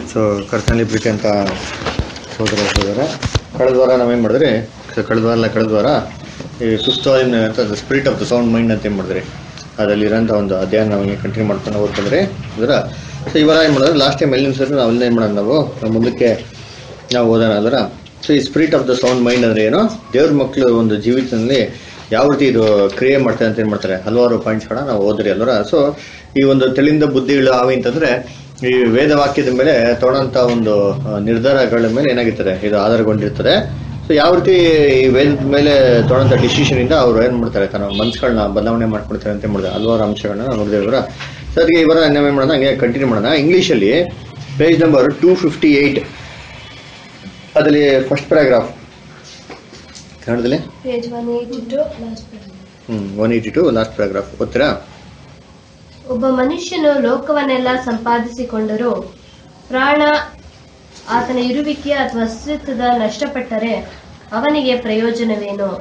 So ಕರ್ತನಲ್ಲಿ ಪ್ರೀತಿ ಅಂತ ಸೋದರ ಸೋದರ ಕಳೆದ ವಾರ ನಾವೇನು ಮಾಡಿದ್ರಿ ಸೊ ಕಳೆದ ವಾರ ಅಲ್ಲ ಕಳೆದ ವಾರ ಈ ಫಿಫ್ತ್ ವಾಲಿನ ಅಂತ spirit of the sound mind ಅಂತ ಏನು ಮಾಡಿದ್ರಿ ಅದರಲ್ಲಿರೋಂಥ ಒಂದು ಅಧ್ಯಯನ ನಾವು ಹಿಂಗೆ ಕಂಟಿನ್ಯೂ ಮಾಡ್ಕೊಂಡು ಓದ್ಕೊಂಡ್ರಿ ಅದರ ಸೊ ಈ ವಾರ ಏನು ಮಾಡಿದ್ರೆ ಲಾಸ್ಟ್ ಟೈಮ್ ಎಲ್ಲಿನ ಸರಿ ನಾವು ಅಲ್ಲೇ ಮಾಡೋಣ ನಾವು ನಾವು ಮುಂದಕ್ಕೆ ನಾವು ಓದೋಣ ಅದರ ಸೊ ಈ spirit of the sound mind ಅಂದರೆ ಏನು ದೇವ್ರ ಮಕ್ಕಳು ಒಂದು ಜೀವಿತದಲ್ಲಿ ಯಾವ ರೀತಿ ಇದು ಕ್ರಿಯೆ ಮಾಡ್ತಾರೆ ಅಂತ ಏನು ಮಾಡ್ತಾರೆ ಹಲವಾರು ಪಾಯಿಂಟ್ಸ್ಗಳನ್ನ ನಾವು ಓದ್ರಿ ಅಲ್ವರ ಸೊ ಈ ಒಂದು ತಿಳಿಂದ ಬುದ್ಧಿಗಳು ಅವು ಅಂತಂದ್ರೆ ಈ ವೇದ ವಾಕ್ಯದ ಮೇಲೆ ತೊಗೊಳಂತ ಒಂದು ಆ, ನಿರ್ಧಾರಗಳ ಮೇಲೆ ಏನಾಗಿರ್ತದೆ ಇದು ಆಧಾರಗೊಂಡಿರ್ತದೆ ಸೊ ಯಾವ ರೀತಿ ಈ ವೇದದ ಮೇಲೆ ತೊಗೊಳಂತ ಡಿಸಿಷನ್ ಇಂದ ಅವ್ರು ಏನ್ ಮಾಡ್ತಾರೆ ತನ್ನ ಮನ್ಸುಗಳನ್ನ ಬದಲಾವಣೆ ಮಾಡ್ಕೊಳ್ತಾರೆ ಅಂತ ಮಾಡಿದ್ರೆ ಹಲವಾರು ಅಂಶಗಳನ್ನ ನೋಡಿದೇವ್ರ ಸೊ ಅದಕ್ಕೆ ಇವರ ನಾವೇನ್ ಮಾಡೋಣ ಹಂಗೆ ಕಂಟಿನ್ಯೂ ಮಾಡೋಣ ಇಂಗ್ಲೀಷಲ್ಲಿ page number two fifty eight ಅದರಲ್ಲಿ ಫಸ್ಟ್ ಪ್ಯಾರಾಗ್ರಾಫ್ ಕನ್ನಡದಲ್ಲಿ page one eighty two last hmm one eighty two last paragraph ಓದ್ತೀರಾ ಒಬ್ಬ ಮನುಷ್ಯನು ಲೋಕವನ್ನೆಲ್ಲ ಸಂಪಾದಿಸಿಕೊಂಡರೂ ಪ್ರಾಣ ಆತನ ಇರುವಿಕೆ ಅಥವಾ ಅಸ್ತಿತ್ವದ ನಷ್ಟಪಟ್ಟರೆ ಅವನಿಗೆ ಪ್ರಯೋಜನವೇನು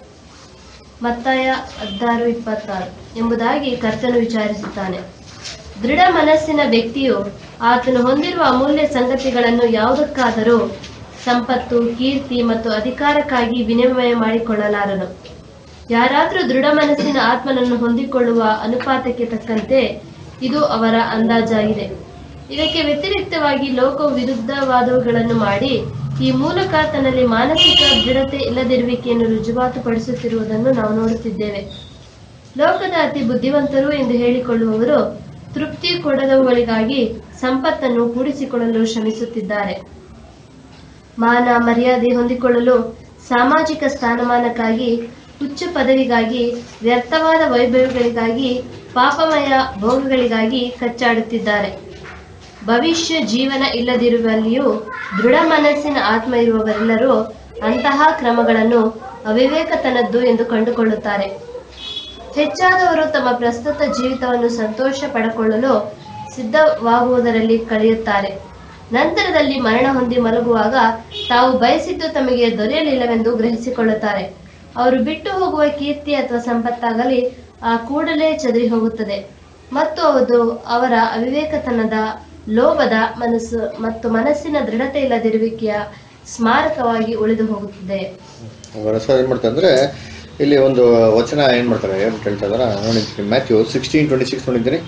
ಮತ್ತಾಯ ಹದಿನಾರು ಇಪ್ಪತ್ತಾರು ಎಂಬುದಾಗಿ ಕರ್ತನು ವಿಚಾರಿಸುತ್ತಾನೆ ದೃಢ ಮನಸ್ಸಿನ ವ್ಯಕ್ತಿಯು ಆತನು ಹೊಂದಿರುವ ಅಮೂಲ್ಯ ಸಂಗತಿಗಳನ್ನು ಯಾವುದಕ್ಕಾದರೂ ಸಂಪತ್ತು ಕೀರ್ತಿ ಮತ್ತು ಅಧಿಕಾರಕ್ಕಾಗಿ ವಿನಿಮಯ ಮಾಡಿಕೊಳ್ಳಲಾರನು ಯಾರಾದರೂ ದೃಢ ಮನಸ್ಸಿನ ಆತ್ಮನನ್ನು ಹೊಂದಿಕೊಳ್ಳುವ ಅನುಪಾತಕ್ಕೆ ತಕ್ಕಂತೆ ಇದು ಅವರ ಅಂದಾಜಾಗಿದೆ ಇದಕ್ಕೆ ವ್ಯತಿರಿಕ್ತವಾಗಿ ಲೋಕವು ವಿರುದ್ಧವಾದವುಗಳನ್ನು ಮಾಡಿ ಈ ಮೂಲಕ ತನ್ನಲ್ಲಿ ಮಾನಸಿಕ ದೃಢತೆ ಇಲ್ಲದಿರುವಿಕೆಯನ್ನು ರುಜುವಾತುಪಡಿಸುತ್ತಿರುವುದನ್ನು ನಾವು ನೋಡುತ್ತಿದ್ದೇವೆ ಲೋಕದ ಅತಿ ಬುದ್ಧಿವಂತರು ಎಂದು ಹೇಳಿಕೊಳ್ಳುವವರು ತೃಪ್ತಿ ಕೊಡದವುಗಳಿಗಾಗಿ ಸಂಪತ್ತನ್ನು ಕೂಡಿಸಿಕೊಳ್ಳಲು ಶ್ರಮಿಸುತ್ತಿದ್ದಾರೆ ಮಾನ ಮರ್ಯಾದೆ ಹೊಂದಿಕೊಳ್ಳಲು ಸಾಮಾಜಿಕ ಸ್ಥಾನಮಾನಕ್ಕಾಗಿ ಉಚ್ಚ ಪದವಿಗಾಗಿ ವ್ಯರ್ಥವಾದ ವೈಭವಗಳಿಗಾಗಿ ಪಾಪಮಯ ಭೋಗಗಳಿಗಾಗಿ ಕಚ್ಚಾಡುತ್ತಿದ್ದಾರೆ ಭವಿಷ್ಯ ಜೀವನ ಇಲ್ಲದಿರುವಲ್ಲಿಯೂ ದೃಢ ಮನಸ್ಸಿನ ಆತ್ಮ ಇರುವವರೆಲ್ಲರೂ ಅಂತಹ ಕ್ರಮಗಳನ್ನು ಅವಿವೇಕತನದ್ದು ಎಂದು ಕಂಡುಕೊಳ್ಳುತ್ತಾರೆ ಹೆಚ್ಚಾದವರು ತಮ್ಮ ಪ್ರಸ್ತುತ ಜೀವಿತವನ್ನು ಸಂತೋಷ ಪಡಕೊಳ್ಳಲು ಸಿದ್ಧವಾಗುವುದರಲ್ಲಿ ಕಳೆಯುತ್ತಾರೆ ನಂತರದಲ್ಲಿ ಮರಣ ಹೊಂದಿ ಮಲಗುವಾಗ ತಾವು ಬಯಸಿದ್ದು ತಮಗೆ ದೊರೆಯಲಿಲ್ಲವೆಂದು ಗ್ರಹಿಸಿಕೊಳ್ಳುತ್ತಾರೆ ಅವರು ಬಿಟ್ಟು ಹೋಗುವ ಕೀರ್ತಿ ಅಥವಾ ಸಂಪತ್ತಾಗಲಿ ಆ ಕೂಡಲೇ ಚದರಿ ಹೋಗುತ್ತದೆ ಮತ್ತು ಅದು ಅವರ ಅವಿವೇಕತನದ ಲೋಭದ ಮನಸ್ಸು ಮತ್ತು ಮನಸ್ಸಿನ ದೃಢತೆ ಇಲ್ಲದಿರುವಿಕೆಯ ಸ್ಮಾರಕವಾಗಿ ಉಳಿದು ಹೋಗುತ್ತದೆ ಅವರ ಹೆಸರು ಏನ್ ಮಾಡ್ತಾರೆ ಅಂದ್ರೆ ಇಲ್ಲಿ ಒಂದು ವಚನ ಏನ್ ಮಾಡ್ತಾರೆ ಏನ್ ಹೇಳ್ತಾ ಇದಾರ ನೋಡಿದ್ದೀನಿ ಮ್ಯಾಥ್ಯೂ ಸಿಕ್ಸ್ಟೀನ್ ಟ್ವೆಂಟಿ ಸಿಕ್ಸ್ ನೋಡಿದ್ದೀನಿ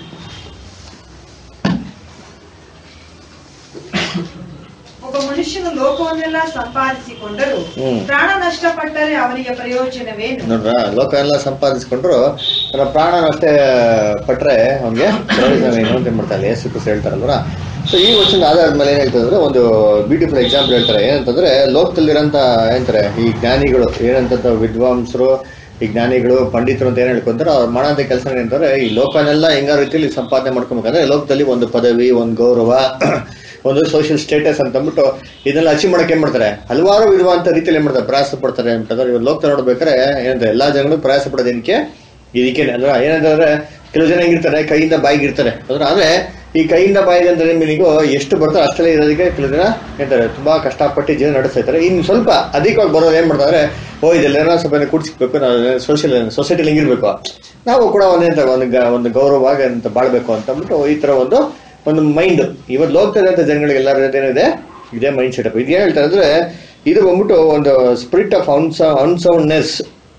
ಒಬ್ಬ ಮನುಷ್ಯನು ಲೋಕವನ್ನೆಲ್ಲ ಸಂಪಾದಿಸಿಕೊಂಡರೂ ಹ್ಮ್. ಪ್ರಾಣ ನಷ್ಟಪಟ್ಟರೆ ಅವನಿಗೆ ಪ್ರಯೋಜನವೇನು ನೋಡ್ರ ಲೋಕ ಎಲ್ಲ ಸಂಪಾದಿಸ್ಕೊಂಡ್ರು ತನ್ನ ಪ್ರಾಣ ಅಷ್ಟೇ ಪಟ್ರೆ ಅವ್ನಿಗೆ ಪ್ರಯೋಜನ ಏನು ಅಂತ ಏನ್ ಮಾಡ್ತಾರೆ ಯೇಸು ಕ್ರಿಸ್ತ ಹೇಳ್ತಾರಲ್ವರ ಸೊ ಈ ವಚನ ಆಧಾರದ ಮೇಲೆ ಏನ್ ಹೇಳ್ತಾರೆ ಅಂದ್ರೆ ಒಂದು ಬ್ಯೂಟಿಫುಲ್ ಎಕ್ಸಾಂಪಲ್ ಹೇಳ್ತಾರೆ ಏನಂತಂದ್ರೆ ಲೋಕದಲ್ಲಿರೋಂಥ ಏನಂತಾರೆ ಈ ಜ್ಞಾನಿಗಳು ಏನಂತ ವಿದ್ವಾಂಸರು ಈ ಜ್ಞಾನಿಗಳು ಪಂಡಿತರು ಅಂತ ಏನ್ ಹೇಳ್ಕೊಂತಾರೆ ಅವ್ರು ಮಾಡೋಂಥ ಕೆಲಸ ಏನಂತಾರೆ ಈ ಲೋಕನೆಲ್ಲ ಹೆಂಗ ರೀತಿಯಲ್ಲಿ ಸಂಪಾದನೆ ಮಾಡ್ಕೊಬೇಕಂದ್ರೆ ಲೋಕದಲ್ಲಿ ಒಂದು ಪದವಿ ಒಂದು ಗೌರವ ಒಂದು ಸೋಷಿಯಲ್ ಸ್ಟೇಟಸ್ ಅಂತ ಅಂದ್ಬಿಟ್ಟು ಇದನ್ನೆಲ್ಲ ಅಚೀವ್ ಮಾಡಕ್ಕೆ ಏನ್ ಮಾಡ್ತಾರೆ ಹಲವಾರು ವಿಧವಾದಂತ ರೀತಿಯಲ್ಲಿ ಏನ್ ಮಾಡ್ತಾರೆ ಪ್ರಯಾಸ ಪಡ್ತಾರೆ ಅಂತಂದ್ರೆ ಇವಾಗ ಲೋಕ ನೋಡ್ಬೇಕಾದ್ರೆ ಏನಂದ್ರೆ ಎಲ್ಲಾ ಜನಗಳು ಪ್ರಯಾಸ ಪಡೋದು ಏನಕ್ಕೆ ಇದಕ್ಕೆ ಅಂದ್ರೆ ಏನಂತಂದ್ರೆ ಕೆಲವು ಜನ ಹೆಂಗಿರ್ತಾರೆ ಕೈಯಿಂದ ಬಾಯಿಗೆ ಇರ್ತಾರೆ ಅಂದ್ರೆ ಆದ್ರೆ ಈ ಕೈಯಿಂದ ಬಾಯಿಗೆ ಅಂತ ಮೀನಿಗೂ ಎಷ್ಟು ಬರ್ತಾರೆ ಅಷ್ಟಲ್ಲೇ ಇರೋದಕ್ಕೆ ಕೆಲವು ಜನ ಹೇಳ್ತಾರೆ ತುಂಬಾ ಕಷ್ಟಪಟ್ಟು ಜೀವನ ನಡೆಸ್ತಾ ಇರ್ತಾರೆ ಇನ್ನು ಸ್ವಲ್ಪ ಅಧಿಕವಾಗಿ ಬರೋದು ಏನ್ ಮಾಡ್ತಾರೆ ಓ ಇದೆಲ್ಲ ಸ್ವಲ್ಪ ಕೂಡಿಸ್ಬೇಕು ನಾವು ಸೋಷಿಯಲ್ ಸೊಸೈಟಿಲಿ ಹೆಂಗಿರ್ಬೇಕು ನಾವು ಕೂಡ ಒಂದೇಂತ ಒಂದು ಗ- ಒಂದು ಗೌರವವಾಗಿ ಅಂತ ಬಾಳ್ಬೇಕು ಅಂತ ಅಂದ್ಬಿಟ್ಟು ಈ ತರ ಒಂದು ಒಂದು ಮೈಂಡ್ ಇವತ್ತು ಲೋಕದಲ್ಲಿರುವಂತ ಜನಗಳಿಗೆ ಎಲ್ಲರ ಏನಿದೆ ಇದೇ ಮೈಂಡ್ ಸೆಟಪ್ ಇದು ಏನ್ ಹೇಳ್ತಾರೆ ಅಂದ್ರೆ ಇದು ಬಂದ್ಬಿಟ್ಟು ಒಂದು ಸ್ಪಿರಿಟ್ ಆಫ್ ಅನ್ಸ ಅನ್ಸೌಂಡ್ನೆಸ್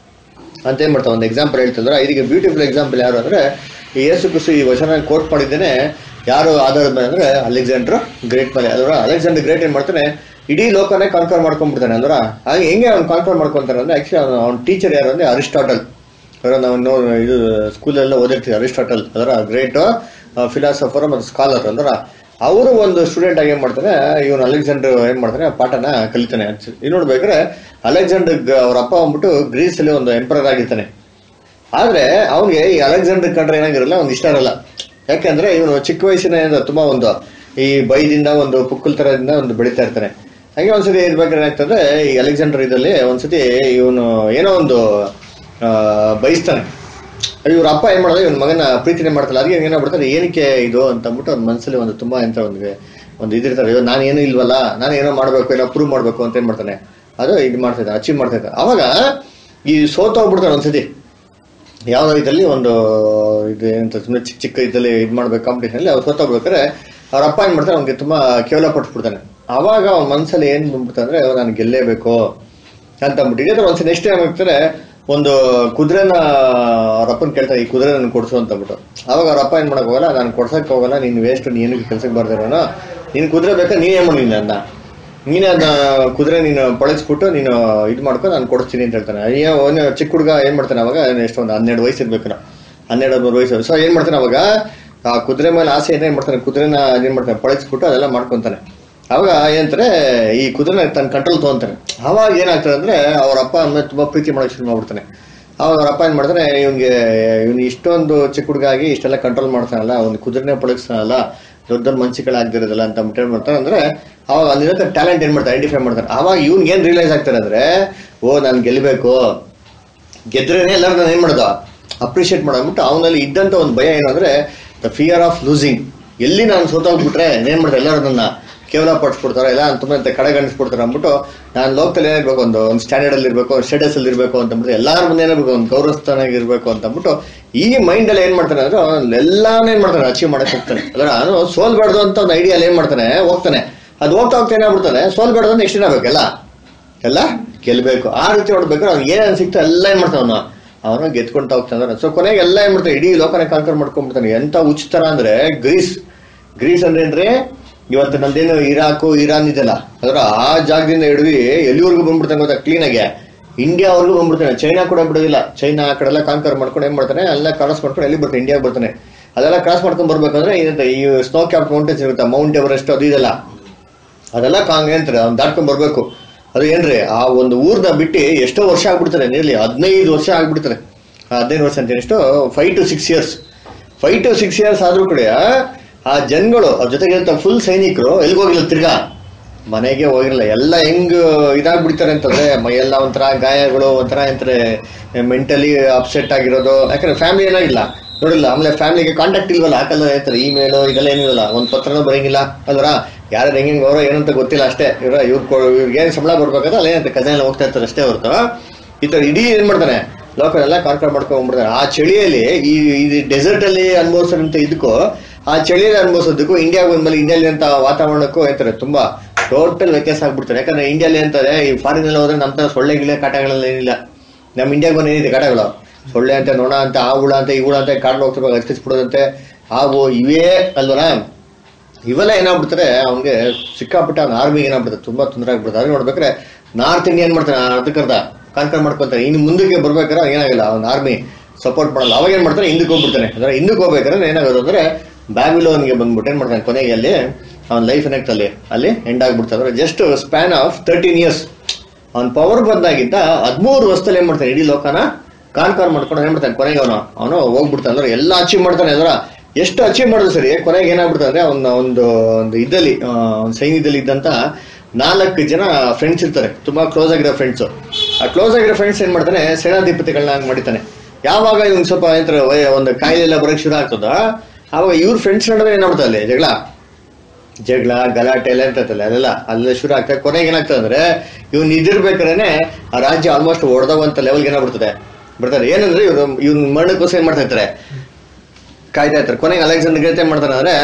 ಅಂತ ಏನ್ ಮಾಡ್ತಾರೆ ಒಂದು ಎಕ್ಸಾಂಪಲ್ ಹೇಳ್ತಿದ್ರೆ ಇದಕ್ಕೆ ಬ್ಯೂಟಿಫುಲ್ ಎಕ್ಸಾಂಪಲ್ ಯಾರು ಅಂದ್ರೆ ಈ ಯೇಸು ಕ್ರಿಸ್ತು ಈ ವಚನ ಕೋಟ್ ಮಾಡಿದ್ದೇನೆ ಯಾರು ಆಧಾರದ ಮೇಲೆ ಅಂದ್ರೆ ಅಲೆಕ್ಸಾಂಡರ್ ಗ್ರೇಟ್ ಮೇಲೆ ಅದರ ಅಲೆಕ್ಸಾಂಡರ್ ಗ್ರೇಟ್ ಏನ್ ಮಾಡ್ತಾನೆ ಇಡೀ ಲೋಕನೇ ಕಾನ್ಫರ್ ಮಾಡ್ಕೊಂಡ್ಬಿಡ್ತಾನೆ ಅಲ್ವರ ಹಾಗೆ ಹೆಂಗೆ ಅವ್ನು ಕಾನ್ಫರ್ ಮಾಡ್ಕೊಂತಾನೆ ಅಂದ್ರೆ ಆಕ್ಚುಲಿ ಅವ್ನು ಅವ್ನ ಟೀಚರ್ ಯಾರು ಅಂದ್ರೆ ಅರಿಸ್ಟಾಟಲ್ ಅದರ ನಾವು ನೋ ಇದು ಸ್ಕೂಲೆಲ್ಲ ಓದಿರ್ತೀವಿ ಅರಿಸ್ಟಾಟಲ್ ಅದರ ಗ್ರೇಟ್ ಫಿಲಾಸಫರ್ ಮತ್ತು ಸ್ಕಾಲರ್ ಅಂದ್ರ ಅವರು ಒಂದು ಸ್ಟೂಡೆಂಟ್ ಆಗಿ ಏನ್ ಮಾಡ್ತಾನೆ ಇವನು ಅಲೆಕ್ಸಾಂಡರ್ ಏನ್ ಮಾಡ್ತಾನೆ ಪಾಠನ ಕಲಿತಾನೆ ಇದು ನೋಡ್ಬೇಕಾದ್ರೆ ಅಲೆಕ್ಸಾಂಡರ್ ಗ- ಅವ್ರ ಅಪ್ಪ ಬಂದ್ಬಿಟ್ಟು ಗ್ರೀಸ್ ಅಲ್ಲಿ ಒಂದು ಎಂಪರರ್ ಆಗಿರ್ತಾನೆ ಆದ್ರೆ ಅವನಿಗೆ ಈ ಅಲೆಕ್ಸಾಂಡರ್ ಕಂಡ್ರೆ ಏನಾಗಿರಲ್ಲ ಅವ್ನಿಗೆ ಇಷ್ಟ ಇರಲ್ಲ ಯಾಕಂದ್ರೆ ಇವನು ಚಿಕ್ಕ ವಯಸ್ಸಿನ ತುಂಬಾ ಒಂದು ಈ ಬೈದಿಂದ ಒಂದು ಪುಕ್ಕಲ್ ತರದಿಂದ ಒಂದು ಬೆಳೀತಾ ಇರ್ತಾನೆ ಹಾಗೆ ಒಂದ್ಸತಿ ಇರ್ಬೇಕಾದ್ರೆ ಏನಾಗ್ತದೆ ಈ ಅಲೆಕ್ಸಾಂಡರ್ ಇದಲ್ಲಿ ಒಂದ್ಸತಿ ಇವನು ಏನೋ ಒಂದು ಆ, ಬಯಸ್ತಾನೆ ಇವ್ರ ಅಪ್ಪ ಏನ್ ಮಾಡೋದು ಇವನ್ ಮಗನ ಪ್ರೀತಿನೇ ಮಾಡ್ತಾನೆ ಅದಕ್ಕೆ ಏನೋ ಬಿಡ್ತಾರೆ ಏನಕ್ಕೆ ಇದು ಅಂತ ಅಂದ್ಬಿಟ್ಟು ಅವ್ನ ಮನಸ್ಸಲ್ಲಿ ಒಂದು ತುಂಬಾ ಎಂತ ಒಂದು ಒಂದು ಇದಿರ್ತಾರೆ ಅಯ್ಯೋ ನಾನು ಏನೂ ಇಲ್ವಲ್ಲ ನಾನು ಏನೋ ಮಾಡ್ಬೇಕು ಏನೋ ಪ್ರೂವ್ ಮಾಡ್ಬೇಕು ಅಂತ ಏನ್ ಮಾಡ್ತಾನೆ ಅದು ಇದು ಮಾಡ್ತಾ ಇದ್ದ ಅಚೀವ್ ಮಾಡ್ತಾ ಇದ್ದ ಅವಾಗ ಈ ಸೋತೋಗ್ಬಿಡ್ತಾನೆ ಒಂದ್ಸತಿ ಯಾವ್ದೋ ಇದರಲ್ಲಿ ಒಂದು ಇದು ಏನಂತ ಸುಮ್ಮನೆ ಚಿಕ್ಕ ಚಿಕ್ಕ ಇದ್ರಲ್ಲಿ ಇದು ಮಾಡ್ಬೇಕು ಕಾಂಪಿಟೇಷನ್ ಅಲ್ಲಿ ಅವ್ರು ಸೋತೋಗ್ಬೇಕಾದ್ರೆ ಅವ್ರ ಅಪ್ಪ ಏನ್ ಮಾಡ್ತಾನೆ ಅವ್ನಿಗೆ ತುಂಬಾ ಕೇವಲ ಪಟ್ಬಿಡ್ತಾನೆ ಅವಾಗ ಅವ್ನ ಮನ್ಸಲ್ಲಿ ಏನ್ ಬಂದ್ಬಿಡ್ತಾನೆ ಅಂದ್ರೆ ನಾನು ಗೆಲ್ಲೇಬೇಕು ಅಂತ ಅಂದ್ಬಿಟ್ಟು ಒಂದ್ಸಲ ನೆಕ್ಸ್ಟ್ ಟೈಮ್ ಆಗ್ತಾರೆ ಒಂದು ಕುದುರೆನ ಅವ್ರ ಅಪ್ಪನ ಕೇಳ್ತಾರೆ ಈ ಕುದುರೆ ನನ್ ಕೊಡ್ಸು ಅಂತ ಅಂದ್ಬಿಟ್ಟು ಅವಾಗ ಅವ್ರ ಅಪ್ಪ ಏನ್ ಮಾಡಕ್ ಹೋಗಲ್ಲ ನಾನು ಕೊಡ್ಸಕ್ ಹೋಗಲ್ಲ ನೀನ್ ವೇಸ್ಟ್ ನೀನು ಕೆಲ್ಸಕ್ಕೆ ಬರ್ದಿರೋನು ನೀನ್ ಕುದುರೆ ಬೇಕಾ ನೀನೇ ಮಾಡಿ ನನ್ನ ನೀನೇ ಅದನ್ನ ಕುದುರೆ ನೀನು ಪಳಗಿಸ್ಬಿಟ್ಟು ನೀನು ಇದು ಮಾಡ್ಕೊ ನಾನು ಕೊಡಿಸ್ತೀನಿ ಅಂತ ಹೇಳ್ತಾನೆ ಅಯ್ಯೋ ಅವ್ನು ಚಿಕ್ಕ ಹುಡುಗ ಏನ್ ಮಾಡ್ತಾನೆ ಅವಾಗ ಎಷ್ಟೊಂದು ಹನ್ನೆರಡು ವಯಸ್ಸು ಇರ್ಬೇಕು ನಾವು ಹನ್ನೆರಡು ಹದಿಮೂರು ವಯಸ್ಸು ಸೊ ಏನ್ ಮಾಡ್ತಾನೆ ಅವಾಗ ಆ ಕುದುರೆ ಮೇಲೆ ಆಸೆ ಏನ್ ಮಾಡ್ತಾನೆ ಕುದುರೆನ ಏನ್ ಮಾಡ್ತಾನೆ ಪಳಗಿಸ್ಬಿಟ್ಟು ಅದೆಲ್ಲ ಮಾಡ್ಕೊಂತಾನೆ ಅವಾಗ ಏನಂತಾರೆ ಈ ಕುದುರೆ ತನ್ನ ಕಂಟ್ರೋಲ್ ತಗೊಂತಾನೆ ಅವಾಗ ಏನಾಗ್ತದೆ ಅಂದ್ರೆ ಅವ್ರ ಅಪ್ಪ ಅಮ್ಮ ತುಂಬಾ ಪ್ರೀತಿ ಮಾಡಕ್ ಶುರು ಮಾಡ್ಬಿಡ್ತಾನೆ ಅವಾಗ ಅವ್ರ ಅಪ್ಪ ಏನ್ ಮಾಡ್ತಾನೆ ಇವ್ನಿಗೆ ಇವ್ನು ಇಷ್ಟೊಂದು ಚಿಕ್ಕ ಹುಡುಗ ಆಗಿ ಇಷ್ಟೆಲ್ಲ ಕಂಟ್ರೋಲ್ ಮಾಡ್ತಾನಲ್ಲ ಒಂದು ಕುದುರೆನೇ ಪಳಗಿಸ್ತಾನಲ್ಲ ದೊಡ್ಡ ದೊಡ್ಡ ಮನ್ಸಿಗಳಾಗ್ದಿರೋದಲ್ಲ ಅಂತ ಅಂದ್ಬಿಟ್ಟು ಏನ್ ಮಾಡ್ತಾರೆ ಅಂದ್ರೆ ಅವಾಗ ಅಲ್ಲಿರೋ ಟ್ಯಾಲೆಂಟ್ ಏನ್ ಮಾಡ್ತಾರೆ ಐಡೆಂಟಿಫೈ ಮಾಡ್ತಾರೆ ಅವಾಗ ಇವ್ನಿಗೆ ಏನ್ ರಿಯಲೈಸ್ ಆಗ್ತಾರೆ ಅಂದ್ರೆ ಓ ನಾನು ಗೆಲ್ಬೇಕು ಗೆದ್ರೇನೆ ಎಲ್ಲರೂ ನಾನು ಏನ್ ಮಾಡೋದು ಅಪ್ರಿಷಿಯೇಟ್ ಮಾಡ್ಬಿಟ್ಟು ಅವನಲ್ಲಿ ಇದ್ದಂತ ಒಂದು ಭಯ ಏನು ಅಂದ್ರೆ ದ ಫಿಯರ್ ಆಫ್ ಲೂಸಿಂಗ್ ಎಲ್ಲಿ ನಾನು ಸೋತೋಗ್ಬಿಟ್ರೆ ಏನ್ ಮಾಡ್ತಾರೆ ಎಲ್ಲರೂ ನನ್ನ ಕೇವಲ ಪಡಿಸ್ಬಿಡ್ತಾರೆ ಇಲ್ಲ ನಾನು ತುಂಬಾ ಕಡೆಗಣಿಸ್ಬಿಡ್ತಾರೆ ಅಂದ್ಬಿಟ್ಟು ನಾನು ಲೋಕದಲ್ಲಿ ಏನಿರ್ಬೇಕು ಒಂದು ಒಂದು ಸ್ಟ್ಯಾಂಡರ್ಡ್ ಅಲ್ಲಿ ಇರಬೇಕು ಸ್ಟೇಟಸ್ ಅಲ್ಲಿ ಇರಬೇಕು ಅಂತ ಅಂದ್ಬಿಟ್ಟು ಎಲ್ಲಾರ ಮುಂದೆ ಏನಿರ್ಬೇಕು ಒಂದು ಗೌರವಸ್ಥಾನ ಇರಬೇಕು ಅಂತ ಅಂದ್ಬಿಟ್ಟು ಈ ಮೈಂಡ್ ಅಲ್ಲಿ ಏನ್ ಮಾಡ್ತಾನೆ ಅಂದ್ರೆ ಅವ್ನು ಎಲ್ಲಾನು ಏನ್ ಮಾಡ್ತಾನೆ ಅಚೀವ್ ಮಾಡಕ್ ಹೋಗ್ತಾನೆ ಅಲ್ಲ ನಾನು ಸೋಲ್ಬಾರ್ದು ಅಂತ ಒಂದು ಐಡಿಯಾ ಏನ್ ಮಾಡ್ತಾನೆ ಹೋಗ್ತಾನೆ ಅದು ಹೋಗ್ತಾ ಹೋಗ್ತಾ ಏನಾಗ್ಬಿಡ್ತಾನೆ ಸೋಲ್ಬಾರ್ದು ಅಂತ ಎಷ್ಟು ದಿನ ಬೇಕಲ್ಲ ಎಲ್ಲ ಗೆಲ್ಬೇಕು ಆ ರೀತಿ ನೋಡ್ಬೇಕಾದ್ರೆ ಅವ್ನು ಏನೇನು ಸಿಕ್ತೋ ಎಲ್ಲ ಏನ್ ಮಾಡ್ತಾವ ಅವನು ಅವನು ಗೆದ್ಕೊಂತ ಹೋಗ್ತಾನೆ ಸೊ ಕೊನೆಗೆ ಎಲ್ಲ ಏನ್ ಮಾಡ್ತಾನೆ ಇಡೀ ಲೋಕನ ಕಾನ್ಕರ್ ಮಾಡ್ಕೊಂಡ್ಬಿಡ್ತಾನೆ ಎಂತ ಉಚಿತರ ಅಂದ್ರೆ ಗ್ರೀಸ್ ಗ್ರೀಸ್ ಅಂದ್ರೆ ಏನ್ರಿ ಇವತ್ತು ನಮ್ದೇನು ಇರಾಕು ಇರಾನ್ ಇದೆಲ್ಲ ಅದರ ಆ ಜಾಗದಿಂದ ಹಿಡಿದು ಎಲ್ಲಿವರೆಗೂ ಬಂದ್ಬಿಡ್ತಾನೆ ಗೊತ್ತಾ ಕ್ಲೀನ್ ಆಗಿ ಇಂಡಿಯಾವರೆಗೂ ಬಂದ್ಬಿಡ್ತಾನೆ ಚೈನಾ ಕೂಡ ಬಿಡೋದಿಲ್ಲ ಚೈನಾ ಆ ಕಡೆ ಎಲ್ಲ ಕಾನ್ಕರ್ ಮಾಡ್ಕೊಂಡು ಏನ್ ಮಾಡ್ತಾನೆ ಎಲ್ಲ ಕ್ರಾಸ್ ಮಾಡ್ಕೊಂಡು ಎಲ್ಲಿ ಬರ್ತಾನೆ ಇಂಡಿಯಾಗೆ ಬರ್ತಾನೆ ಅದೆಲ್ಲ ಕ್ರಾಸ್ ಮಾಡ್ಕೊಂಡ್ ಬರ್ಬೇಕಂದ್ರೆ ಏನಂತ ಈ ಸ್ನೋ ಕ್ಯಾಪ್ ಮೌಂಟೇನ್ಸ್ ಇರುತ್ತೆ ಮೌಂಟ್ ಎವರೆಸ್ಟ್ ಅದು ಇದೆಲ್ಲ ಅದೆಲ್ಲ ಕಾಂಗ್ ಅಂತಾರೆ ಅವ್ನು ದಾಟ್ಕೊಂಡ್ ಬರ್ಬೇಕು ಅದು ಏನ್ರಿ ಆ ಒಂದು ಊರ್ನ ಬಿಟ್ಟು ಎಷ್ಟೋ ವರ್ಷ ಆಗ್ಬಿಡ್ತಾರೆ ನಿರ್ಲಿ ಹದಿನೈದು ವರ್ಷ ಆಗ್ಬಿಡ್ತಾರೆ ಆ ಹದಿನೈದು ವರ್ಷ ಅಂತ ಎಷ್ಟು five to six years five to six years ಆದ್ರೂ ಕೂಡ ಆ ಜನಗಳು ಅವ್ರ ಜೊತೆಗೆ ಫುಲ್ ಸೈನಿಕರು ಎಲ್ಲಿಗೆ ಹೋಗಿಲ್ಲ ತಿರ್ಗಾ ಮನೆಗೆ ಹೋಗಿರಲ್ಲ ಎಲ್ಲ ಹೆಂಗ್ ಇದಾಗ್ಬಿಡ್ತಾರೆ ಅಂತಂದ್ರೆ ಮೈಯೆಲ್ಲ ಒಂಥರ ಗಾಯಗಳು ಒಂಥರ ಎಂತಾರೆ ಮೆಂಟಲಿ ಅಪ್ಸೆಟ್ ಆಗಿರೋದು ಯಾಕಂದ್ರೆ ಫ್ಯಾಮಿಲಿ ಏನಾಗಿಲ್ಲ ನೋಡಿಲ್ಲ ಆಮೇಲೆ ಫ್ಯಾಮಿಲಿಗೆ ಕಾಂಟ್ಯಾಕ್ಟ್ ಇಲ್ವಲ್ಲ ಹಾಕಲ್ಲ ಹೇಳ್ತಾರೆ ಇಮೇಲು ಇದೆಲ್ಲ ಏನಿರಲ್ಲ ಒಂದ್ ಪತ್ರನೂ ಬರಂಗಿಲ್ಲ ಅಲ್ವರ ಯಾರು ಹೆಂಗೆ ಗೌರವ ಏನಂತ ಗೊತ್ತಿಲ್ಲ ಅಷ್ಟೇ ಇವ್ರ ಇವ್ರು ಇವ್ರಿಗೆ ಏನ್ ಸಂಬಳ ಬರ್ಬೇಕಾದ್ರೆ ಅಲ್ಲ ಏನಂತ ಕಜನ್ ಎಲ್ಲ ಹೋಗ್ತಾ ಇರ್ತಾರೆ ಅಷ್ಟೇ ಹೊರತು ಈ ತರ ಇಡೀ ಏನ್ ಮಾಡ್ತಾನೆ ಲೋಕಲೆಲ್ಲ ಕಾನ್ಕರ್ ಮಾಡ್ಕೊಂಡ್ಬಿಡ್ತಾನೆ ಆ ಚಳಿಯಲ್ಲಿ ಈ ಈ ಡೆಸರ್ಟ್ ಅಲ್ಲಿ ಅನುಭವಿಸೋಂತ ಇದಕ್ಕೂ ಆ ಚಳಿಯಲ್ಲಿ ಅನುಭವಿಸೋದಕ್ಕೂ ಇಂಡಿಯಾಗ ಬಂದ್ಮೇಲೆ ಇಂಡಿಯಾಲಿ ಅಂತ ವಾತಾವರಣಕ್ಕೂ ಹೇಳ್ತಾರೆ ತುಂಬಾ ಟೋಟಲ್ ವ್ಯತ್ಯಾಸ ಆಗ್ಬಿಡ್ತಾರೆ ಯಾಕಂದ್ರೆ ಇಂಡಿಯಾಲಿ ಅಂತಾರೆ ಈ ಫಾರಿನ್ ಎಲ್ಲ ಹೋದ್ರೆ ನಮ್ಮ ತರ ಸೊಳ್ಳೆ ಗಿಳೆ ಕಾಟಗಳೆಲ್ಲ ಏನಿಲ್ಲ ನಮ್ಮ ಇಂಡಿಯಾಗ ಬಂದು ಏನಿದೆ ಕಾಟಗಳು ಸೊಳ್ಳೆ ಅಂತ ನೊಣ ಅಂತ ಆ ಹುಳ ಅಂತ ಈ ಹುಳ ಅಂತ ಕಾಡು ಹೋಗ್ತಿರ್ಬೇಕು ಹಚ್ಚಿಸ್ಬಿಡೋದಂತೆ ಹಾವು ಇವೇ ಅಲ್ವಲ್ಲ ಇವೆಲ್ಲ ಏನಾಗ್ಬಿಡ್ತಾರೆ ಅವ್ನಿಗೆ ಸಿಕ್ಕಾಪಟ್ಟೆ ಅವ್ನ ಆರ್ಮಿಗೆ ಏನಾಗ್ಬಿಡ್ತಾರೆ ತುಂಬಾ ತೊಂದರೆ ಆಗ್ಬಿಡ್ತಾರೆ ಅದೇ ನೋಡ್ಬೇಕಾದ್ರೆ ನಾರ್ತ್ ಇಂಡಿಯಾ ಏನ್ ಮಾಡ್ತಾನೆ ಅರ್ಧಕ್ಕರ್ಧ ಕಾನ್ಕರ್ ಮಾಡ್ಕೊಂತಾರೆ ಇನ್ನು ಮುಂದಕ್ಕೆ ಬರ್ಬೇಕಾದ್ರೆ ಅವ್ನ್ ಏನಾಗಿಲ್ಲ ಅವ್ನ ಆರ್ಮಿ ಸಪೋರ್ಟ್ ಮಾಡಲ್ಲ ಅವಾಗ ಏನ್ ಮಾಡ್ತಾನೆ ಹಿಂದಕ್ಕೆ ಹೋಗ್ಬಿಡ್ತಾನೆ ಅಂದ್ರೆ ಹಿಂದಕ್ಕೆ ಹೋಗ್ಬೇಕಾದ್ರೆ ಏನಾಗೋದು ಅಂದ್ರೆ ಬ್ಯಾಬಿಲೋನ್ಗೆ ಬಂದ್ಬಿಟ್ಟು ಏನ್ ಮಾಡ್ತಾನೆ ಕೊನೆಗೆ ಅಲ್ಲಿ ಅವ್ನ ಲೈಫ್ ಏನಾಗ್ತದೆ ಅಲ್ಲಿ ಅಲ್ಲಿ ಎಂಡ್ ಆಗ್ಬಿಡ್ತಾರೆ ಅಂದ್ರೆ just span of thirteen years ಅವ್ನ ಪವರ್ ಬಂದಾಗಿದ್ದ ಹದಿಮೂರು ವರ್ಷದಲ್ಲಿ ಏನ್ ಮಾಡ್ತಾನೆ ಇಡೀ ಲೋಕನ ಕಾನ್ಕಾರ್ ಮಾಡ್ಕೊಂಡು ಏನ್ ಮಾಡ್ತಾನೆ ಕೊನೆಗೆ ಅವನು ಅವನು ಹೋಗ್ಬಿಡ್ತಾನೆ ಅಂದ್ರೆ ಎಲ್ಲ ಅಚೀವ್ ಮಾಡ್ತಾನೆ ಅದರ ಎಷ್ಟು ಅಚೀವ್ ಮಾಡಿದ್ರು ಸರಿ ಕೊನೆಗೆ ಏನಾಗ್ಬಿಡ್ತಾನೆ ಅಂದ್ರೆ ಅವನ ಒಂದು ಒಂದು ಇದ್ದಲ್ಲಿ ಆ, ಒಂದ್ ಸೈನ್ಯದಲ್ಲಿ ಇದ್ದಂತ ನಾಲ್ಕು ಜನ ಫ್ರೆಂಡ್ಸ್ ಇರ್ತಾರೆ ತುಂಬಾ ಕ್ಲೋಸ್ ಆಗಿರೋ ಫ್ರೆಂಡ್ಸ್ ಆ ಕ್ಲೋಸ್ ಆಗಿರೋ ಫ್ರೆಂಡ್ಸ್ ಏನ್ ಮಾಡ್ತಾನೆ ಸೇನಾಧಿಪತಿಗಳನ್ನ ಮಾಡಿತಾನೆ ಯಾವಾಗ ಇವ್ನು ಸ್ವಲ್ಪ ಏನಂತಾರೆ ವಯ- ಒಂದು ಕಾಯಿಲೆ ಎಲ್ಲ ಬರೋಕ್ ಶುರು ಆಗ್ತದ ಆವಾಗ ಇವ್ರ ಫ್ರೆಂಡ್ಸ್ ನಡುವೆ ಏನಾಗ್ಬಿಡ್ತದೆ ಅಲ್ಲಿ ಜಗಳ ಜಗಳ ಗಲಾಟೆ ಎಲ್ಲ ಇರ್ತೈತಲ್ಲ ಅದೆಲ್ಲ ಅಲ್ಲ ಶುರು ಆಗ್ತದೆ ಕೊನೆಗೆ ಏನಾಗ್ತದೆ ಅಂದ್ರೆ ಇವ್ನು ಇದಿರ್ಬೇಕಾದ್ರೆ ಆ ರಾಜ್ಯ ಆಲ್ಮೋಸ್ಟ್ ಹೊಡೆದವಂತ ಲೆವೆಲ್ಗೆ ಏನಾಗ್ಬಿಡ್ತದೆ ಬಿಡ್ತಾರೆ ಏನಂದ್ರೆ ಇವ್ರು ಇವ್ನ ಮರಣಕ್ಕೋಸ್ಕರ ಏನ್ ಮಾಡ್ತಾ ಇರ್ತಾರೆ ಕಾಯ್ತಾ ಇರ್ತಾರೆ ಕೊನೆಗೆ ಅಲೆಕ್ಸಾಂಡರ್ ಗ್ರೇಟ್ ಏನ್ ಮಾಡ್ತಾನೆ ಅಂದ್ರೆ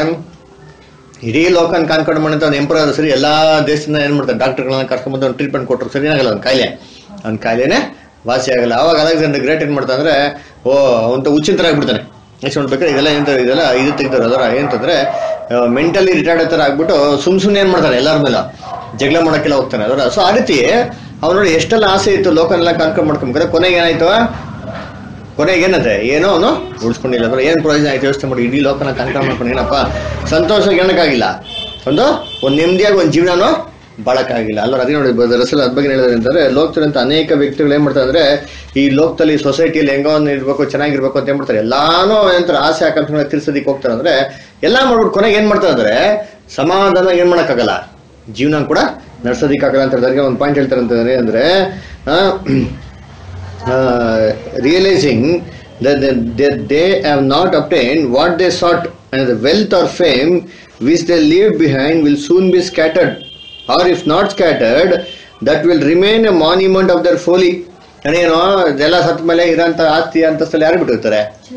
ಇಡೀ ಲೋಕನ್ ಕಾನ್ಕೊಂಡು ಮಾಡಂತ ಒಂದು ಎಂಪರರ್ ಸರಿ ಎಲ್ಲಾ ದೇಶದಿಂದ ಏನ್ ಮಾಡ್ತಾರೆ ಡಾಕ್ಟರ್ಗಳನ್ನ ಕರ್ಕೊಂಡ್ಬಂದು ಒಂದು ಟ್ರೀಟ್ಮೆಂಟ್ ಕೊಟ್ಟರು ಸರಿ ಆಗಲ್ಲ ಒಂದು ಕಾಯಿಲೆ ಅವ್ನ ಕಾಯಿಲೆನೆ ವಾಸಿ ಆಗಲ್ಲ ಅವಾಗ ಅಲೆಕ್ಸಾಂಡರ್ ಗ್ರೇಟ್ ಏನ್ ಮಾಡ್ತಾನೆ ಅಂದ್ರೆ ಓ ಅವಂತ ಉಚ್ಚಿಂತರ ಆಗ್ಬಿಡ್ತಾನೆ ನೆಕ್ಸ್ಟ್ ನೋಡ್ಬೇಕಾದ್ರೆ ಇದೆಲ್ಲ ಎಂತ ಇದೆಲ್ಲ ಇದು ತೆಗ್ದಾರೆ ಅದರ ಏನಂತಂದ್ರೆ ಮೆಂಟಲಿ ರಿಟೈರ್ಡ್ ಹತ್ರ ಆಗ್ಬಿಟ್ಟು ಸುಮ್ ಸುಮ್ನೆ ಏನ್ ಮಾಡ್ತಾನೆ ಎಲ್ಲಾರ ಮೇಲೆ ಜಗಳ ಮಾಡಕ್ಕೆಲ್ಲ ಹೋಗ್ತಾನೆ ಅದರ ಸೊ ಆ ರೀತಿ ಅವ್ನು ನೋಡಿ ಎಷ್ಟೆಲ್ಲ ಆಸೆ ಇತ್ತು ಲೋಕನೆಲ್ಲ ಕಾನ್ಕೊಂಡು ಮಾಡ್ಕೊಂಡ್ರೆ ಕೊನೆಗೆ ಏನಾಯ್ತು ಕೊನೆಗೆ ಏನಂತೆ ಏನೋ ಅವನು ಉಳಿಸ್ಕೊಂಡಿಲ್ಲ ಅಂದ್ರೆ ಏನ್ ಪ್ರಯೋಜನ ಆಯ್ತು ಯೋಚನೆ ಮಾಡಿ ಇಡೀ ಲೋಕನ ಕಾನ್ಕೊಂಡು ಮಾಡ್ಕೊಂಡು ಏನಪ್ಪ ಸಂತೋಷ ಗೆಣಕ್ಕಾಗಿಲ್ಲ ಒಂದು ಒಂದು ನೆಮ್ಮದಿಯಾಗಿ ಒಂದು ಜೀವನನೂ ಬಾಳಕ್ಕಾಗಿಲ್ಲ ಅಲ್ಲ ಅದೇ ನೋಡಿ ರಸಲ್ ಅದ್ ಬಗ್ಗೆ ಹೇಳಿದ್ರೆ ಅಂತಂದ್ರೆ ಲೋಕದಲ್ಲಿಂತ ಅನೇಕ ವ್ಯಕ್ತಿಗಳು ಏನ್ ಮಾಡ್ತಾರೆ ಅಂದ್ರೆ ಈ ಲೋಕದಲ್ಲಿ ಸೊಸೈಟಿಯಲ್ಲಿ ಹೆಂಗೋ ಒಂದು ಇರ್ಬೇಕು ಚೆನ್ನಾಗಿರ್ಬೇಕು ಅಂತ ಏನ್ ಮಾಡ್ತಾರೆ ಎಲ್ಲಾನು ಏನಂತಾರೆ ಆಸೆ ಆಕಾಂಕ್ಷೆಗಳನ್ನ ತಿರ್ಸೋದಿಕ್ ಹೋಗ್ತಾರೆ ಅಂದ್ರೆ ಎಲ್ಲಾ ಮಾಡ್ಬಿಟ್ಟು ಕೊನೆಗೆ ಏನ್ ಮಾಡ್ತಾರೆ ಅಂದ್ರೆ ಸಮಾಧಾನ ಏನ್ ಮಾಡಕ್ಕಾಗಲ್ಲ ಜೀವನ ಕೂಡ ನಡ್ಸೋದಿಕ್ಕಾಗಲ್ಲ ಅಂತ ಹೇಳಿದಾಗ ಒಂದು ಪಾಯಿಂಟ್ ಹೇಳ್ತಾರೆ ಅಂತಂದ್ರೆ ಅಂದ್ರೆ ಆ, uh, realizing that they, that they have not obtained what they sought and the wealth or fame which they leave behind will soon be scattered or if not scattered that will remain a monument of their folly ಅದೇನೋ ಇದೆಲ್ಲ ಸತ್ ಮೇಲೆ ಇರೋಂಥ ಆಸ್ತಿ ಅಂತಸ್ತಲ್ಲಿ ಯಾರು ಬಿಟ್ಟಿರ್ತಾರೆ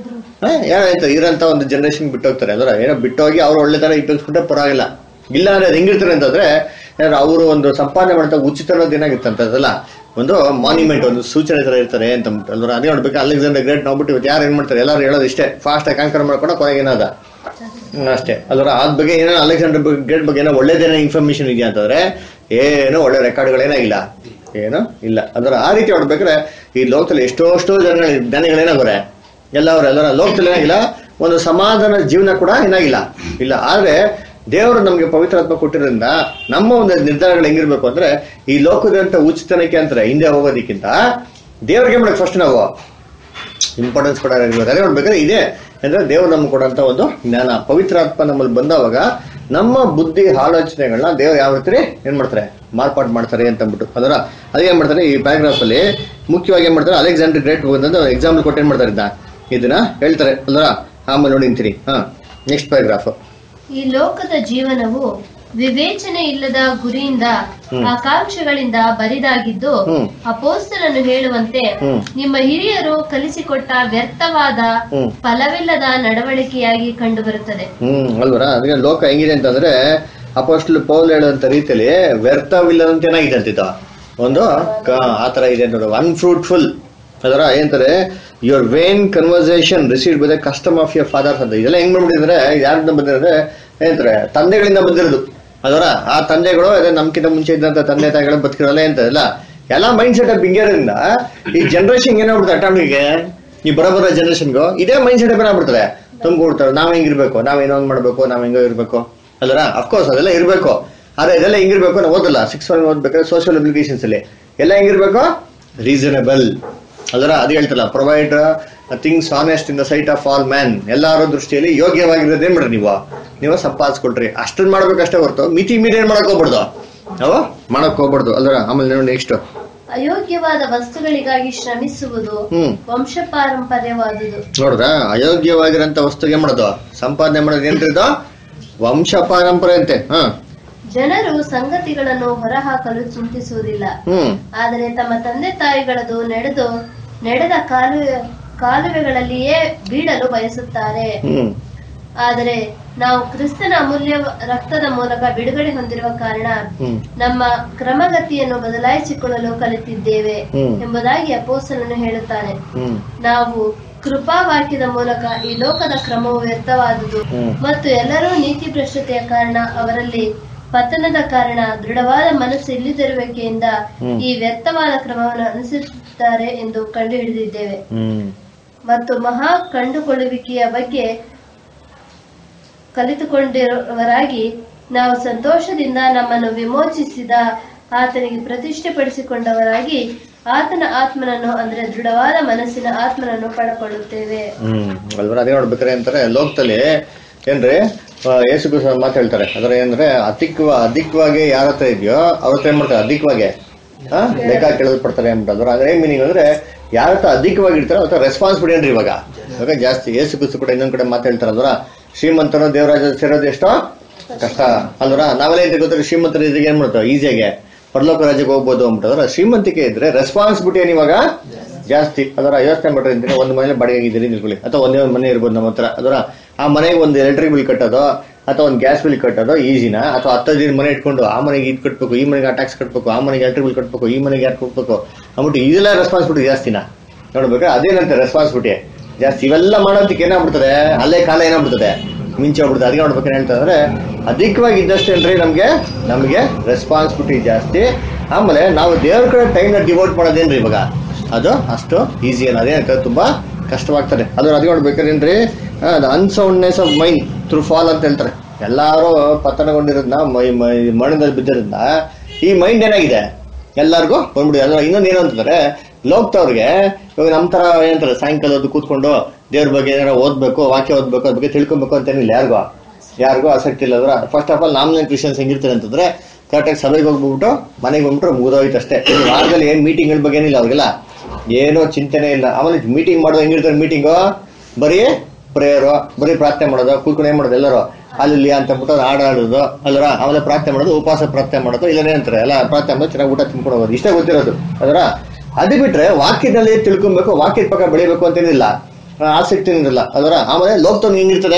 ಏನಾಯ್ತು ಇರೋಂಥ ಒಂದು ಜನರೇಷನ್ ಬಿಟ್ಟು ಹೋಗ್ತಾರೆ ಅದರ ಏನೋ ಬಿಟ್ಟೋಗಿ ಅವ್ರು ಒಳ್ಳೆ ತರ ಉಪಯೋಗಿಸ್ಕೊಂಡ್ರೆ ಪರವಾಗಿಲ್ಲ ಇಲ್ಲ ಅಂದ್ರೆ ಅದು ಹೆಂಗಿರ್ತಾರೆ ಅಂತಂದ್ರೆ ಯಾರು ಅವರು ಒಂದು ಸಂಪಾದನೆ ಮಾಡ್ತಾ ಉಚಿತ ಅನ್ನೋದು ಏನಾಗಿತ್ತಂತದಲ್ಲ ಒಂದು ಮಾನ್ಯುಮೆಂಟ್ ಒಂದು ಸೂಚನೆ ತರ ಇರ್ತಾರೆ ಅಂತ ಅಂದ್ಬಿಟ್ಟು ಅಲ್ವರ ಅದೇ ನೋಡ್ಬೇಕು ಅಲೆಕ್ಸಾಂಡರ್ ಗ್ರೇಟ್ ನೋಡ್ಬಿಟ್ಟು ಇವತ್ತು ಯಾರು ಏನ್ ಮಾಡ್ತಾರೆ ಎಲ್ಲರೂ ಹೇಳೋದು ಇಷ್ಟೇ ಫಾಸ್ಟ್ ಆಗಿ ಕಾಂಕರ್ ಮಾಡ್ಕೊಂಡು ಕೊನೆಗೆ ಏನಾದ ಹ್ಮ್, ಅಷ್ಟೇ ಅಲ್ವರ ಅದ್ ಬಗ್ಗೆ ಏನೋ ಅಲೆಕ್ಸಾಂಡರ್ ಗ್ರೇಟ್ ಬಗ್ಗೆ ಏನೋ ಒಳ್ಳೇದೇನೋ ಇನ್ಫಾರ್ಮೇಶನ್ ಇದೆಯಾ ಅಂತಂದ್ರೆ ಏನೋ ಒಳ್ಳೆ ರೆಕಾರ್ಡ್ಗಳೇನಾಗಿಲ್ಲ ಏನು ಇಲ್ಲ ಅದರ ಆ ರೀತಿ ನೋಡ್ಬೇಕಾದ್ರೆ ಈ ಲೋಕದಲ್ಲಿ ಎಷ್ಟೋ ಎಷ್ಟೋ ಜನ ಜ್ಞಾನಿಗಳೇನಾಗೋರೆ ಎಲ್ಲ ಅವ್ರ ಎಲ್ಲರ ಲೋಕದಲ್ಲಿ ಏನಾಗಿಲ್ಲ ಒಂದು ಸಮಾಧಾನ ಜೀವನ ಕೂಡ ಏನಾಗಿಲ್ಲ ಇಲ್ಲ ಆದ್ರೆ ದೇವರು ನಮ್ಗೆ ಪವಿತ್ರಾತ್ಮ ಕೊಟ್ಟಿರೋದ್ರಿಂದ ನಮ್ಮ ಒಂದು ನಿರ್ಧಾರಗಳು ಹೆಂಗಿರ್ಬೇಕು ಅಂದ್ರೆ ಈ ಲೋಕದಂತ ಉಚಿತನಕ್ಕೆ ಅಂತಾರೆ ಹಿಂದೆ ಹೋಗೋದಕ್ಕಿಂತ ದೇವ್ರಿಗೆ ಮಾಡಕ್ ಫಸ್ಟ್ ನಾವು ಇಂಪಾರ್ಟೆನ್ಸ್ ಕೊಡೋದಿರ್ಬೇಕು ಅದೇ ನೋಡ್ಬೇಕಾದ್ರೆ ಇದೆ ಅಂದ್ರೆ ದೇವರು ನಮ್ಗೆ ಕೊಡೋಂಥ ಒಂದು ಜ್ಞಾನ ಪವಿತ್ರಾತ್ಮ ನಮ್ಮಲ್ಲಿ ಬಂದವಾಗ ನಮ್ಮ ಬುದ್ಧಿ ಆಲೋಚನೆಗಳನ್ನ ದೇವ್ರು ಯಾವ ರೀತಿ ಏನ್ ಮಾಡ್ತಾರೆ ಮಾರ್ಪಾಡು ಮಾಡ್ತಾರೆ ಅಂತ ಅಂದ್ಬಿಟ್ಟು ಅದರ ಅದೇ ಏನ್ ಮಾಡ್ತಾರೆ ಈ ಪ್ಯಾರಾಗ್ರಾಫ್ ಅಲ್ಲಿ ಮುಖ್ಯವಾಗಿ ಏನ್ ಮಾಡ್ತಾರೆ ಅಲೆಕ್ಸಾಂಡರ್ ಗ್ರೇಟ್ ಬಂದಂತ ಎಕ್ಸಾಂಪಲ್ ಕೊಟ್ಟು ಏನ್ ಮಾಡ್ತಾರೆ ಇದನ್ನ ಇದನ್ನ ಹೇಳ್ತಾರೆ ಅಲ್ವಾ ಆಮೇಲೆ ನೋಡಿ ಅಂತೀರಿ ಹಾ ನೆಕ್ಸ್ಟ್ ಪ್ಯಾರಾಗ್ರಾಫ್ ಈ ಲೋಕದ ಜೀವನವು ವಿವೇಚನೆ ಇಲ್ಲದ ಗುರಿಯಿಂದ ಹ್ಮ್. ಆಕಾಂಕ್ಷೆಗಳಿಂದ ಬರಿದಾಗಿದ್ದು ಹ್ಮ್. ಅಪೋಸ್ತಲನು ಹೇಳುವಂತೆ ಹ್ಮ್. ನಿಮ್ಮ ಹಿರಿಯರು ಕಲಿಸಿಕೊಟ್ಟ ವ್ಯರ್ಥವಾದ ಹ್ಮ್. ಫಲವಿಲ್ಲದ ನಡವಳಿಕೆಯಾಗಿ ಕಂಡುಬರುತ್ತದೆ ಹ್ಮ್ ಅಲ್ವರ ಅದಕ್ಕೆ ಲೋಕ ಹೆಂಗಿದೆ ಅಂತಂದ್ರೆ ಅಪೋಸ್ಟಲ್ ಪೌಲ್ ಹೇಳುವಂತ ರೀತಿಯಲ್ಲಿ ವ್ಯರ್ಥವಿಲ್ಲದಂತ ಏನಾಗಿದೆ ಅಂತಿದ್ದ ಒಂದು ಕ- ಆ ತರ ಇದೆ ನೋಡು ಅನ್ಫ್ರೂಟ್ಫುಲ್ ಅದರ ಏನಂತಾರೆ your vain conversation receive by the custom of your fathers ಅಂತ ಇದೆಲ್ಲ ಹೆಂಗ್ ಮಾಡ್ಬಿಟ್ಟಿದ್ರೆ ಯಾರಿಂದ ಬಂದಿರೋದ್ರೆ ಏನಂತಾರೆ ತಂದೆಗಳಿಂದ ಬಂದಿರೋದು ಅದರ ಆ ತಂದೆಗಳು ಅದೇ ನಮ್ಕಿಂತ ಮುಂಚೆ ಇದ್ದಂತ ತಂದೆ ತಾಯಿಗಳು ಬದುಕಿರಲ್ಲ ಅಂತಲ್ಲ ಎಲ್ಲ ಮೈಂಡ್ ಸೆಟ್ ಹಿಂಗಿರೋದ್ರಿಂದ ಈ ಜನರೇಷನ್ ಏನಾಗ್ಬಿಡುತ್ತೆ ಅಟಾಮಿಗೆ ಈ ಬರೋಬರ ಜನರೇಷನ್ಗೂ ಇದೇ ಮೈಂಡ್ ಸೆಟ್ ಏನಾಗ್ಬಿಡ್ತಾರೆ ತುಂಬಿಕೊಡ್ತಾರೆ ನಾವ್ ಹೆಂಗಿರ್ಬೇಕು ನಾವ್ ಏನೋ ಒಂದ್ ಮಾಡ್ಬೇಕು ನಾವ್ ಹೆಂಗೋ ಇರ್ಬೇಕು ಅಲ್ಲರ ಅಫ್ಕೋರ್ಸ್ ಅದೆಲ್ಲ ಇರ್ಬೇಕು ಆದ್ರೆ ಇದೆಲ್ಲ ಹೆಂಗಿರ್ಬೇಕು ನಾವು ಓದಲ್ಲ ಸಿಕ್ಸ್ ಒನ್ ಓದ್ಬೇಕಾದ್ರೆ ಸೋಷಿಯಲ್ ಅಪ್ಲಿಕೇಶನ್ಸ್ ಅಲ್ಲಿ ಎಲ್ಲ ಹೆಂಗಿರ್ಬೇಕು ರೀಸನಬಲ್ ಅದರ ಅದು ಹೇಳ್ತಲ್ಲ provide things honest in the sight of all man ಎಲ್ಲಾರ ದೃಷ್ಟಿಯಲ್ಲಿ ಯೋಗ್ಯವಾಗಿರೋದು ಏನ್ ಮಾಡ್ರಿ ನೀವು ನೀವು ಸಂಪಾದಿಸ್ಕೊಳ್ರಿ ಅಷ್ಟನ್ನ ಮಾಡ್ಬೇಕಷ್ಟೇ ಹೊರತು ಮಿತಿ ಮೀರಿ ಏನ್ ಮಾಡಕ್ ಹೋಗ್ಬಾರ್ದು ನಾವು ಮಾಡಕ್ ಹೋಗ್ಬಾರ್ದು ಅಲ್ರ ಆಮೇಲೆ ನೋಡಿ ನೆಕ್ಸ್ಟ್ ಅಯೋಗ್ಯವಾದ ವಸ್ತುಗಳಿಗಾಗಿ ಶ್ರಮಿಸುವುದು ಹ್ಮ್ ವಂಶ ಪಾರಂಪರ್ಯವಾದುದು ನೋಡ್ರ ಅಯೋಗ್ಯವಾಗಿರೋಂಥ ವಸ್ತುಗೆ ಮಾಡೋದು ಸಂಪಾದನೆ ಮಾಡೋದು ಏನ್ರಿದು ವಂಶ ಪಾರಂಪರೆ ಅಂತೆ ಹ ಜನರು ಸಂಗತಿಗಳನ್ನು ಹೊರಹಾಕಲು ಚಿಂತಿಸುವುದಿಲ್ಲ ಹ್ಮ್ ಆದರೆ ತಮ್ಮ ತಂದೆ ತಾಯಿಗಳದು ನಡೆದು ನಡೆದ ಕಾಲುವೆ ಕಾಲುವೆಗಳಲ್ಲಿಯೇ ಬೀಳಲು ಬಯಸುತ್ತಾರೆ ಹ್ಮ್ ಆದರೆ ನಾವು ಕ್ರಿಸ್ತನ ಅಮೂಲ್ಯ ರಕ್ತದ ಮೂಲಕ ಬಿಡುಗಡೆ ಹೊಂದಿರುವ ಕಾರಣ ಹ್ಮ್ ನಮ್ಮ ಕ್ರಮಗತಿಯನ್ನು ಬದಲಾಯಿಸಿಕೊಳ್ಳಲು ಕಲಿತಿದ್ದೇವೆ ಹ್ಮ್. ಎಂಬುದಾಗಿ ಅಪೋಸ್ತಲನು ಹೇಳುತ್ತಾನೆ ಹ್ಮ್ ನಾವು ಕೃಪಾವಾಕ್ಯದ ಮೂಲಕ ಈ ಲೋಕದ ಕ್ರಮವು ವ್ಯರ್ಥವಾದುದು ಹ್ಮ್. ಮತ್ತು ಎಲ್ಲರೂ ನೀತಿ ಭ್ರಷ್ಟತೆಯ ಕಾರಣ ಅವರಲ್ಲಿ ಪತನದ ಕಾರಣ ದೃಢವಾದ ಮನಸ್ಸು ಇಲ್ಲದಿರುವಿಕೆಯಿಂದ ಹ್ಮ್. ಈ ವ್ಯರ್ಥವಾದ ಕ್ರಮವನ್ನು ಅನುಸರಿಸುತ್ತಾರೆ ಎಂದು ಕಂಡುಹಿಡಿದಿದ್ದೇವೆ ಹ್ಮ್ ಮತ್ತು ಮಹಾ ಕಂಡುಕೊಳ್ಳುವಿಕೆಯ ಬಗ್ಗೆ ಕಲಿತುಕೊಂಡಿರುವವರಾಗಿ ನಾವು ಸಂತೋಷದಿಂದ ನಮ್ಮನ್ನು ವಿಮೋಚಿಸಿದ ಆತನಿಗೆ ಪ್ರತಿಷ್ಠೆಪಡಿಸಿಕೊಂಡವರಾಗಿ ಆತನ ಆತ್ಮನನ್ನು ಅಂದ್ರೆ ದೃಢವಾದ ಮನಸ್ಸಿನ ಆತ್ಮನನ್ನು ಪಡ್ಕೊಳ್ಳುತ್ತೇವೆ ಹ್ಮ್ ಅಲ್ವರ ಅದೇ ನೋಡ್ಬೇಕಾರೆ ಅಂತಾರೆ ಲೋಕದಲ್ಲಿ ಏನ್ರಿ ಆ, ಯೇಸು ಕ್ರಿಸ್ತ ಮಾತು ಹೇಳ್ತಾರೆ ಅದರ ಏನಂದ್ರೆ ಅಧಿಕವ ಅಧಿಕವಾಗಿ ಯಾರ ಹತ್ರ ಇದೆಯೋ ಅವ್ರ ಹತ್ರ ಏನ್ ಮಾಡ್ತಾರೆ ಅಧಿಕವಾಗಿ ಹಾ ಲೆಕ್ಕ ಕೇಳಲ್ಪಡ್ತಾರೆ ಅಂದ್ಬಿಟ್ಟು ಅದ್ರ ಅದ್ರ ಏನ್ ಮೀನಿಂಗ್ ಅಂದ್ರೆ ಯಾರ ಹತ್ರ ಅಧಿಕವಾಗಿ ಇರ್ತಾರೋ ಅವ್ರ ರೆಸ್ಪಾನ್ಸಿಬಿಲಿಟಿ ಏನ್ರಿ ಇವಾಗ ಇವಾಗ ಜಾಸ್ತಿ ಯೇಸು ಕ್ರಿಸ್ತ ಕೂಡ ಇನ್ನೊಂದ್ ಕಡೆ ಮಾತು ಹೇಳ್ತಾರೆ ಅಲ್ವರ ಶ್ರೀಮಂತರು ದೇವರಾಜ ಸೇರೋದು ಎಷ್ಟೋ ಕಷ್ಟ ಅಲ್ವರ ನಾವೆಲ್ಲ ಏನ್ ಗೊತ್ತಾರೆ ಶ್ರೀಮಂತರ ಇದ್ರಿಗೆ ಏನ್ ಮಾಡ್ತಾವೆ ಈಸಿಯಾಗಿ ಪರಲೋಕ ರಾಜ್ಯಕ್ಕೆ ಹೋಗ್ಬೋದು ಅಂದ್ಬಿಟ್ಟು ಶ್ರೀಮಂತಿಕೆ ಇದ್ರೆ ರೆಸ್ಪಾನ್ಸಿಬಿಲಿಟಿ ಏನ್ ಇವಾಗ ಜಾಸ್ತಿ ಅದರ ಯೋಚನೆ ಮಾಡ್ರಿ ಅಂತೀನಿ ಒಂದು ಮನೇಲಿ ಬಾಡಿಗೆ ಇದ್ದೀರಿ ನಿಲ್ಕೊಳ್ಳಿ ಅಥವಾ ಒಂದೇ ಒಂದು ಮನೆ ಇರ್ಬೋದು ನಮ್ಮ ಹತ್ರ ಅದರ ಆ ಮನೆಗೆ ಒಂದು ಎಲೆಕ್ಟ್ರಿಕ್ ಬಿಲ್ ಕಟ್ಟೋದು ಅಥವಾ ಒಂದು ಗ್ಯಾಸ್ ಬಿಲ್ ಕಟ್ಟೋದು ಈಸಿನ ಅಥವಾ ಹತ್ತು ದಿನ ಮನೆ ಇಟ್ಕೊಂಡು ಆ ಮನೆಗೆ ಇದು ಕಟ್ಬೇಕು ಈ ಮನೆಗೆ ಆ ಟ್ಯಾಕ್ಸ್ ಕಟ್ಬೇಕು ಆ ಮನೆಗೆ ಎಲೆಕ್ಟ್ರಿಕ್ ಬಿಲ್ ಕಟ್ಬೇಕು ಈ ಮನೆಗೆ ಯಾರು ಕೊಡ್ಬೇಕು ಅಂದ್ಬಿಟ್ಟು ಇದೆಲ್ಲ ರೆಸ್ಪಾನ್ಸಿಬಿಲಿಟಿ ಜಾಸ್ತಿನ ನೋಡ್ಬೇಕಾ ಅದೇನಂತೆ ರೆಸ್ಪಾನ್ಸಿಬಿಲಿಟಿ ಜಾಸ್ತಿ ಇವೆಲ್ಲ ಮಾಡೋದಕ್ಕೆ ಏನಾಗ್ಬಿಡ್ತದೆ ಅಲ್ಲೇ ಕಾಲ ಏನಾಗ್ಬಿಡ್ತದೆ ಮಿಂಚೆ ಹೋಗ್ಬಿಡ್ತದೆ ಅದಕ್ಕೆ ನೋಡ್ಬೇಕು ಏನ್ ಹೇಳ್ತಾ ಅಂದ್ರೆ ಅಧಿಕವಾಗಿ ಇದ್ದಷ್ಟೇನ್ರಿ ನಮ್ಗೆ ನಮ್ಗೆ ರೆಸ್ಪಾನ್ಸಿಬಿಲಿಟಿ ಜಾಸ್ತಿ ಆಮೇಲೆ ನಾವು ದೇವ್ರ ಕಡೆ ಟೈಮ್ನ ಡಿವೋಟ್ ಮಾಡೋದೇನ್ರಿ ಇವಾಗ ಅದು ಅಷ್ಟು ಈಸಿ ಅಲ್ಲ ಅದೇ ತುಂಬಾ ಕಷ್ಟವಾಗ್ತದೆ ಅದು ಅದು ನೋಡ್ಬೇಕಾರೇನ್ರಿ unsoundness of mind through fall ಅಂತ ಹೇಳ್ತಾರೆ ಎಲ್ಲಾರು ಪತನಗೊಂಡಿರೋದ್ನ ಮೈ ಮೈ ಮಣ್ಣದಲ್ಲಿ ಬಿದ್ದಿರೋದ್ನ ಈ ಮೈಂಡ್ ಏನಾಗಿದೆ ಎಲ್ಲರಿಗೂ ಬಂದ್ಬಿಡಿ ಅದ್ರ ಇನ್ನೊಂದು ಏನು ಅಂತಂದ್ರೆ ಲೋಕ್ತವ್ರಿಗೆ ಇವಾಗ ನಮ್ಮ ತರ ಏನಂತಾರೆ ಸಾಯಂಕಾಲ ಹೊತ್ತು ಕೂತ್ಕೊಂಡು ದೇವ್ರ ಬಗ್ಗೆ ಏನಾರ ಓದ್ಬೇಕು ವಾಕ್ಯ ಓದ್ಬೇಕು ಅದ್ರ ಬಗ್ಗೆ ತಿಳ್ಕೊಬೇಕು ಅಂತೇನಿಲ್ಲ ಯಾರಿಗೂ ಯಾರಿಗೂ ಆಸಕ್ತಿ ಇಲ್ಲ ಅದ್ರ first of all nominal Christians ಹೆಂಗಿರ್ತಾರೆ ಅಂತಂದ್ರೆ ಕರೆಕ್ಟಾಗಿ ಸಭೆಗೆ ಹೋಗ್ಬಿಟ್ಟು ಮನೆಗೆ ಬಂದ್ಬಿಟ್ರೆ ಮುಗಿದೋಯ್ತು ಅಷ್ಟೇ ಇನ್ನು ವಾರದಲ್ಲಿ ಏನ್ ಮೀಟಿಂಗ್ಗಳ ಬಗ್ಗೆ ಏನಿಲ್ಲ ಅವ್ರಿಗೆಲ್ಲ ಏನೋ ಚಿಂತೆನೆ ಇಲ್ಲ ಆಮೇಲೆ ಮೀಟಿಂಗ್ ಮಾಡೋದು ಹೆಂಗಿರ್ತಾರೆ ಮೀಟಿಂಗು ಬರೀ ಪ್ರೇಯರು ಬರೀ ಪ್ರಾರ್ಥನೆ ಮಾಡೋದು ಕೂತ್ಕೊಂಡು ಏನ್ ಮಾಡೋದು ಎಲ್ಲರೂ ಅಲ್ಲಿ ಅಂತ ಅಂದ್ಬಿಟ್ಟು ಹಾಡು ಹಾಡೋದು ಅಲ್ಲರ ಆಮೇಲೆ ಪ್ರಾರ್ಥನೆ ಮಾಡೋದು ಉಪವಾಸ ಪ್ರಾರ್ಥನೆ ಮಾಡೋದು ಇಲ್ಲ ಏನಂತಾರೆ ಎಲ್ಲ ಪ್ರಾರ್ಥನೆ ಮಾಡೋದು ಚೆನ್ನಾಗಿ ಊಟ ತಿನ್ಕೊಂಡು ಹೋಗೋದು ಇಷ್ಟೇ ಗೊತ್ತಿರೋದು ಅದರ ಅದು ಬಿಟ್ರೆ ವಾಕ್ಯದಲ್ಲಿ ತಿಳ್ಕೊಬೇಕು ವಾಕ್ಯದ ಪಕ್ಕ ಬೆಳಿಬೇಕು ಅಂತೇನಿಲ್ಲ ಆ, ಆಸಕ್ತಿ ಇರಲ್ಲ ಅದರ ಆಮೇಲೆ ಲೋಕದಲ್ಲಿ ಹೆಂಗಿರ್ತದೆ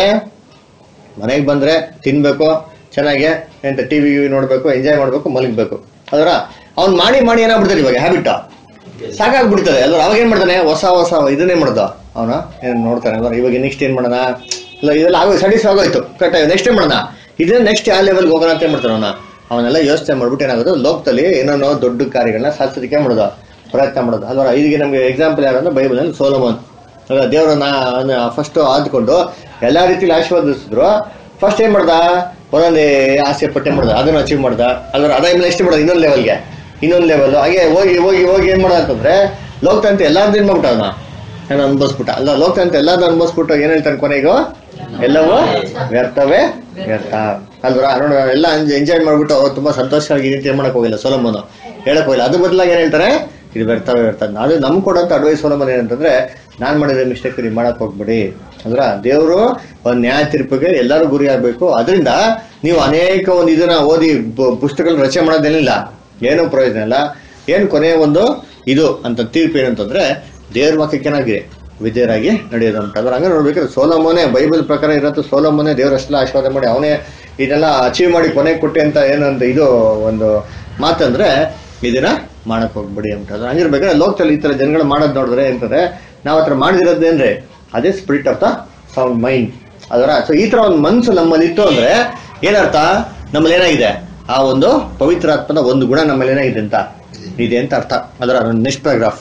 ಮನೆಗೆ ಬಂದ್ರೆ ತಿನ್ಬೇಕು ಚೆನ್ನಾಗಿ ಎಂತ ಟಿವಿ ನೋಡ್ಬೇಕು ಎಂಜಾಯ್ ಮಾಡ್ಬೇಕು ಮಲಗಬೇಕು ಅದರ ಅವ್ನ್ ಮಾಡಿ ಮಾಡಿ ಏನಾಗ್ಬಿಡ್ತಾರೆ ಇವಾಗ ಹ್ಯಾಬಿಟ್ ಸಾಕಾಗ್ಬಿಡ್ತದೆ ಅಲ್ವ ಅವಾಗ ಏನ್ ಮಾಡ್ತಾನೆ ಹೊಸ ಹೊಸ ಇದನ್ನೇ ಮಾಡ್ದ ಅವನ ಏನ್ ನೋಡ್ತಾನೆ ಅಲ್ವ ಇವಾಗ ನೆಕ್ಸ್ಟ್ ಏನ್ ಮಾಡೋಣ ಇಲ್ಲ ಇದೆಲ್ಲ ಆಗೋ ಸ್ಟಡೀಸ್ ಆಗೋಯ್ತು ಕರೆಕ್ಟ್ ನೆಕ್ಸ್ಟ್ ಏನ್ ಮಾಡೋಣ ಇದನ್ನ ನೆಕ್ಸ್ಟ್ ಯಾವ ಲೆವೆಲ್ಗೆ ಹೋಗೋಣ ಅಂತ ಏನ್ ಮಾಡ್ತಾನೆ ಅವನ ಅವನ್ನೆಲ್ಲ ಯೋಚನೆ ಮಾಡ್ಬಿಟ್ಟು ಏನಾಗೋದು ಲೋಕದಲ್ಲಿ ಏನೇನೋ ದೊಡ್ಡ ಕಾರ್ಯಗಳನ್ನ ಸಾಧಿಸೋದಕ್ಕೆ ಮಾಡೋದು ಪ್ರಯತ್ನ ಮಾಡೋದು ಅಲ್ವಾ ಇದಕ್ಕೆ ನಮ್ಗೆ ಎಕ್ಸಾಂಪಲ್ ಯಾರು ಅಂದ್ರೆ ಬೈಬಲ್ ಸೋಲಮೋನ್ ಅಲ್ಲ ದೇವರನ್ನ ಫಸ್ಟ್ ಆದ್ಕೊಂಡು ಎಲ್ಲಾ ರೀತಿಲಿ ಆಶೀರ್ವಾದಿಸಿದ್ರು ಫಸ್ಟ್ ಏನ್ ಮಾಡ್ದ ಒಂದೊಂದೇ ಆಸೆ ಪಟ್ಟೆ ಮಾಡ್ದ ಅದನ್ನ ಅಚೀವ್ ಮಾಡ್ದ ಅದ್ರ ಅದ ನೆಕ್ಸ್ಟ್ ಮಾಡ್ದ ಇನ್ನೊಂದು ಲೆವೆಲ್ಗೆ ಇನ್ನೊಂದು ಲೆವೆಲ್ ಹಾಗೆ ಹೋಗಿ ಹೋಗಿ ಹೋಗಿ ಏನ್ ಮಾಡ್ದ ಅಂತಂದ್ರೆ ಲೋಕತಂತ ಎಲ್ಲಾರ್ದು ಏನ್ ಮಾಡ್ಬಿಟ್ಟ ಅವನ ನಾನು ಅನ್ಭವಿಸ್ಬಿಟ್ಟ ಅಲ್ಲ ಲೋಕತಂತ ಎಲ್ಲಾರ್ದು ಅನ್ಭವಿಸ್ಬಿಟ್ಟು ಏನ್ ಹೇಳ್ತಾನೆ ಕೊನೆಗೂ ಎಲ್ಲವೂ ವ್ಯರ್ಥವೇ ವ್ಯರ್ಥ ಅಲ್ವರ ನೋಡ ಎಲ್ಲ ಎಂಜಾಯ್ ಮಾಡ್ಬಿಟ್ಟು ಅವ್ರು ತುಂಬಾ ಸಂತೋಷವಾಗಿ ರೀತಿ ಏನ್ ಮಾಡಕ್ ಹೋಗಿಲ್ಲ ಸೋಲಮ್ಮನು ಹೇಳಕ್ ಹೋಗಿಲ್ಲ ಅದ್ರ ಬದಲಾಗಿ ಏನ್ ಹೇಳ್ತಾರೆ ಇದು ವ್ಯರ್ಥವೇ ವ್ಯರ್ಥ ಅದು ನಮ್ ಕೊಡಂತ ಅಡ್ವೈಸ್ ಸೋಲಮ್ಮನ್ ಏನಂತಂದ್ರೆ ನಾನ್ ಮಾಡಿದ ಮಿಸ್ಟೇಕ್ ನೀವು ಮಾಡಕ್ ಹೋಗ್ಬೇಡಿ ಅಂದ್ರ ದೇವರು ಒಂದ್ ನ್ಯಾಯ ತೀರ್ಪಿಗೆ ಎಲ್ಲರೂ ಗುರಿ ಆಗ್ಬೇಕು ಅದರಿಂದ ನೀವು ಅನೇಕ ಒಂದು ಇದನ್ನ ಓದಿ ಬ- ಪುಸ್ತಕಗಳು ರಚನೆ ಮಾಡೋದೇನಿಲ್ಲ ಏನೂ ಪ್ರಯೋಜನ ಇಲ್ಲ ಏನ್ ಕೊನೆಯ ಒಂದು ಇದು ಅಂತ ತೀರ್ಪು ಏನಂತಂದ್ರೆ ದೇವ್ರ ವಾಕ್ಯಕ್ಕೆ ಏನಾಗಿದೆ ವಿಧೇಯರಾಗಿ ನಡೆಯೋದು ಅಂತ ಅದ್ರ ಹಂಗೆ ನೋಡ್ಬೇಕಾದ್ರೆ ಸೋಲಮೋನೆ ಬೈಬಲ್ ಪ್ರಕಾರ ಇರತ್ತು ಸೋಲಮೋನೆ ದೇವರಷ್ಟೆಲ್ಲ ಆಶೀರ್ವಾದ ಮಾಡಿ ಅವನೇ ಇದೆಲ್ಲ ಅಚೀವ್ ಮಾಡಿ ಕೊನೆ ಕೊಟ್ಟೆ ಅಂತ ಏನಂತ ಇದು ಒಂದು ಮಾತಂದ್ರೆ ಇದನ್ನ ಮಾಡಕ್ ಹೋಗ್ಬಿಡಿ ಅಂತ ಅದ್ರ ಹಂಗಿರ್ಬೇಕಾದ್ರೆ ಲೋಕದಲ್ಲಿ ಈ ತರ ಜನಗಳು ಮಾಡೋದ್ ನೋಡಿದ್ರೆ ಅಂತಂದ್ರೆ ನಾವ್ ಹತ್ರ ಮಾಡಿದಿರೋದೇನ್ರಿ ಅದೇ spirit of the sound mind ಅದರ ಸೊ ಈ ತರ ಒಂದು ಮನ್ಸು ನಮ್ಮಲ್ಲಿ ಇತ್ತು ಅಂದ್ರೆ ಏನರ್ಥ ನಮ್ಮಲ್ಲಿ ಏನಾಗಿದೆ ಆ ಒಂದು ಪವಿತ್ರಾತ್ಮದ ಒಂದು ಗುಣ ನಮ್ಮಲ್ಲಿ ಏನಾಗಿದೆ ಅಂತ ಇದೆ ಅಂತ ಅರ್ಥ ಅದರ ನೆಕ್ಸ್ಟ್ ಪ್ಯಾರಾಗ್ರಾಫ್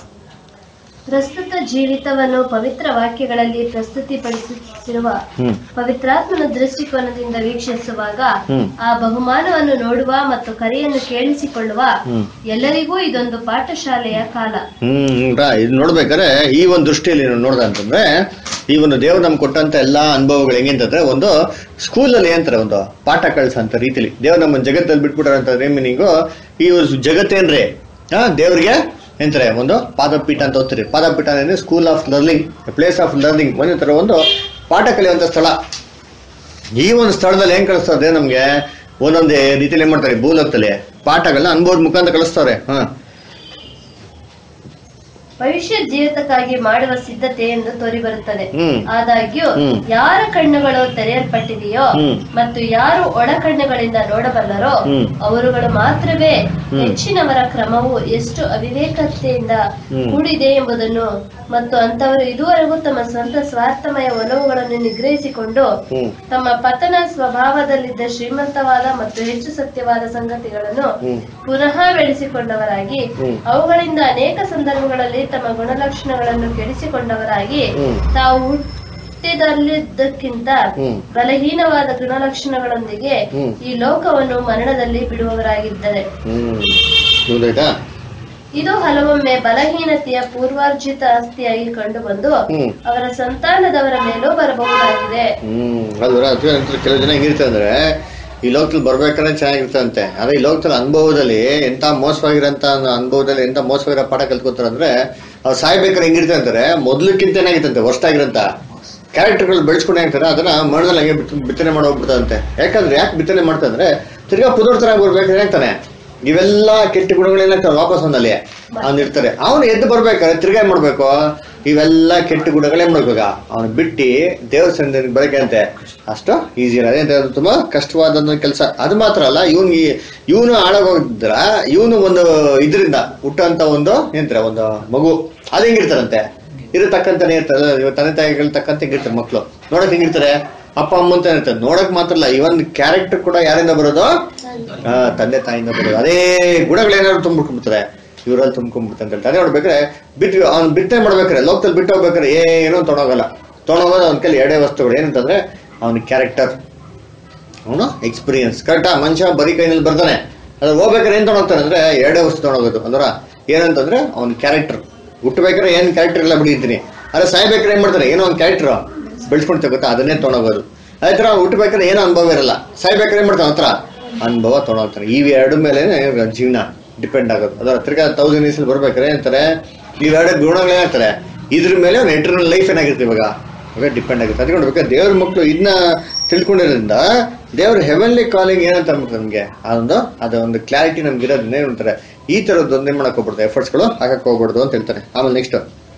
ಪ್ರಸ್ತುತ ಜೀವಿತವನ್ನು ಪವಿತ್ರ ವಾಕ್ಯಗಳಲ್ಲಿ ಪ್ರಸ್ತುತಿಪಡಿಸಿರುವ ಹ್ಮ್ ಪವಿತ್ರಾತ್ಮನ ದೃಷ್ಟಿಕೋನದಿಂದ ವೀಕ್ಷಿಸುವಾಗ ಹ್ಮ್. ಆ ಬಹುಮಾನವನ್ನು ನೋಡುವ ಮತ್ತು ಕರೆಯನ್ನು ಕೇಳಿಸಿಕೊಳ್ಳುವ ಹ್ಮ್. ಎಲ್ಲರಿಗೂ ಇದೊಂದು ಪಾಠಶಾಲೆಯ ಕಾಲ ಹ್ಮ್ ರಾ ಇದು ನೋಡ್ಬೇಕಾದ್ರೆ ಈ ಒಂದು ದೃಷ್ಟಿಯಲ್ಲಿ ನಾವು ನೋಡ್ದ ಅಂತಂದ್ರೆ ಈ ಒಂದು ದೇವ್ರು ನಮ್ಗೆ ಕೊಟ್ಟಂತ ಎಲ್ಲಾ ಅನುಭವಗಳು ಹೆಂಗಂತಂದ್ರೆ ಒಂದು ಸ್ಕೂಲಲ್ಲಿ ಏನಂತಾರೆ ಒಂದು ಪಾಠ ಕಳ್ಸಂತ ರೀತಿಲಿ ದೇವ್ರು ನಮ್ಮ ಜಗತ್ತಲ್ಲಿ ಬಿಟ್ಬಿಟ್ಟಾರಂತ ಮೀನಿಂಗು ಈ ಒಂದು ಜಗತ್ತೇನ್ರಿ ಆ ದೇವ್ರಿಗೆ ಎಂತಾರೆ ಒಂದು ಪಾದಪೀಠ ಅಂತ ಓದ್ತೀರಿ ಪಾದಪೀಠ ಅಂದ್ರೆ school of learning place of learning ಒಂದೇ ತರ ಒಂದು ಪಾಠ ಕಲಿಯುವಂತ ಸ್ಥಳ ಈ ಒಂದು ಸ್ಥಳದಲ್ಲಿ ಏನ್ ಕಳಿಸ್ತದೆ ನಮ್ಗೆ ಒಂದೊಂದೇ ರೀತಿಯಲ್ಲಿ ಏನ್ ಮಾಡ್ತಾರೆ ಭೂಲೋಕದಲ್ಲಿ ಪಾಠಗಳನ್ನ ಅನುಭವದ ಮುಖಾಂತರ ಕಳಿಸ್ತಾರೆ ಹಾ ಭವಿಷ್ಯ ಜೀವಿತಕ್ಕಾಗಿ ಮಾಡುವ ಸಿದ್ಧತೆ ಎಂದು ತೋರಿಬರುತ್ತದೆ ಹ್ಮ್. ಆದಾಗ್ಯೂ ಹ್ಮ್. ಯಾರ ಕಣ್ಣುಗಳು ತೆರೆಯಲ್ಪಟ್ಟಿದೆಯೋ ಹ್ಮ್. ಮತ್ತು ಯಾರು ಒಳ ಕಣ್ಣುಗಳಿಂದ ನೋಡಬಲ್ಲರೋ ಹ್ಮ್. ಅವರುಗಳು ಮಾತ್ರವೇ ಹ್ಮ್. ಹೆಚ್ಚಿನವರ ಕ್ರಮವು ಎಷ್ಟು ಅವಿವೇಕತೆಯಿಂದ ಹ್ಮ್. ಕೂಡಿದೆ ಎಂಬುದನ್ನು ಮತ್ತು ಅಂತವರು ಇದುವರೆಗೂ ತಮ್ಮ ಸ್ವಂತ ಸ್ವಾರ್ಥಮಯ ಒಲವುಗಳನ್ನು ನಿಗ್ರಹಿಸಿಕೊಂಡು ಹ್ಮ್ ತಮ್ಮ ಪತನ ಸ್ವಭಾವದಲ್ಲಿದ್ದ ಶ್ರೀಮಂತವಾದ ಮತ್ತು ಹೆಚ್ಚು ಸತ್ಯವಾದ ಸಂಗತಿಗಳನ್ನು ಹ್ಮ್. ಪುನಃ ಬೆಳೆಸಿಕೊಂಡವರಾಗಿ ಹ್ಮ್. ಅವುಗಳಿಂದ ಅನೇಕ ಸಂದರ್ಭಗಳಲ್ಲಿ ತಮ್ಮ ಗುಣಲಕ್ಷಣಗಳನ್ನು ಕೆಡಿಸಿಕೊಂಡವರಾಗಿ ಹ್ಮ್. ತಾವು ಹುಟ್ಟಿದಲ್ಲಿದ್ದಕ್ಕಿಂತ ಹ್ಮ್. ಬಲಹೀನವಾದ ಗುಣಲಕ್ಷಣಗಳೊಂದಿಗೆ ಹ್ಮ್. ಈ ಲೋಕವನ್ನು ಮರಣದಲ್ಲಿ ಬಿಡುವವರಾಗಿದ್ದಾರೆ ಹ್ಮ್ ಹೌದಾಯ್ತಾ ಇದು ಹಲವೊಮ್ಮೆ ಬಲಹೀನತೆಯ ಪೂರ್ವಾರ್ಜಿತ ಆಸ್ತಿಯಾಗಿ ಕಂಡುಬಂದು ಹ್ಮ್. ಅವರ ಸಂತಾನದವರ ಮೇಲೂ ಬರಬಹುದಾಗಿದೆ ಹ್ಮ್ ಅಲ್ವರ ಅಥವಾ ನಂತರ ಕೆಲವು ಜನ ಹೆಂಗಿರುತ್ತೆ ಅಂದ್ರೆ ಈ ಲೋಕದಲ್ಲಿ ಬರ್ಬೇಕಾದ್ರೆ ಚೆನ್ನಾಗಿರ್ತಂತೆ ಆದ್ರೆ ಈ ಲೋಕದಲ್ಲಿ ಅನುಭವದಲ್ಲಿ ಎಂತ ಮೋಸವಾಗಿರೋಂತ ಅನುಭವದಲ್ಲಿ ಎಂತ ಮೋಸವಾಗಿರೋ ಪಾಠ ಕಲ್ತ್ಕೊತಾರೆ ಅಂದ್ರೆ ಅವ್ರು ಸಾಯ್ಬೇಕಾದ್ರೆ ಹೆಂಗಿರ್ತಾರೆ ಅಂದ್ರೆ ಮೊದ್ಲಕ್ಕಿಂತ ಏನಾಗಿತ್ತಂತೆ ವರ್ಷಾಗಿರಂತ ಕ್ಯಾರೆಕ್ಟರ್ಗಳು ಬೆಳೆಸ್ಕೊಂಡು ಏನಾಗ್ತಾರೆ ಅದನ್ನ ಮಣ್ಣಲ್ಲಿ ಹಂಗೆ ಬಿತ್- ಬಿತ್ತನೆ ಮಾಡಿ ಹೋಗ್ಬಿಡ್ತಂತೆ ಯಾಕಂದ್ರೆ ಯಾಕೆ ಬಿತ್ತನೆ ಮಾಡ್ತಂದ್ರೆ ತಿರ್ಗಾ ಪುನರ್ತರಾಗಿ ಬರ್ಬೇಕಾದ್ರೆ ಏನಾಗ್ತಾನೆ ಇವೆಲ್ಲ ಕೆಟ್ಟ ಗುಣಗಳೇನಾಗ್ತವೆ ವಾಪಸ್ ಒಂದಲ್ಲಿ ಅವ್ನು ಇರ್ತಾರೆ ಅವನು ಎದ್ದು ಬರ್ಬೇಕಾದ್ರೆ ತಿರ್ಗಾ ಏನ್ ಮಾಡ್ಬೇಕು ಇವೆಲ್ಲ ಕೆಟ್ಟ ಗುಣಗಳೇ ಮಾಡ್ಬೇಕ ಅವನು ಬಿಟ್ಟು ದೇವ್ರ ಸನ್ನಿಧಿಗೆ ಬರಕ್ಕೆ ಅಂತೆ ಅಷ್ಟು ಈಸಿ ಇರೋದೇ ಅಂತ ಅದು ತುಂಬಾ ಕಷ್ಟವಾದ ಕೆಲಸ ಅದು ಮಾತ್ರ ಅಲ್ಲ ಇವನ್ಗೆ ಇವನು ಹಾಳಾಗೋದ್ರ ಇವನು ಒಂದು ಇದರಿಂದ ಹುಟ್ಟಂತ ಒಂದು ಏನಂತಾರೆ ಒಂದು ಮಗು ಅದು ಹೆಂಗಿರ್ತಾರಂತೆ ಇರತಕ್ಕಂತಾನೆ ಇರ್ತಾರೆ ಇವಾಗ ತಂದೆ ತಾಯಿಗಳು ತಕ್ಕಂತೆ ಹೆಂಗಿರ್ತಾರೆ ಮಕ್ಕಳು ನೋಡಕ್ ಹೆಂಗಿರ್ತಾರೆ ಅಪ್ಪ ಅಮ್ಮ ಅಂತ ಇರ್ತಾರೆ ನೋಡಕ್ ಮಾತ್ರ ಅಲ್ಲ ಇವನ್ ಕ್ಯಾರೆಕ್ಟರ್ ಕೂಡ ಯಾರಿಂದ ಬರೋದು ಆ, ತಂದೆ ತಾಯಿಯಿಂದ ಬರೋದು ಅದೇ ಗುಣಗಳೇನಾದ್ರು ತುಂಬಿಟ್ಕೊಂಡ್ಬಿಡ್ತಾರೆ ಇವರಲ್ಲಿ ತುಂಬ್ಕೊಂಡ್ಬಿಡ್ತಾರೆ ಅಂತ ಹೇಳ್ತಾರೆ ಅದೇ ನೋಡ್ಬೇಕಾದ್ರೆ ಬಿಟ್ಟು ಅವ್ನು ಬಿತ್ತನೆ ಮಾಡ್ಬೇಕಾರೆ ಲೋಕದಲ್ಲಿ ಬಿಟ್ಟು ಹೋಗ್ಬೇಕಾರೆ ಏನೂ ತೊಗೊಂಡೋಗಲ್ಲ ತೊಗೊಂಡೋಗೋದು ಅವ್ನ ಕೈಲಿ ಎರಡೇ ವಸ್ತುಗಳು ಏನಂತಂದ್ರೆ ಅವನ ಕ್ಯಾರೆಕ್ಟರ್ ಅವನು ಎಕ್ಸ್ಪೀರಿಯನ್ಸ್ ಕರೆಕ್ಟಾ ಮನುಷ್ಯ ಬರೀ ಕೈನಲ್ಲಿ ಬರ್ತಾನೆ ಅದು ಹೋಗ್ಬೇಕಾದ್ರೆ ಏನ್ ತೊಗೊಂಡೋಗ್ತಾನೆ ಅಂದ್ರೆ ಎರಡೇ ವಸ್ತು ತೊಗೊಂಡೋಗೋದು ಅಂದ್ರ ಏನಂತಂದ್ರೆ ಅವ್ನ ಕ್ಯಾರೆಕ್ಟರ್ ಹುಟ್ಟಬೇಕಾದ್ರೆ ಏನ್ ಕ್ಯಾರೆಕ್ಟರ್ ಎಲ್ಲ ಬಿಡಿತೀನಿ ಅದೇ ಸಾಯ್ಬೇಕಾದ್ರೆ ಏನ್ ಮಾಡ್ತಾರೆ ಏನೋ ಒಂದು ಕ್ಯಾರೆಕ್ಟರ್ ಬೆಳೆಸ್ಕೊಂಡು ತಗೋತಾ ಅದನ್ನೇ ತೊಗೊಂಡೋಗೋದು ಅದೇ ತರ ಹುಟ್ಟಬೇಕಾದ್ರೆ ಏನೋ ಅನುಭವ ಇರಲ್ಲ ಸಾಯ್ಬೇಕಾದ್ರೆ ಏನ್ ಮಾಡ್ತಾನೆ ಹತ್ರ ಅನುಭವ ತೊಗೊಂಡೋಗ್ತಾರೆ ಈ ಎರಡು ಮೇಲೆ ಜೀವನ ಡಿಪೆಂಡ್ ಆಗೋದು ಅದರ ತಿರ್ಗಾ ತೌಸಂಡ್ ಇಯರ್ಸ್ ಬರ್ಬೇಕಾದ್ರೆ ಏನಂತಾರೆ ಇವೆರಡು ಗುಣಗಳೇನಾಗ್ತಾರೆ ಇದ್ರ ಮೇಲೆ ಅವ್ನ ಎಂಟರ್ನಲ್ ಲೈಫ್ ಏನಾಗಿರುತ್ತೆ ಇವಾಗ ಇವಾಗ ಡಿಪೆಂಡ್ ಆಗುತ್ತೆ ಅದಕ್ಕೆ ನೋಡ್ಬೇಕು ದೇವ್ರ ಮಕ್ಕಳು ಇದನ್ನ ತಿಳ್ಕೊಂಡಿರೋದ್ರಿಂದ ದೇವ್ರ ಹೆವೆನ್ಲಿ ಕಾಲಿಂಗ್ ಏನಂತ ಅನ್ಬಿಟ್ಟು ನಮ್ಗೆ ಅದೊಂದು ಅದ ಒಂದು ಕ್ಲಾರಿಟಿ ನಮ್ಗೆ ಇರೋದ್ರಿಂದ ಏನಂತಾರೆ ಈ ತರದ್ದು ಒಂದೇ ಮಾಡಕ್ ಹೋಗ್ಬಿಡ್ತಾರೆ ಎಫರ್ಟ್ಸ್ಗಳು ಹಾಕಕ್ ಹೋಗ್ಬಾರ್ದು ಅಂತ ಹೇಳ್ತಾರೆ ಆಮೇಲೆ ನೆಕ್ಸ್ಟ್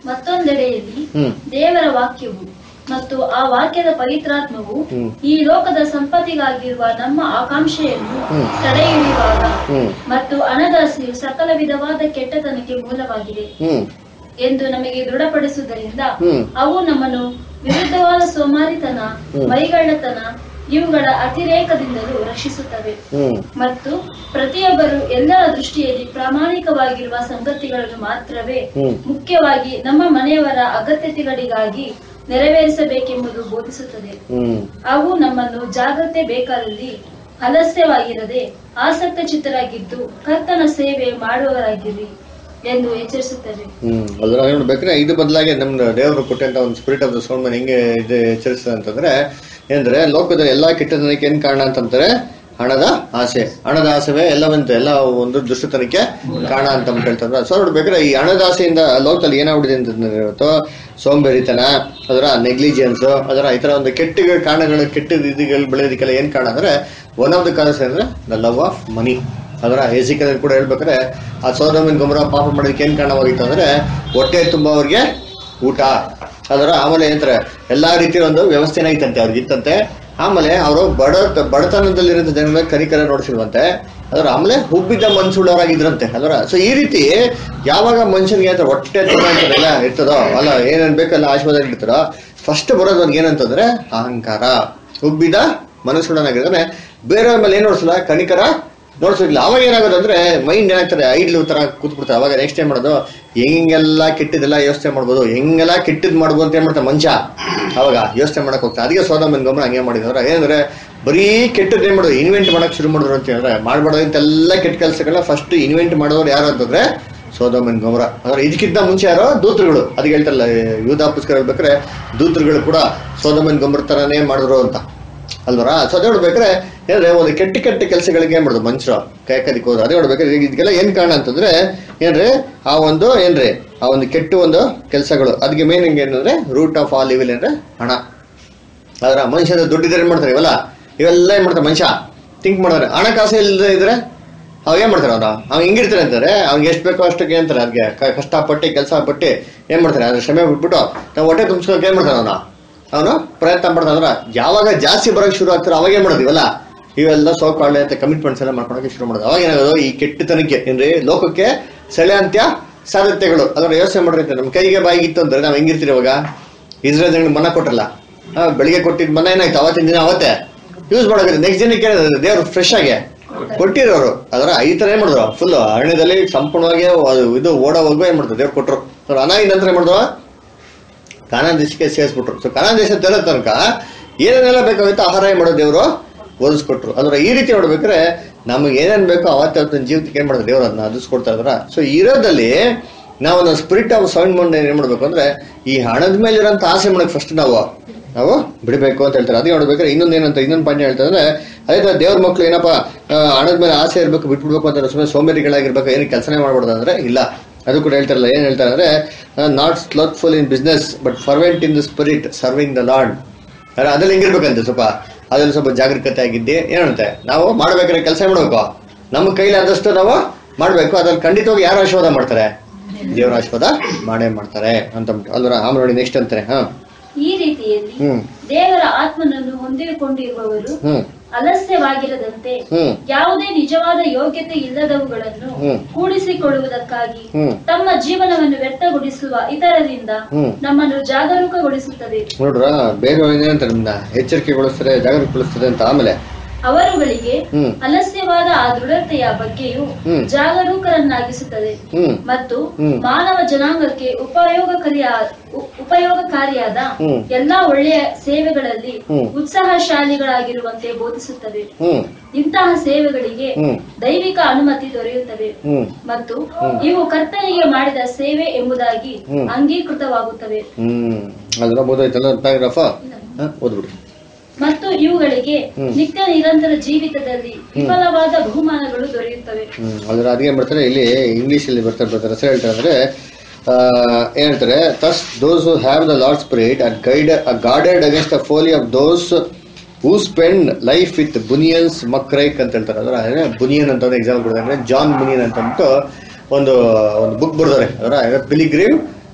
ಮತ್ತೊಂದೆಡೆಯಲ್ಲಿ ಹ್ಮ್ ದೇವರ ವಾಕ್ಯವು ಮತ್ತು ಆ ವಾಕ್ಯದ ಪವಿತ್ರಾತ್ಮವು ಹ್ಮ್. ಈ ಲೋಕದ ಸಂಪತ್ತಿಗಾಗಿರುವ ನಮ್ಮ ಆಕಾಂಕ್ಷೆಯನ್ನು ಹ್ಮ್. ತಡೆಹಿಡಿಯುವಾಗ ಹ್ಮ್ ಮತ್ತು ಹಣದಾಸೆಯು ಸಕಲ ವಿಧವಾದ ಕೆಟ್ಟತನಕ್ಕೆ ಮೂಲವಾಗಿದೆ ಹ್ಮ್ ಎಂದು ನಮಗೆ ದೃಢಪಡಿಸುವುದರಿಂದ ಹ್ಮ್ ಅವು ನಮ್ಮನ್ನು ವಿರುದ್ಧವಾದ ಸೋಮಾರಿತನ ಹ್ಮ್. ಮೈಗಳ್ಳತನ ಇವುಗಳ ಅತಿರೇಕದಿಂದಲೂ ರಕ್ಷಿಸುತ್ತವೆ ಹ್ಮ್ ಮತ್ತು ಪ್ರತಿಯೊಬ್ಬರು ಎಲ್ಲರ ದೃಷ್ಟಿಯಲ್ಲಿ ಪ್ರಾಮಾಣಿಕವಾಗಿರುವ ಸಂಗತಿಗಳನ್ನು ಮಾತ್ರವೇ ಹ್ಮ್. ಮುಖ್ಯವಾಗಿ ನಮ್ಮ ಮನೆಯವರ ಅಗತ್ಯತೆಗಳಿಗಾಗಿ ನೆರವೇರಿಸಬೇಕೆಂಬುದು ಬೋಧಿಸುತ್ತದೆ ಹ್ಮ್ ಅವು ನಮ್ಮನ್ನು ಜಾಗ್ರತೆ ಬೇಕಾದಲ್ಲಿ ಅಲಸ್ಯವಾಗಿರದೆ ಆಸಕ್ತ ಚಿತ್ತರಾಗಿದ್ದು ಕರ್ತನ ಸೇವೆ ಮಾಡುವವರಾಗಿರಿ ಎಂದು ಎಚ್ಚರಿಸುತ್ತವೆ ಹ್ಮ್ ಅದ್ರ ನೋಡ್ಬೇಕ್ರೆ ಇದು ಬದಲಾಗಿ ನಮ್ದು ದೇವರು ಕೊಟ್ಟಂತ ಒಂದು spirit of the sound mind ಹೆಂಗೆ ಇದು ಎಚ್ಚರಿಸ್ತದೆ ಅಂತಂದ್ರೆ ಏನಂದ್ರೆ ಲೋಕದ ಎಲ್ಲಾ ಕೆಟ್ಟತನಕ್ಕೆ ಏನ್ ಕಾರಣ ಅಂತಂದ್ರೆ ಹಣದ ಆಸೆ ಹಣದ ಆಸೆವೇ ಎಲ್ಲವಂತ ಎಲ್ಲ ಒಂದು ದುಷ್ಟತನಕ್ಕೆ ಕಾರಣ ಅಂತ ಅಂದ್ಬಿಟ್ಟು ಹೇಳ್ತಾರೆ ಸೊ ನೋಡ್ಬೇಕ್ರೆ ಈ ಹಣದ ಆಸೆಯಿಂದ ಲೋಕದಲ್ಲಿ ಏನಾಗ್ಬಿಟ್ಟಿದೆ ಅಂತಂದ್ರೆ ಇವತ್ತು ಸೋಂಬೇರಿತನ ಅದರ ನೆಗ್ಲಿಜೆನ್ಸ್ ಅದರ ಈ ತರ ಒಂದು ಕೆಟ್ಟ ಕಾರಣಗಳು ಕೆಟ್ಟ ಇದಿಗಳು ಬೆಳೆಯೋದಕ್ಕೆಲ್ಲ ಏನ್ ಕಾರಣ ಅಂದ್ರೆ ಒನ್ ಆಫ್ ದ ಕಾರಣ ಅಂದ್ರೆ ದ ಲವ್ ಆಫ್ ಮನಿ ಅದರ ಹೇಸಿಕದಲ್ಲಿ ಕೂಡ ಹೇಳ್ಬೇಕಾದ್ರೆ ಆ ಸೋದಮನ್ ಗೊಬ್ಬರ ಪಾಪ ಮಾಡೋದಕ್ಕೆ ಏನ್ ಕಾರಣವಾಗಿತ್ತು ಅಂದ್ರೆ ಹೊಟ್ಟೆ ತುಂಬ ಅವ್ರಿಗೆ ಊಟ ಅದರ ಆಮೇಲೆ ಏನಂತಾರೆ ಎಲ್ಲಾ ರೀತಿಯ ಒಂದು ವ್ಯವಸ್ಥೆನ ಐತಂತೆ ಅವ್ರಿಗೆ ಇತ್ತಂತೆ ಆಮೇಲೆ ಅವರು ಬಡ ಬಡತನದಲ್ಲಿರೋ ಜನರ ಕನಿಕರ ನೋಡಿಸಿರುವಂತೆ ಅದರ ಆಮೇಲೆ ಹುಬ್ಬಿದ್ದ ಮನ್ಸುಳ್ಳವರಾಗಿದ್ರಂತೆ ಅದರ ಸೊ ಈ ರೀತಿ ಯಾವಾಗ ಮನುಷ್ಯನಿಗೆ ಅಂತ ಹೊಟ್ಟೆ ತುಂಬ ಅಂತಾರೆಲ್ಲ ಇರ್ತದೋ ಅಲ್ಲ ಏನೇನ್ ಬೇಕಲ್ಲ ಆಶೀರ್ವಾದ ಇರ್ತಾರೋ ಫಸ್ಟ್ ಬರೋದು ಅವ್ನಿಗೆ ಏನಂತಂದ್ರೆ ಅಹಂಕಾರ ಹುಬ್ಬಿದ ಮನಸ್ಸುಳ್ಳನಾಗಿದ್ದಾನೆ ಬೇರೆಯವ್ರ ಮೇಲೆ ಏನ್ ನೋಡ್ಸಲ್ಲ ಕನಿಕರ ನೋಡ್ಸೋದಿಲ್ಲ ಅವಾಗ ಏನಾಗೋದು ಅಂದ್ರೆ ಮೈಂಡ್ ಏನಾಗ್ತದೆ ಐಡ್ಲು ತರ ಕೂತ್ಬಿಡ್ತಾರೆ ಅವಾಗ ನೆಕ್ಸ್ಟ್ ಏನ್ ಮಾಡೋದು ಹೆಂಗೆಲ್ಲ ಕೆಟ್ಟದೆಲ್ಲ ಯೋಚನೆ ಮಾಡ್ಬೋದು ಹೆಂಗೆಲ್ಲ ಕೆಟ್ಟದ್ ಮಾಡ್ಬೋದು ಅಂತ ಏನ್ ಮಾಡ್ತಾರೆ ಮನುಷ್ಯ ಅವಾಗ ಯೋಚನೆ ಮಾಡಕ್ ಹೋಗ್ತಾರೆ ಅದಕ್ಕೆ ಸೋದಮ್ಮನ್ ಗಮನ ಹಂಗೆ ಮಾಡಿದ್ರೆ ಏನಂದ್ರೆ ಬರೀ ಕೆಟ್ಟದ್ ಏನ್ ಮಾಡೋದು ಇನ್ವೆಂಟ್ ಮಾಡಕ್ ಶುರು ಮಾಡಿದ್ರು ಅಂತ ಹೇಳಿದ್ರೆ ಮಾಡ್ಬಾರ್ದು ಇಂತೆಲ್ಲ ಕೆಟ್ಟ ಕೆಲಸಗಳನ್ನ ಫಸ್ಟ್ ಇನ್ವೆಂಟ್ ಮಾಡೋರು ಯಾರು ಅಂತಂದ್ರೆ ಸೋದಮನ್ ಗೊಮರ ಅಂದ್ರೆ ಇದಕ್ಕಿಂತ ಮುಂಚೆ ಯಾರೋ ದೂತರುಗಳು ಅದಕ್ಕೆ ಹೇಳ್ತಾರಲ್ಲ ಯೂದ ಪುಸ್ತಕ ಹೇಳ್ಬೇಕಾದ್ರೆ ದೂತರುಗಳು ಕೂಡ ಸೋದಮನ್ ಗೊಮರ ತರಾನೇ ಮಾಡಿದ್ರು ಅಂತ ಅಲ್ವರ ಸೊ ಅದೇ ನೋಡ್ಬೇಕಾದ್ರೆ ಏನಂದ್ರೆ ಒಂದು ಕೆಟ್ಟ ಕೆಟ್ಟ ಕೆಲಸಗಳಿಗೆ ಏನ್ ಮಾಡೋದು ಮನುಷ್ಯರು ಕಾಯಕದಿಕ್ ಹೋದ್ರು ಅದೇ ನೋಡ್ಬೇಕಾದ್ರೆ ಈಗ ಇದಕ್ಕೆಲ್ಲ ಏನ್ ಕಾರಣ ಅಂತಂದ್ರೆ ಏನ್ರಿ ಆ ಒಂದು ಏನ್ರಿ ಆ ಒಂದು ಕೆಟ್ಟ ಒಂದು ಕೆಲಸಗಳು ಅದಕ್ಕೆ ಮೇನ್ ಹಿಂಗೆ ಏನಂದ್ರೆ ರೂಟ್ ಆಫ್ ಆಲ್ ಇವಿಲ್ ಅಂದ್ರೆ ಹಣ ಅದರ ಮನುಷ್ಯನ ದುಡ್ಡಿದ್ರೆ ಏನ್ ಮಾಡ್ತಾರೆ ಇವೆಲ್ಲ ಇವೆಲ್ಲ ಏನ್ ಮಾಡ್ತಾರೆ ಮನುಷ್ಯ ಥಿಂಕ್ ಮಾಡ್ತಾರೆ ಹಣಕಾಸು ಇಲ್ಲದೆ ಇದ್ರೆ ಅವ್ ಏನ್ ಮಾಡ್ತಾರೆ ಅವ್ರು ಅವ್ನು ಹೆಂಗಿರ್ತಾರೆ ಅಂತಾರೆ ಅವ್ನಿಗೆ ಎಷ್ಟು ಬೇಕೋ ಅಷ್ಟಕ್ಕೆ ಅಂತಾರೆ ಅವ್ರಿಗೆ ಕ- ಕಷ್ಟಪಟ್ಟು ಕೆಲಸ ಪಟ್ಟು ಏನ್ ಮಾಡ್ತಾರೆ ಅದ್ರ ಶ್ರಮೆ ಬಿಟ್ಬಿಟ್ಟು ನಾವು ಹೊಟ್ಟೆ ತುಂಬಿಸ್ಕೊಳಕ್ಕೆ ಏನ್ ಮಾಡ್ತಾನೆ ಅವನು ಅವನು ಪ್ರಯತ್ನ ಪಡ್ತಾನೆ ಅಂದ್ರೆ ಯಾವಾಗ ಜಾಸ್ತಿ ಬರೋಕೆ ಶುರು ಆಗ್ತಾರೆ ಅವಾಗ ಏನ್ ಮಾಡೋದು ಇವೆಲ್ಲ ಇವೆಲ್ಲ ಸೋಕಾಳೆ ಅಂತ ಕಮಿಟ್ಮೆಂಟ್ಸ್ ಎಲ್ಲ ಮಾಡ್ಕೊಳಕ್ಕೆ ಶುರು ಮಾಡೋದು ಅವಾಗ ಏನಾಗೋದು ಈ ಕೆಟ್ಟತನಕ್ಕೆ ಏನ್ರಿ ಲೋಕಕ್ಕೆ ಸೆಳೆ ಅಂತ್ಯ ಸಾಧ್ಯತೆಗಳು ಅದರ ಯೋಚನೆ ಮಾಡಿರುತ್ತೆ ನಮ್ಮ ಕೈಗೆ ಬಾಯಿಗಿತ್ತು ಅಂದ್ರೆ ನಾವ್ ಹೆಂಗಿರ್ತೀರಿ ಇವಾಗ ಇಸ್ರೇಲ್ ಜನಗಳಿಗೆ ಮನ ಕೊಟ್ರಲ್ಲ ಆ, ಬೆಳಿಗ್ಗೆ ಕೊಟ್ಟಿದ್ ಮನ ಏನಾಯ್ತು ಅವತ್ತಿನ ದಿನ ಅವತ್ತೇ ಯೂಸ್ ಮಾಡೋಕೆ ನೆಕ್ಸ್ಟ್ ದಿನಕ್ಕೆ ದೇವ್ರು ಫ್ರೆಶ್ ಆಗಿ ಕೊಟ್ಟಿರೋರು ಅದರ ಈ ತರ ಏನ್ ಮಾಡಿದ್ರು ಫುಲ್ ಅರಣ್ಯದಲ್ಲಿ ಸಂಪೂರ್ಣವಾಗಿ ಅದು ಇದು ಓಡ ಹೋಗುವ ಏನ್ ಮಾಡ್ತಾರೆ ದೇವ್ರು ಕೊಟ್ರು ಸೊ ಅನಾಗಿ ನಂತರ ಏನ್ ಮಾಡಿದ್ರು ಕಾನಾನ್ ದೇಶಕ್ಕೆ ಸೇರಿಸ್ಬಿಟ್ರು ಸೊ ಕಾನಾನ್ ದೇಶ ತೆರ ತನಕ ಏನೇನೆಲ್ಲ ಬೇಕಾಗಿತ್ತು ಆಹಾರ ಏನ್ ಮಾಡೋದು ದೇವರು ಓದಿಸ್ಕೊಟ್ರು ಅಂದ್ರೆ ಈ ರೀತಿ ನೋಡ್ಬೇಕಾದ್ರೆ ನಮಗೆ ಏನೇನ್ ಬೇಕೋ ಅವತ್ತವತ್ತಿನ ಜೀವಿತಕ್ಕೆ ಏನ್ ಮಾಡೋದು ದೇವ್ರು ಅದನ್ನ ಅದಿಸ್ಕೊಡ್ತಾ ಇದ್ರ ಸೊ ಇರೋದಲ್ಲಿ ನಾವು ಒಂದು ಸ್ಪಿರಿಟ್ ಆಫ್ ಸೌಂಡ್ ಮಂಡ್ ಏನ್ ಮಾಡ್ಬೇಕು ಅಂದ್ರೆ ಈ ಹಣದ ಮೇಲೆ ಇರೋಂಥ ಆಸೆ ಮಾಡಕ್ ಫಸ್ಟ್ ನಾವು ನಾವು ಬಿಡಬೇಕು ಅಂತ ಹೇಳ್ತಾರೆ ಅದೇ ನೋಡ್ಬೇಕಾದ್ರೆ ಇನ್ನೊಂದು ಏನಂತ ಇನ್ನೊಂದು ಪಾಯಿಂಟ್ ಹೇಳ್ತಾರೆ ಅಂದ್ರೆ ಅದೇ ತರ ದೇವ್ರ ಮಕ್ಳು ಏನಪ್ಪ ಆ, ಹಣದ ಮೇಲೆ ಆಸೆ ಇರ್ಬೇಕು ಬಿಟ್ಬಿಡ್ಬೇಕು ಅಂತ ಸುಮ್ಮನೆ ಸೋಂಬೇರಿಗಳಾಗಿರ್ಬೇಕು ಏನು ಕೆಲಸನೇ ಮಾಡ್ಬಾರ್ದು ಅಂದ್ರೆ ಇಲ್ಲ ಅದು ಕೂಡ ಹೇಳ್ತಾರಲ್ಲ ಏನ್ ಹೇಳ್ತಾರೆ ಅಂದ್ರೆ not slothful in business but fervent in the spirit serving the Lord ಅದ್ರ ಅದ್ರಲ್ಲಿ ಹೆಂಗಿರ್ಬೇಕಂತೆ ಸ್ವಲ್ಪ ಅದ್ರಲ್ಲಿ ಸ್ವಲ್ಪ ಜಾಗರೂಕತೆ ಆಗಿದ್ದೆ ಏನಂತೆ ನಾವು ಮಾಡ್ಬೇಕಾದ್ರೆ ಕೆಲಸ ಮಾಡ್ಬೇಕು ನಮ್ಮ ಕೈಲಿ ಆದಷ್ಟು ನಾವು ಮಾಡ್ಬೇಕು ಅದ್ರಲ್ಲಿ ಖಂಡಿತವಾಗಿ ಯಾರು ಆಶೀರ್ವಾದ ಮಾಡ್ತಾರೆ ದೇವರ ಆಶೀರ್ವಾದ ಮಾಡೇ ಮಾಡ್ತಾರೆ ಅಂತ ಅಲ್ವರ ಆಮೇಲೆ ನೋಡಿ ನೆಕ್ಸ್ಟ್ ಅಂತಾರೆ ಹಾ ಈ ರೀತಿಯಲ್ಲಿ ಹ್ಮ್ ದೇವರ ಆತ್ಮನನ್ನು ಹೊಂದಿಕೊಂಡಿರುವವರು ಹ್ಮ್ ಅಲಸ್ಯವಾಗಿರದಂತೆ ಹ್ಮ್ ಯಾವುದೇ ನಿಜವಾದ ಯೋಗ್ಯತೆ ಇಲ್ಲದವುಗಳನ್ನು ಹ್ಮ್. ಕೂಡಿಸಿಕೊಳ್ಳುವುದಕ್ಕಾಗಿ ಹ್ಮ್. ತಮ್ಮ ಜೀವನವನ್ನು ವ್ಯರ್ಥಗೊಳಿಸುವ ಇತರರಿಂದ ಹ್ಮ್. ನಮ್ಮನ್ನು ಜಾಗರೂಕಗೊಳಿಸುತ್ತವೆ ನೋಡ್ರ ಬೇಗ ಏನಂತ ನಿಮ್ನ ಎಚ್ಚರಿಕೆಗೊಳಿಸ್ತದೆ ಜಾಗರೂಕಗೊಳಿಸ್ತದೆ ಅಂತ ಆಮೇಲೆ ಅವರುಗಳಿಗೆ ಹ್ಮ್. ಅಲಸ್ಯವಾದ ಆ ದೃಢತೆಯ ಬಗ್ಗೆಯೂ ಹ್ಮ್. ಜಾಗರೂಕರನ್ನಾಗಿಸುತ್ತದೆ ಹ್ಮ್ ಮತ್ತು ಹ್ಮ್. ಮಾನವ ಜನಾಂಗಕ್ಕೆ ಉಪಯೋಗಕಾರಿಯ ಉ- ಉಪಯೋಗಕಾರಿಯಾದ ಹ್ಮ್. ಎಲ್ಲಾ ಒಳ್ಳೆಯ ಸೇವೆಗಳಲ್ಲಿ ಹ್ಮ್. ಉತ್ಸಾಹಶಾಲಿಗಳಾಗಿರುವಂತೆ ಬೋಧಿಸುತ್ತವೆ ಹ್ಮ್ ಇಂತಹ ಸೇವೆಗಳಿಗೆ ಹ್ಮ್. ದೈವಿಕ ಅನುಮತಿ ದೊರೆಯುತ್ತವೆ ಹ್ಮ್ ಮತ್ತು ಇವು ಕರ್ತನಿಗೆ ಮಾಡಿದ ಸೇವೆ ಎಂಬುದಾಗಿ ಹ್ಮ್. ಅಂಗೀಕೃತವಾಗುತ್ತವೆ ಹ್ಮ್ ಅದನ್ನ ಓದೋಯ್ತಲ್ಲ ಪ್ಯಾರಾಗ್ರಾಫ ಓದ್ಬಿಡಿ ಮತ್ತು ಇವುಗಳಿಗೆ ಹ್ಮ್. ನಿತ್ಯ ನಿರಂತರ ಜೀವಿತದಲ್ಲಿ ವಿಫಲವಾದ ಬಹುಮಾನಗಳು ದೊರೆಯುತ್ತವೆ ಹ್ಮ್ ಅದ್ರ ಅದೇ ಏನ್ ಮಾಡ್ತಾರೆ ಇಲ್ಲಿ ಇಂಗ್ಲಿಷ್ ಅಲ್ಲಿ ಬರ್ತಾರೆ ಬರ್ತಾರೆ ಹೆಸರು ಹೇಳ್ತಾರೆ ಅಂದ್ರೆ ಆ, ಏನ್ ಹೇಳ್ತಾರೆ thus those who have the Lord spirit at guide guarded against the folly of those who spend life with Bunyan's ಮಕ್ರೈಕ್ ಅಂತ ಹೇಳ್ತಾರೆ ಅದರ ಬುನಿಯನ್ ಅಂತ ಒಂದು ಎಕ್ಸಾಂಪಲ್ ಕೊಡ್ತಾರೆ ಅಂದ್ರೆ ಜಾನ್ ಬುನಿಯನ್ ಅಂತ ಅಂದ್ಬಿಟ್ಟು ಒಂದು ಒಂದು ಬುಕ್ ಬರ್ತಾರೆ ಅದರ ಪಿಲಿಗ್ರಿಮ್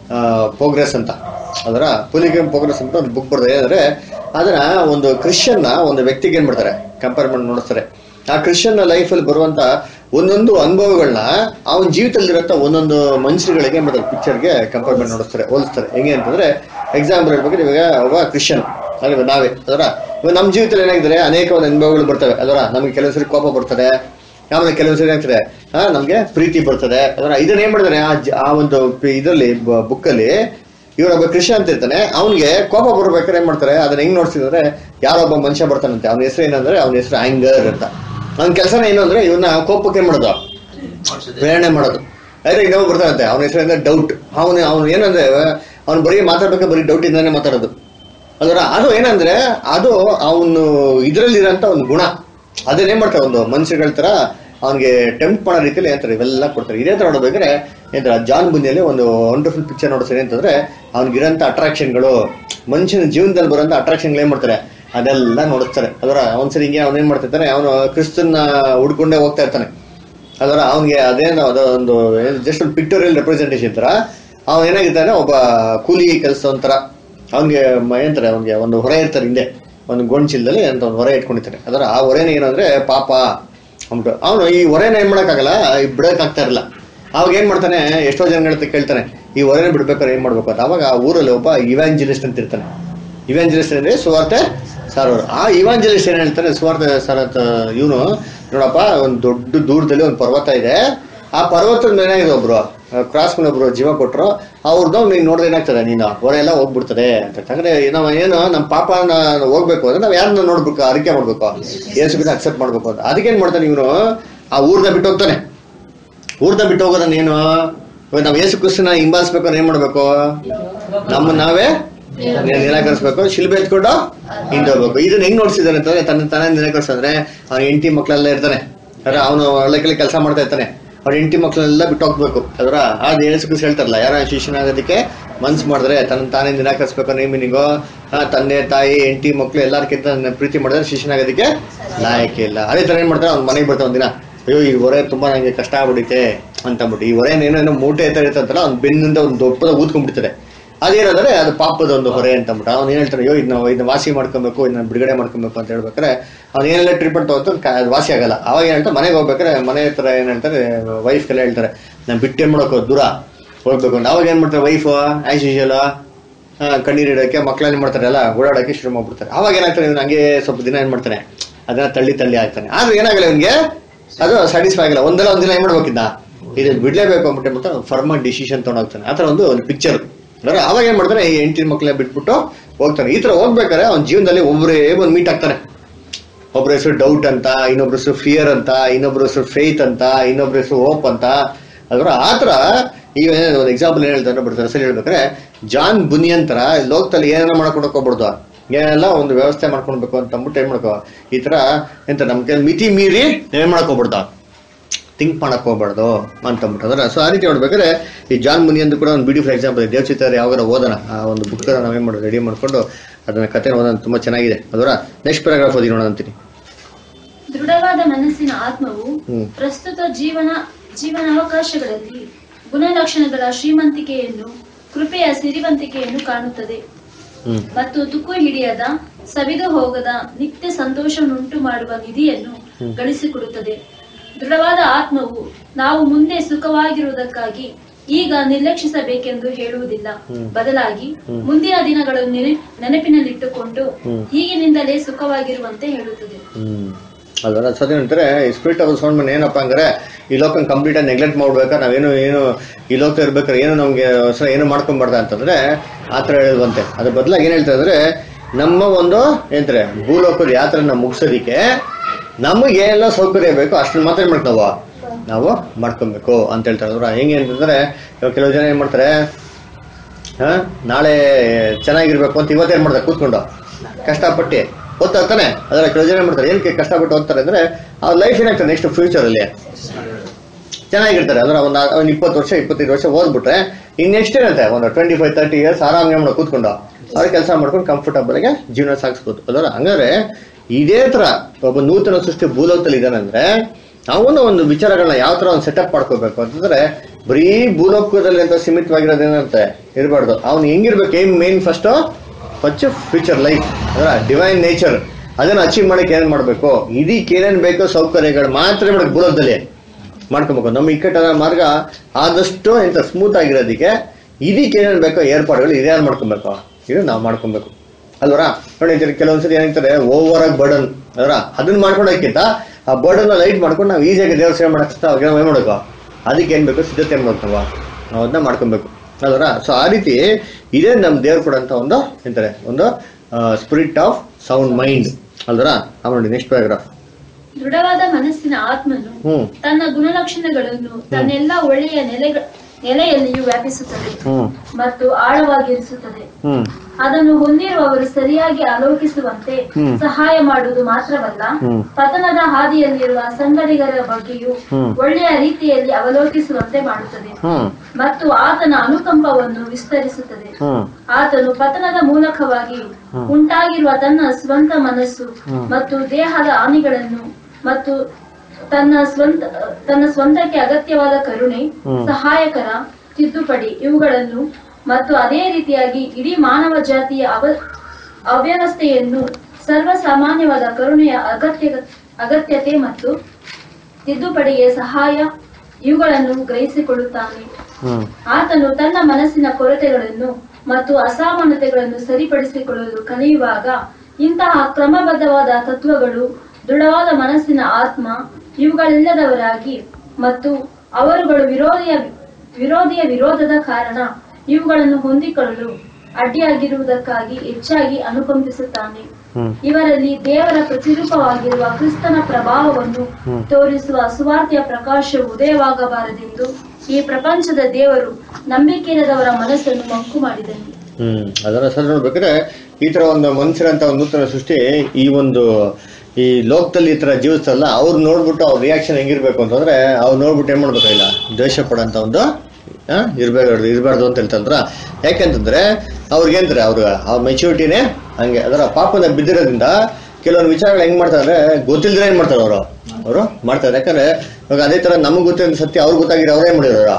ಪ್ರೋಗ್ರೆಸ್ ಅಂತ ಅದರ ಪುಲಿಗಮ್ ಪ್ರೋಗ್ರೆಸ್ ಅಂತ ಒಂದು ಬುಕ್ ಬರ್ತದೆ ಅಂದ್ರೆ ಅದನ್ನ ಒಂದು ಕ್ರಿಶ್ಚಿಯನ್ ಒಂದು ವ್ಯಕ್ತಿಗೆ ಏನ್ ಮಾಡ್ತಾರೆ ಕಂಪೇರ್ ಮಾಡಿ ನೋಡಿಸ್ತಾರೆ ಆ ಕ್ರಿಶ್ಚಿಯನ್ ಲೈಫಲ್ಲಿ ಬರುವಂತ ಒಂದೊಂದು ಅನುಭವಗಳನ್ನ ಅವನ ಜೀವಿತದಲ್ಲಿರಂತ ಒಂದೊಂದು ಮನುಷ್ಯರುಗಳಿಗೆ ಏನ್ ಮಾಡ್ತಾರೆ ಪಿಕ್ಚರ್ಗೆ ಕಂಪೇರ್ ಮಾಡಿ ನೋಡಿಸ್ತಾರೆ ಹೋಲಿಸ್ತಾರೆ ಹೆಂಗೆ ಅಂತಂದ್ರೆ ಎಕ್ಸಾಂಪಲ್ ಹೇಳ್ಬೇಕಾದ್ರೆ ಇವಾಗ ಒಬ್ಬ ಕ್ರಿಶ್ಚಿಯನ್ ಅಲ್ವಾ ನಾವೇ ಅದರ ಇವಾಗ ನಮ್ಮ ಜೀವಿತದಲ್ಲಿ ಏನಾಗಿದ್ರೆ ಅನೇಕ ಒಂದು ಅನುಭವಗಳು ಬರ್ತವೆ ಅದರ ನಮ್ಗೆ ಕೆಲವು ಸರಿ ಕೋಪ ಬರ್ತದೆ ಆಮೇಲೆ ಕೆಲವು ಸರಿ ಏನಾಗ್ತದೆ ಆ, ನಮ್ಗೆ ಪ್ರೀತಿ ಬರ್ತದೆ ಅದರ ಇದನ್ನ ಏನ್ ಮಾಡಿದಾರೆ ಆ ಜ- ಆ ಒಂದು ಪಿ- ಇದರಲ್ಲಿ ಬುಕ್ಕಲ್ಲಿ ಇವರೊಬ್ಬ ಕೃಷಿ ಅಂತ ಇರ್ತಾನೆ ಅವನಿಗೆ ಕೋಪ ಬರ್ಬೇಕಾದ್ರೆ ಏನ್ ಮಾಡ್ತಾರೆ ಅದನ್ನ ಹೆಂಗ್ ನೋಡ್ತಿದ್ರೆ ಯಾರೊಬ್ಬ ಮನುಷ್ಯ ಬರ್ತಾನಂತೆ ಅವನ ಹೆಸರು ಏನಂದ್ರೆ ಅವನ ಹೆಸರು ಆಂಗರ್ ಅಂತ ಅವನ ಕೆಲಸನ ಏನು ಅಂದ್ರೆ ಇವನ್ನ ಕೋಪಕ್ಕೆ ಏನ್ ಮಾಡೋದು ಪ್ರೇರಣೆ ಮಾಡೋದು ಆದ್ರೆ ಇನ್ನೊಬ್ಬ ಬರ್ತಾನಂತೆ ಅವನ ಹೆಸರು ಅಂದ್ರೆ ಡೌಟ್ ಅವನು ಅವನು ಏನಂದ್ರೆ ಅವ್ನು ಬರೀ ಮಾತಾಡ್ಬೇಕಾದ್ರೆ ಬರೀ ಡೌಟ್ ಇಂದಾನೆ ಮಾತಾಡೋದು ಅದರ ಅದು ಏನಂದ್ರೆ ಅದು ಅವನು ಇದ್ರಲ್ಲಿರೋಂಥ ಒಂದು ಗುಣ ಅದನ್ನ ಏನ್ ಮಾಡ್ತಾರೆ ಒಂದು ಮನುಷ್ಯಗಳ ತರ ಅವ್ನಿಗೆ ಟೆಂಪ್ಟ್ ಮಾಡೋ ರೀತಿಯಲ್ಲಿ ಏನಂತಾರೆ ಇವೆಲ್ಲ ಕೊಡ್ತಾರೆ ಇದೇ ತರ ನೋಡ್ಬೇಕಾದ್ರೆ ಏನಂತಾರೆ ಜಾನ್ ಬುಂದಿಯಲ್ಲಿ ಒಂದು ವಂಡರ್ಫುಲ್ ಪಿಕ್ಚರ್ ನೋಡ್ತಾರೆ ಅಂತಂದ್ರೆ ಅವ್ನಿಗಿರೋಂಥ ಅಟ್ರಾಕ್ಷನ್ಗಳು ಮನುಷ್ಯನ ಜೀವನದಲ್ಲಿ ಬರೋಂಥ ಅಟ್ರಾಕ್ಷನ್ಗಳು ಏನ್ ಮಾಡ್ತಾರೆ ಅದೆಲ್ಲ ನೋಡಿಸ್ತಾರೆ ಅದರ ಒಂದ್ಸರಿ ಹಿಂಗೆ ಅವನೇನ್ ಮಾಡ್ತಿರ್ತಾನೆ ಅವನು ಕ್ರಿಸ್ತನ್ನ ಹುಡ್ಕೊಂಡೇ ಹೋಗ್ತಾ ಇರ್ತಾನೆ ಅದರ ಅವನಿಗೆ ಅದೇನು ಅದೊಂದು ಜಸ್ಟ್ ಒಂದು ಪಿಕ್ಟೋರಿಯಲ್ ರೆಪ್ರೆಸೆಂಟೇಷನ್ ತರ ಅವನ್ ಏನಾಗಿರ್ತಾನೆ ಒಬ್ಬ ಕೂಲಿ ಕೆಲಸ ಒಂಥರ ಅವನಿಗೆ ಏನಂತಾರೆ ಅವನಿಗೆ ಒಂದು ಹೊರೆ ಇರ್ತಾರೆ ಹಿಂದೆ ಒಂದು ಗೊಂಡ್ಚಿಲ್ದಲ್ಲಿ ಅಂತ ಒಂದು ಹೊರೆ ಇಟ್ಕೊಂಡಿರ್ತಾನೆ ಅದರ ಆ ಹೊರೆನ ಏನಂದ್ರೆ ಪಾಪ ಅಂದ್ಬಿಟ್ಟು ಅವನು ಈ ಹೊರೆನ ಏನ್ ಮಾಡಕ್ಕಾಗಲ್ಲ ಈ ಬಿಡಕ್ ಆಗ್ತಾ ಇರಲ್ಲ ಅವಾಗ ಏನ್ ಮಾಡ್ತಾನೆ ಎಷ್ಟೋ ಜನಗಳ ಹತ್ರ ಕೇಳ್ತಾನೆ ಈ ಹೊರೆನ ಬಿಡ್ಬೇಕಾದ್ರೆ ಏನ್ ಮಾಡ್ಬೇಕು ಅಂತ ಅವಾಗ ಆ ಊರಲ್ಲಿ ಒಬ್ಬ ಇವ್ಯಾಂಜಲಿಸ್ಟ್ ಅಂತ ಇರ್ತಾನೆ ಇವ್ಯಾಂಜಲಿಸ್ಟ್ ಅಂದ್ರೆ ಸುವಾರ್ತೆ ಸಾರೋರು ಆ ಇವಾಂಜಲಿಸ್ಟ್ ಏನ್ ಹೇಳ್ತಾರೆ ಸುವಾರ್ತೆ ಸಾರ ಇವನು ನೋಡಪ್ಪ ಒಂದು ದೊಡ್ಡ ದೂರದಲ್ಲಿ ಒಂದು ಪರ್ವತ ಇದೆ ಆ ಪರ್ವತದ ಮೇಲೆ ಏನಾಗಿದೆ ಒಬ್ರು ಕ್ರಾಸ್ ಮೇಲೆ ಒಬ್ರು ಜೀವ ಕೊಟ್ರು ಅವ್ರದ್ದು ನೀನ್ ನೋಡಿದ್ರೆ ಏನಾಗ್ತದೆ ನೀನು ಹೊರ ಎಲ್ಲ ಹೋಗ್ಬಿಡ್ತದೆ ಅಂತ ಅಂದ್ರೆ ನಾವು ಏನು ನಮ್ಮ ಪಾಪನ ಹೋಗ್ಬೇಕು ಅಂದ್ರೆ ನಾವು ಯಾರನ್ನ ನೋಡ್ಬೇಕು ಅರಿಕೆ ಮಾಡ್ಬೇಕು ಏಸು ಅಕ್ಸೆಪ್ಟ್ ಮಾಡ್ಬೇಕು ಅಂತ ಅದಕ್ಕೇನ್ ಮಾಡ್ತಾನೆ ಇವನು ಆ ಊರ್ನ ಬಿಟ್ಟು ಹೋಗ್ತಾನೆ ಊರ್ನ ಬಿಟ್ಟು ಹೋಗೋದನ್ನ ಏನು ಇವಾಗ ನಾವು ಏಸು ಕ್ರಿಸ್ತನ ಹಿಂಬಾಲಿಸ್ಬೇಕು ಅಂದ್ರೆ ಏನ್ ಮಾಡ್ಬೇಕು ನಮ್ಮ ನಾವೇ ನಿ- ನಿರಾಕರಿಸ್ಬೇಕು ಶಿಲ್ಬೆ ಎತ್ಕೊಂಡು ಹಿಂದೆ ಹೋಗ್ಬೇಕು ಇದನ್ನ ಹೆಂಗ್ ನೋಡ್ಸಿದಾರೆ ಅಂತಂದ್ರೆ ತನ್ನ ತಾನೇ ನಿರಾಕರಿಸಂದ್ರೆ ಅವ್ನ ಹೆಂಡತಿ ಮಕ್ಳೆಲ್ಲ ಇರ್ತಾನೆ ಅಂದ್ರೆ ಅವನು ಒಳ್ಳೆ ಕೆಲಸ ಮಾಡ್ತಾ ಇರ್ತಾನೆ ಅವ್ನ ಹೆಂಡತಿ ಮಕ್ಳೆಲ್ಲ ಬಿಟ್ಟು ಹೋಗ್ಬೇಕು ಅದರ ಅದು ಏಸು ಕ್ರಿಸ್ತ ಹೇಳ್ತಾರಲ್ಲ ಯಾರ ಶಿಷ್ಯನಾಗೋದಕ್ಕೆ ಮನ್ಸ್ ಮಾಡಿದ್ರೆ ತನ್ನ ತಾನೇ ನಿರಾಕರಿಸ್ಬೇಕು ಅನ್ನೋ ಮೀನಿಂಗು ತಂದೆ ತಾಯಿ ಹೆಂಡತಿ ಮಕ್ಳು ಎಲ್ಲಾರ್ಕಿಂತ ನನ್ನ ಪ್ರೀತಿ ಮಾಡಿದ್ರೆ ಶಿಷ್ಯನಾಗೋದಕ್ಕೆ ಲಾಯಕ್ಕೆ ಇಲ್ಲ ಅದೇ ತರ ಏನ್ ಮಾಡ್ತಾರೆ ಅವ್ನ ಮನೆಗೆ ಬರ್ತಾವ ಒಂದಿನ ಅಯ್ಯೋ ಈ ಹೊರೆ ತುಂಬಾ ನಂಗೆ ಕಷ್ಟ ಆಗ್ಬಿಡುತ್ತೆ ಅಂತ ಅಂದ್ಬಿಟ್ಟು ಈ ಹೊರೆ ಏನೋ ಏನೋ ಮೂಟೆ ಎತ್ತರ ಇರ್ತಂತಲ್ಲ ಅವ್ನ ಬೆನ್ನಿಂದ ಒಂದು ದೊಡ್ಡದ ಊದ್ಕೊಂಡ್ಬಿಡ್ತದೆ ಅದೇನಂದ್ರೆ ಅದು ಪಾಪದ ಒಂದು ಹೊರೆ ಅಂತ ಅಂದ್ಬಿಟ್ಟು ಅವ್ನು ಏನ್ ಹೇಳ್ತಾನೆ ಅಯ್ಯೋ ಇದನ್ನ ಇದನ್ನ ವಾಸಿ ಮಾಡ್ಕೊಬೇಕು ಇದನ್ನ ಬಿಡುಗಡೆ ಮಾಡ್ಕೊಬೇಕು ಅಂತ ಹೇಳ್ಬೇಕಾರೆ ಅವ್ನು ಏನೆಲ್ಲ ಟ್ರೀಟ್ಮೆಂಟ್ ತಗೊಂತ ಅದು ವಾಸಿ ಆಗಲ್ಲ ಅವಾಗ ಏನ್ ಹೇಳ್ತಾರೆ ಮನೆಗೆ ಹೋಗ್ಬೇಕಾರೆ ಮನೆ ಹತ್ರ ಏನ್ ಹೇಳ್ತಾರೆ ವೈಫ್ ಎಲ್ಲ ಹೇಳ್ತಾರೆ ನಾನು ಬಿಟ್ಟು ಏನ್ ಮಾಡೋಕೆ ದೂರ ಹೋಗ್ಬೇಕು ಅಂತ ಅವಾಗ ಏನ್ ಮಾಡ್ತಾರೆ ವೈಫ್ ಆಸ್ ಯೂಶಲ್ ಕಣ್ಣೀರ್ ಇಡೋಕೆ ಮಕ್ಳನ್ನ ಏನ್ ಮಾಡ್ತಾರೆ ಎಲ್ಲ ಓಡಾಡೋಕೆ ಶುರು ಮಾಡ್ಬಿಡ್ತಾರೆ ಅವಾಗ ಏನಾಗ್ತಾರೆ ಇವ್ನು ಹಂಗೆ ಸ್ವಲ್ಪ ದಿನ ಏನ್ ಮಾಡ್ತಾನೆ ಅದನ್ನ ತಳ್ಳಿ ತಳ್ಳಿ ಆಗ್ತಾನೆ ಆದ್ರೆ ಏನಾಗಲ್ಲ ಇವನ್ಗೆ ಅದು ಸ್ಯಾಟಿಸ್ಫೈ ಆಗಿಲ್ಲ ಒಂದಲ್ಲ ಒಂದಿನ ಏನ್ ಮಾಡ್ಬೇಕಿದ್ದ ಇದು ಬಿಡ್ಲೇಬೇಕು ಅಂದ್ಬಿಟ್ಟು ಮತ್ತೆ ಫರ್ಮ್ ಡಿಸಿಷನ್ ತಗೊಂಡೋಗ್ತಾನೆ ಆತರ ಒಂದು ಒಂದು ಪಿಕ್ಚರ್ ಅಂದ್ರೆ ಅವಾಗ ಏನ್ ಮಾಡ್ತಾರೆ ಈ ಹೆಂಡತಿ ಮಕ್ಳೆಲ್ಲ ಬಿಟ್ಬಿಟ್ಟು ಹೋಗ್ತಾನೆ ಈ ತರ ಹೋಗ್ಬೇಕಾದ್ರೆ ಅವ್ನ ಜೀವನದಲ್ಲಿ ಒಬ್ಬರೇ ಒಂದು ಮೀಟ್ ಆಗ್ತಾನೆ ಒಬ್ಬರ ಹೆಸರು ಡೌಟ್ ಅಂತ ಇನ್ನೊಬ್ರ ಹೆಸರು ಫಿಯರ್ ಅಂತ ಇನ್ನೊಬ್ರ ಹೆಸರು ಫೇತ್ ಅಂತ ಇನ್ನೊಬ್ರ ಹೆಸರು ಹೋಪ್ ಅಂತ ಅದರ ಆತರ ಈಗ ಒಂದು ಎಕ್ಸಾಂಪಲ್ ಏನ್ ಹೇಳ್ತಾರೆ ಬಿಡ್ತಾರೆ ಸರಿ ಹೇಳ್ಬೇಕಾದ್ರೆ ಜಾನ್ ಬುನಿಯನ್ ತರ ಲೋಕದಲ್ಲಿ ಏನೇನೋ ಮಾಡ್ಕೊಂಡು ಹೋಗ್ಬಿಡ್ದು ಏನೆಲ್ಲ ಒಂದು ವ್ಯವಸ್ಥೆ ಮಾಡ್ಕೊಳ್ಬೇಕು ಅಂತ ಅಂದ್ಬಿಟ್ಟು ಏನ್ ಮಾಡ್ಕೋ ಈ ತರ ಎಂತ ನಮ್ ಕೈಲಿ ಮಿತಿ ಮೀರಿ ಏನ್ ಮಾಡಕ್ ಹೋಗ್ಬಿಡ್ದು ಥಿಂಕ್ ಮಾಡಕ್ ಹೋಗ್ಬಾರ್ದು ಅಂತ ಅಂದ್ಬಿಟ್ಟು ಅದರ ಸೊ ಆ ರೀತಿ ನೋಡ್ಬೇಕಾದ್ರೆ ಈ ಜಾನ್ ಮುನಿ ಅಂತ ಕೂಡ ಒಂದು ಬ್ಯೂಟಿಫುಲ್ ಎಕ್ಸಾಂಪಲ್ ಇದೆ ದೇವಚಿತ್ರ ಯಾವಾಗ ಓದೋಣ ಆ ಒಂದು ಬುಕ್ ನಾವೇನ್ ಮಾಡೋದು ರೆಡಿ ಮಾಡ್ಕೊಂಡು ಅದನ್ನ ಕತೆ ಓದೋಣ ತುಂಬಾ ಚೆನ್ನಾಗಿದೆ ಅದರ ನೆಕ್ಸ್ಟ್ ಪ್ಯಾರಾಗ್ರಾಫ್ ಓದಿ ನೋಡೋಣ ಅಂತೀನಿ ದೃಢವಾದ ಮನಸ್ಸಿನ ಆತ್ಮವು ಹ್ಮ್. ಪ್ರಸ್ತುತ ಜೀವನ ಜೀವನಾವಕಾಶಗಳಲ್ಲಿ ಗುಣಲಕ್ಷಣಗಳ ಶ್ರೀಮಂತಿಕೆಯನ್ನು ಕೃಪೆಯ ಸಿರಿವಂತಿಕೆಯನ್ನು ಕಾಣುತ್ತದೆ ಹ್ಮ್ ಮತ್ತು ತುಕ್ಕು ಹಿಡಿಯದ ಸವಿದು ಹೋಗದ ನಿತ್ಯ ಸಂತೋಷವನ್ನುಂಟು ಮಾಡುವ ನಿಧಿಯನ್ನು ಗಳಿಸಿಕೊಡುತ್ತದೆ ದೃಢವಾದ ಆತ್ಮವು ನಾವು ಮುಂದೆ ಸುಖವಾಗಿರುವುದಕ್ಕಾಗಿ ಈಗ ನಿರ್ಲಕ್ಷಿಸಬೇಕೆಂದು ಹೇಳುವುದಿಲ್ಲ ಬದಲಾಗಿ ಮುಂದಿನ ದಿನಗಳನ್ನು ನೆನೆ- ನೆನಪಿನಲ್ಲಿಟ್ಟುಕೊಂಡು ಈಗಿನಿಂದಲೇ ಸುಖವಾಗಿರುವಂತೆ ಹೇಳುತ್ತದೆ ಹ್ಮ್ ಅದರ ಸದ್ಯ ಹೇಳ್ತಾರೆ ಸ್ಪಿರಿಟ್ ಆಫ್ ಸೌಂಡ್ ಮನ್ ಏನಪ್ಪ ಅಂದ್ರೆ ಈ ಲೋಕನ್ ಕಂಪ್ಲೀಟ್ ಆಗಿ ನೆಗ್ಲೆಕ್ಟ್ ಮಾಡ್ಬೇಕಾ ನಾವೇನು ಏನು ಈ ಲೋಕ ಇರ್ಬೇಕಾದ್ರೆ ಏನು ನಮ್ಗೆ ಹೊಸ ಏನು ಮಾಡ್ಕೊಂಬಾರ್ದ ಅಂತಂದ್ರೆ ಆ ಥರ ಹೇಳುವಂತೆ ಅದ್ರ ಬದಲಾಗಿ ಏನ್ ಹೇಳ್ತಾ ಇದ್ರೆ ನಮ್ಮ ಒಂದು ಏನಂತಾರೆ ಭೂಲೋಕದ ಯಾತ್ರೆನ ಮುಗಿಸೋದಿಕ್ಕೆ ನಮಗೆ ಏನೆಲ್ಲ ಸೌಕರ್ಯ ಬೇಕು ಅಷ್ಟನ್ನ ಮಾತ್ರ ಏನ್ ಮಾಡ್ತಾವ ನಾವು ಮಾಡ್ಕೊಬೇಕು ಅಂತ ಹೇಳ್ತಾರೆ ಅವ್ರ ಹೆಂಗೆ ಅಂತಂದ್ರೆ ಇವಾಗ ಕೆಲವು ಜನ ಏನ್ ಮಾಡ್ತಾರೆ ಹಾ ನಾಳೆ ಚೆನ್ನಾಗಿರ್ಬೇಕು ಅಂತ ಇವತ್ತೇನ್ ಮಾಡ್ತಾರೆ ಕೂತ್ಕೊಂಡು ಕಷ್ಟಪಟ್ಟು ಓದ್ತಾ ಇರ್ತಾನೆ ಅದರ ಕೆಲವು ಜನ ಏನ್ ಮಾಡ್ತಾರೆ ಏನಕ್ಕೆ ಕಷ್ಟಪಟ್ಟು ಓದ್ತಾರೆ ಅಂದ್ರೆ ಅವ್ರ ಲೈಫ್ ಏನಾಗ್ತದೆ ನೆಕ್ಸ್ಟ್ ಫ್ಯೂಚರ್ ಅಲ್ಲಿ ಚೆನ್ನಾಗಿರ್ತಾರೆ ಅಂದ್ರೆ ಒಂದು ಒಂದು ಇಪ್ಪತ್ತು ವರ್ಷ ಇಪ್ಪತ್ತೈದು ವರ್ಷ ಓದ್ಬಿಟ್ರೆ ಇನ್ ನೆಕ್ಸ್ಟ್ ಏನಂತೆ ಒಂದು ಟ್ವೆಂಟಿ ಫೈವ್ ತರ್ಟಿ ಇಯರ್ಸ್ ಆರಾಮ್ ಮಾಡೋ ಕೂತ್ಕೊಂಡು ಅವ್ರ ಕೆಲಸ ಮಾಡ್ಕೊಂಡು ಕಂಫರ್ಟಬಲ್ ಆಗಿ ಜೀವನ ಸಾಗಿಸ್ಬೋದು ಅದರ ಹಂಗಾದ್ರೆ ಇದೇ ತರ ಒಬ್ಬ ನೂತನ ಸೃಷ್ಟಿ ಭೂಲೋಕದಲ್ಲಿ ಇದಾನಂದ್ರೆ ಅವನು ಒಂದು ವಿಚಾರಗಳನ್ನ ಯಾವ ತರ ಒಂದು ಸೆಟಪ್ ಮಾಡ್ಕೋಬೇಕು ಅಂತಂದ್ರೆ ಬರೀ ಭೂಲೋಕದಲ್ಲಿ ಅಂತ ಸೀಮಿತವಾಗಿರೋದೇನಂತೆ ಇರಬಾರ್ದು ಅವ್ನು ಹೆಂಗಿರ್ಬೇಕು ಏನ್ main first first future life ಅದರ ಡಿವೈನ್ ನೇಚರ್ ಅದನ್ನ ಅಚೀವ್ ಮಾಡಕ್ಕೆ ಏನೇನ್ ಮಾಡ್ಬೇಕು ಇದಕ್ಕೆ ಏನೇನ್ ಬೇಕೋ ಸೌಕರ್ಯಗಳು ಮಾತ್ರ ಮಾಡ್ಬೇಕು ಭೂಲೋಕದಲ್ಲಿ ಮಾಡ್ಕೊಬೇಕು ನಮ್ಮ ಇಕ್ಕಟ್ಟಾದ ಮಾರ್ಗ ಆದಷ್ಟು ಎಂತ ಸ್ಮೂತ್ ಆಗಿರೋದಕ್ಕೆ ಇದಕ್ಕೆ ಏನೇನು ಬೇಕೋ ಏರ್ಪಾಡುಗಳು ಇದ್ಯಾರು ಮಾಡ್ಕೊಬೇಕು ಇದು ನಾವು ಮಾಡ್ಕೊಬೇಕು ಅಲ್ವರ ನೋಡಿ ಇದಕ್ಕೆ ಕೆಲವೊಂದ್ಸರಿ ಏನಾಗ್ತದೆ ಓವರ್ ಆಗಿ ಬರ್ಡನ್ ಅದರ ಅದನ್ನ ಮಾಡ್ಕೊಳಕ್ಕಿಂತ ಆ ಬರ್ಡನ್ ಲೈಟ್ ಮಾಡ್ಕೊಂಡು ನಾವು ಈಸಿಯಾಗಿ ದೇವ್ರ ಸೇವೆ ಮಾಡಕ್ಕೆ ಅವಾಗ ನಾವು ಏನ್ ಮಾಡ್ಬೇಕು ಅದಕ್ಕೆ ಏನ್ ಬೇಕು ಸಿದ್ಧತೆ ಮಾಡ್ಬೇಕು ನಾವು ನಾವು ಅದನ್ನ ಮಾಡ್ಕೊಬೇಕು ಅಲ್ವರ ಸೊ ಆ ರೀತಿ ಇದೇ ನಮ್ಮ ದೇವ್ರು ಕೊಡಂತ ಒಂದು ಎಂತಾರೆ ಒಂದು ಸ್ಪಿರಿಟ್ ಆಫ್ ಸೌಂಡ್ ಮೈಂಡ್ ಅಲ್ವರ ಆ ನೋಡಿ ನೆಕ್ಸ್ಟ್ ಪ್ಯಾರಾಗ್ರಾಫ್ ದೃಢವಾದ ಮನಸ್ಸಿನ ಆತ್ಮನು ಹ್ಮ್ ತನ್ನ ಗುಣಲಕ್ಷಣಗಳನ್ನು ತನ್ನೆಲ್ಲ ಒಳ್ಳೆಯ ನೆಲೆಗ ನೆಲೆಯಲ್ಲಿಯೂ ವ್ಯಾಪಿಸುತ್ತದೆ ಹ್ಮ್ ಮತ್ತು ಆಳವಾಗಿರಿಸುತ್ತದೆ ಹ್ಮ್ ಅದನ್ನು ಹೊಂದಿರುವವರು ಸರಿಯಾಗಿ ಆಲೋಕಿಸುವಂತೆ ಹ್ಮ್. ಸಹಾಯ ಮಾಡುವುದು ಮಾತ್ರವಲ್ಲ ಹ್ಮ್. ಪತನದ ಹಾದಿಯಲ್ಲಿರುವ ಸಂಗಡಿಗರ ಬಗ್ಗೆಯೂ ಹ್ಮ್. ಒಳ್ಳೆಯ ರೀತಿಯಲ್ಲಿ ಅವಲೋಕಿಸುವಂತೆ ಮಾಡುತ್ತದೆ ಹ್ಮ್ ಮತ್ತು ಆತನ ಅನುಕಂಪವನ್ನು ವಿಸ್ತರಿಸುತ್ತದೆ ಹ್ಮ್ ಆತನು ಪತನದ ಮೂಲಕವಾಗಿ ಉಂಟಾಗಿರುವ ತನ್ನ ಸ್ವಂತ ಮನಸ್ಸು ಮತ್ತು ದೇಹದ ಹಾನಿಗಳನ್ನು ಮತ್ತು ತನ್ನ ಸ್ವಂತ ತನ್ನ ಸ್ವಂತಕ್ಕೆ ಅಗತ್ಯವಾದ ಕರುಣೆ ಸಹಾಯಕರ ತಿದ್ದುಪಡಿ ಇವುಗಳನ್ನು ಮತ್ತು ಅದೇ ರೀತಿಯಾಗಿ ಇಡೀ ಮಾನವ ಜಾತಿಯ ಅವ ಅವ್ಯವಸ್ಥೆಯನ್ನು ಸರ್ವಸಾಮಾನ್ಯವಾದ ಕರುಣೆಯ ಅಗತ್ಯ ಅಗತ್ಯತೆ ಮತ್ತು ತಿದ್ದುಪಡಿಗೆ ಸಹಾಯ ಇವುಗಳನ್ನು ಗ್ರಹಿಸಿಕೊಳ್ಳುತ್ತಾನೆ ಹ್ಮ್ ಆತನು ತನ್ನ ಮನಸ್ಸಿನ ಕೊರತೆಗಳನ್ನು ಮತ್ತು ಅಸಾಮಾನ್ಯತೆಗಳನ್ನು ಸರಿಪಡಿಸಿಕೊಳ್ಳಲು ಕಲಿಯುವಾಗ ಇಂತಹ ಕ್ರಮಬದ್ಧವಾದ ತತ್ವಗಳು ದೃಢವಾದ ಮನಸ್ಸಿನ ಆತ್ಮ ಇವುಗಳಿಲ್ಲದವರಾಗಿ ಮತ್ತು ಅವರುಗಳು ವಿರೋಧಿಯ ವಿರೋಧಿಯ ವಿರೋಧದ ಕಾರಣ ಇವುಗಳನ್ನು ಹೊಂದಿಕೊಳ್ಳಲು ಅಡ್ಡಿಯಾಗಿರುವುದಕ್ಕಾಗಿ ಹೆಚ್ಚಾಗಿ ಅನುಕಂಪಿಸುತ್ತಾನೆ ಹ್ಮ್ ಇವರಲ್ಲಿ ದೇವರ ಪ್ರತಿರೂಪವಾಗಿರುವ ಕ್ರಿಸ್ತನ ಪ್ರಭಾವವನ್ನು ತೋರಿಸುವ ಸುವಾರ್ತೆಯ ಪ್ರಕಾಶವು ಉದಯವಾಗಬಾರದೆಂದು ಈ ಪ್ರಪಂಚದ ದೇವರು ನಂಬಿಕೆಯಿಲ್ಲದವರ ಮನಸ್ಸನ್ನು ಮಂಕು ಮಾಡಿದನು ಹ್ಮ್ ಅದರ ಸರ್ ನೋಡ್ಬೇಕಾದ್ರೆ ಈ ತರ ಒಂದು ಮನುಷ್ಯರಂತ ಒಂದು ನೂತನ ಸೃಷ್ಟಿ ಈ ಒಂದು ಈ ಲೋಕದಲ್ಲಿ ಈ ತರ ಜೀವಿಸ್ತಲ್ಲ ಅವ್ರು ನೋಡ್ಬಿಟ್ಟು ಅವ್ರ ರಿಯಾಕ್ಷನ್ ಹೆಂಗಿರ್ಬೇಕು ಅಂತಂದ್ರೆ ಅವ್ರು ನೋಡ್ಬಿಟ್ಟು ಏನ್ ಮಾಡ್ಬೇಕಾಗಿಲ್ಲ ದ್ವೇಷ ಪಡೋಂತ ಒಂದು ಆ, ಇರ್ಬಾರ್ದು ಇರಬಾರ್ದು ಅಂತ ಹೇಳ್ತಂದ್ರ ಯಾಕೆಂತಂದ್ರೆ ಅವ್ರಿಗೇಂತಾರೆ ಅವ್ರ ಆ ಮೆಚುರಿಟಿನೇ ಹಂಗೆ ಅದರ ಪಾಪನ ಬಿದ್ದಿರೋದ್ರಿಂದ ಕೆಲವೊಂದು ವಿಚಾರಗಳು ಹೆಂಗ್ ಮಾಡ್ತಾರೆ ಅಂದ್ರೆ ಗೊತ್ತಿಲ್ದ್ರೆ ಏನ್ ಮಾಡ್ತಾರೆ ಅವರು ಅವರು ಮಾಡ್ತಾರೆ ಯಾಕಂದ್ರೆ ಇವಾಗ ಅದೇ ತರ ನಮಗ್ ಗೊತ್ತಿರೋ ಸತ್ಯ ಅವ್ರಿಗೆ ಗೊತ್ತಾಗಿರೋ ಅವ್ರೇ ಮಾಡಿರೋರು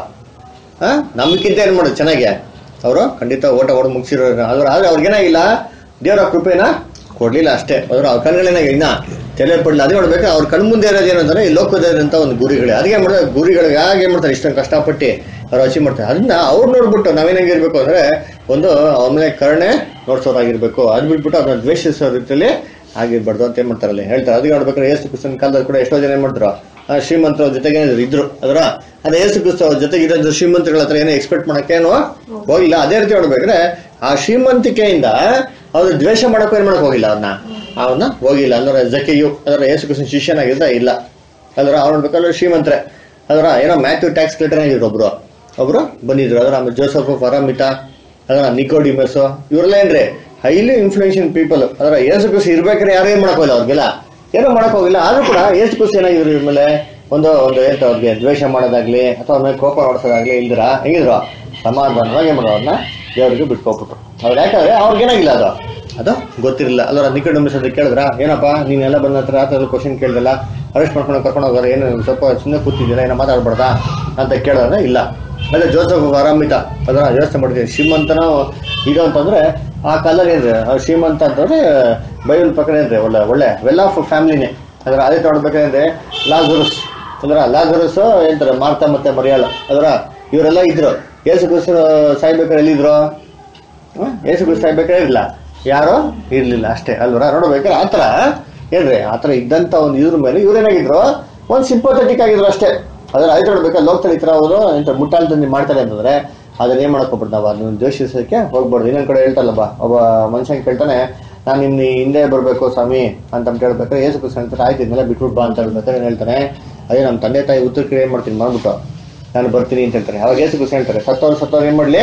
ಆ ನಮ್ಗಿಂತ ಏನ್ ಮಾಡೋದು ಚೆನ್ನಾಗಿ ಅವರು ಖಂಡಿತ ಓಟ ಓಡ ಮುಗಿಸಿರೋ ಆದ್ರೆ ಆದ್ರೆ ಅವ್ರಿಗೇನಾಗಿಲ್ಲ ದೇವರ ಕೃಪೆನ ಕೊಡ್ಲಿಲ್ಲ ಅಷ್ಟೇ ಅದ್ರ ಅವ್ರ ಕಣ್ಗಳೇನಾಗ ಇನ್ನ ತಲೆ ಪಡ್ಲಿಲ್ಲ ಅದೇ ನೋಡ್ಬೇಕು ಅವ್ರ ಕಣ್ ಮುಂದೆ ಇರೋದು ಏನಂದ್ರೆ ಈ ಲೋಕದಂತ ಒಂದು ಗುರಿಗಳೇ ಅದಕ್ಕೆ ಏನ್ ಮಾಡ್ತಾರೆ ಗುರಿಗಳಿಗೆ ಯಾಕೆ ಏನ್ ಮಾಡ್ತಾರೆ ಇಷ್ಟೊಂದು ಕಷ್ಟಪಟ್ಟು ಅವ್ರು ಅಚೀವ್ ಮಾಡ್ತಾರೆ ಅದನ್ನ ಅವ್ರು ನೋಡ್ಬಿಟ್ಟು ನಾವೇನಾಗಿರ್ಬೇಕು ಅಂದ್ರೆ ಒಂದು ಅವ್ರ ಮೇಲೆ ಕರುಣೆ ನೋಡ್ಸೋರಾಗಿರ್ಬೇಕು ಅದ್ ಬಿಟ್ಬಿಟ್ಟು ಅದನ್ನ ದ್ವೇಷಿಸೋ ರೀತಿಯಲ್ಲಿ ಆಗಿರ್ಬಾರ್ದು ಅಂತ ಏನ್ ಮಾಡ್ತಾರಲ್ಲಿ ಹೇಳ್ತಾರೆ ಅದಕ್ಕೆ ನೋಡ್ಬೇಕಾದ್ರೆ ಏಸು ಕ್ರಿಸ್ತನ ಕಾಲದಲ್ಲಿ ಕೂಡ ಎಷ್ಟೋ ಜನ ಏನ್ ಮಾಡ್ತಾರೋ ಆ ಶ್ರೀಮಂತರ ಜೊತೆಗೆ ಏನಾದ್ರು ಇದ್ರು ಅದರ ಅದೇ ಯೇಸು ಕ್ರಿಸ್ತ ಅವ್ರ ಜೊತೆಗೆ ಇರೋ ಶ್ರೀಮಂತಗಳ ಹತ್ರ ಏನೋ ಎಕ್ಸ್ಪೆಕ್ಟ್ ಮಾಡಕ್ಕೇನು ಹೋಗಿಲ್ಲ ಅದೇ ರೀತಿ ನೋಡ್ಬೇಕ್ರೆ ಆ ಶ್ರೀಮಂತಿಕೆಯಿಂದ ಅವ್ರು ದ್ವೇಷ ಮಾಡಕ್ಕೂ ಏನ್ ಮಾಡಕ್ ಹೋಗಿಲ್ಲ ಅವ್ರನ್ನ ಅವನ್ನ ಹೋಗಿಲ್ಲ ಅಂದ್ರೆ ಜಕೆಯು ಅದರ ಯೇಸು ಕ್ರಿಸ್ತನ ಶಿಷ್ಯನಾಗಿದ್ದ ಇಲ್ಲ ಅದರ ಅವ್ರು ನೋಡ್ಬೇಕಾದ್ರೆ ಶ್ರೀಮಂತರೆ ಅದರ ಏನೋ ಮ್ಯಾಥ್ಯೂ ಟ್ಯಾಕ್ಸ್ ಕಲೆಕ್ಟರ್ ಆಗಿದ್ರು ಒಬ್ರು ಒಬ್ರು ಬಂದಿದ್ರು ಅದರ ಆಮೇಲೆ ಜೋಸಫ್ ಫರಾಮಿತಾ ಅದರ ನಿಕೋಡಿಮಸ್ ಇವರೆಲ್ಲ ಏನ್ರಿ ಹೈಲಿ ಇನ್ಫ್ಲೂಯೆನ್ಷಿಯಲ್ ಪೀಪಲ್ ಅದರ ಯೇಸು ಕ್ರಿಸ್ತ ಇರ್ಬೇಕಾದ್ರೆ ಯಾರು ಏನ್ ಮಾಡಕ್ ಹೋಗಿಲ್ಲ ಅವ್ರಿಗೆಲ್ಲ ಏನೋ ಮಾಡಕ್ ಹೋಗಿಲ್ಲ ಆದ್ರೂ ಕೂಡ ಯೇಸು ಕ್ರಿಸ್ತ ಏನಾಗಿದ್ರು ಇವ್ರ ಮೇಲೆ ಒಂದು ಒಂದು ಏನು ಅವ್ರಿಗೆ ದ್ವೇಷ ಮಾಡೋದಾಗ್ಲಿ ಅಥವಾ ಅವ್ರ ಮೇಲೆ ಕೋಪ ಹೊಡ್ಸೋದಾಗ್ಲಿ ಇಲ್ದಿರ ಹೆಂಗಿದ್ರು ಸಮಾಧಾನವಾಗಿ ಏನ್ ಮಾಡೋರು ಅವ್ರನ್ನ ದೇವರಿಗೆ ಬಿಟ್ಕೊಬಿಟ್ರು ಅವ್ರು ಯಾಕಂದ್ರೆ ಅವ್ರಿಗೇನಾಗಿಲ್ಲ ಅದು ಅದು ಗೊತ್ತಿರಲಿಲ್ಲ ಅಲ್ಲರ ನಿಕಟಮಿಸ್ ಅಂತ ಕೇಳಿದ್ರ ಏನಪ್ಪ ನೀನೆಲ್ಲ ಬಂದ ಹತ್ರ ಆ ಥರ ಕ್ವಶನ್ ಕೇಳ್ದಲ್ಲ ಅರೆಸ್ಟ್ ಮಾಡ್ಕೊಂಡು ಕರ್ಕೊಂಡು ಹೋಗೋರು ಏನು ಸ್ವಲ್ಪ ಸುಮ್ಮನೆ ಕೂತಿದ್ದೀರಾ ಏನೋ ಮಾತಾಡ್ಬಾರ್ದಾ ಅಂತ ಕೇಳಿದ್ರೆ ಇಲ್ಲ ಅದೇ ಜೋಸಫ್ ಆರಾಮಿತ ಅದನ್ನ ಯೋಚನೆ ಮಾಡ್ತೀನಿ ಶ್ರೀಮಂತನ ಇದು ಅಂತಂದ್ರೆ ಆ ಕಾಲದಲ್ಲಿ ಏನ್ರಿ ಆ ಶ್ರೀಮಂತ ಅಂತಂದ್ರೆ ಬೈಬಲ್ ಪ್ರಕಾರ ಏನ್ರಿ ಒಳ್ಳೆ ಒಳ್ಳೆ ವೆಲ್ ಆಫ್ ಫ್ಯಾಮಿಲಿನೇ ಅದರ ಅದೇ ನೋಡ್ಬೇಕಂದ್ರೆ ಲಾಜರಸ್ ಅಂದ್ರ ಲಾಜರಸ್ ಏನಂತಾರೆ ಮಾರ್ತಾ ಮತ್ತೆ ಮರಿಯಾಳ ಅದರ ಇವರೆಲ್ಲ ಇದ್ರು ಯೇಸು ಕ್ರಿಸ್ತ ಸಾಯ್ಬೇಕಾದ್ರೆ ಎಲ್ಲಿದ್ರು ಹ್ಮ್? ಯೇಸು ಕ್ರಿಸ್ತ ಸಾಯ್ಬೇಕಾದ್ರೆ ಇಲ್ಲ ಯಾರೋ ಇರ್ಲಿಲ್ಲ ಅಷ್ಟೇ ಅಲ್ವರ ನೋಡ್ಬೇಕಾದ್ರೆ ಆತರ ಏನ್ರಿ ಆತರ ಇದ್ದಂತ ಒಂದು ಇದ್ರ ಮೇಲೆ ಇವ್ರೇನಾಗಿದ್ರು ಒಂದ್ ಸಿಂಪಥೆಟಿಕ್ ಆಗಿದ್ರು ಅಷ್ಟೇ ಅದ್ರ ಆಯ್ತು ನೋಡ್ಬೇಕಾ ಲೋಕದಲ್ಲಿ ಈ ತರ ಅವರು ಎಂತ ಮುಟ್ಟಾಳ್ತಂದು ಮಾಡ್ತಾರೆ ಅಂತಂದ್ರೆ ಅದನ್ನ ಏನ್ ಮಾಡಕ್ ಹೋಗ್ಬಾರ್ದು ನಾವು ಅದನ್ನ ದ್ವೇಷಿಸೋಕೆ ಹೋಗ್ಬಾರ್ದು ಇನ್ನೊಂದ್ ಕಡೆ ಹೇಳ್ತಾರಲ್ಲಪ್ಪ ಒಬ್ಬ ಮನುಷ್ಯ ಕೇಳ್ತಾನೆ ನಾನು ನಿಮ್ ಹಿಂದೆ ಬರ್ಬೇಕು ಸ್ವಾಮಿ ಅಂತ ಹೇಳ್ಬೇಕಾದ್ರೆ ಏಸು ಕ್ರಿಸ್ತ ಹೇಳ್ತಾರೆ ಆಯ್ತು ಇದನ್ನೆಲ್ಲ ಬಿಟ್ಬಿಟ್ಟು ಬಾ ಅಂತ ಹೇಳ್ಬೇಕಾದ್ರೆ ಏನ್ ಹೇಳ್ತಾನೆ ಅದೇ ನಮ್ಮ ತಂದೆ ತಾಯಿ ಉತ್ತರ ಕ್ರಿಯೆ ಏನ್ ಮಾಡ್ತೀನಿ ಮಾಡ್ಬಿಟ್ಟು ನಾನು ಬರ್ತೀನಿ ಅಂತ ಹೇಳ್ತಾರೆ ಅವಾಗ ಏಸು ಕ್ರಿಸ್ತ ಹೇಳ್ತಾರೆ ಸತ್ತವ್ರು ಸತ್ತವ್ರು ಏನ್ ಮಾಡ್ಲಿ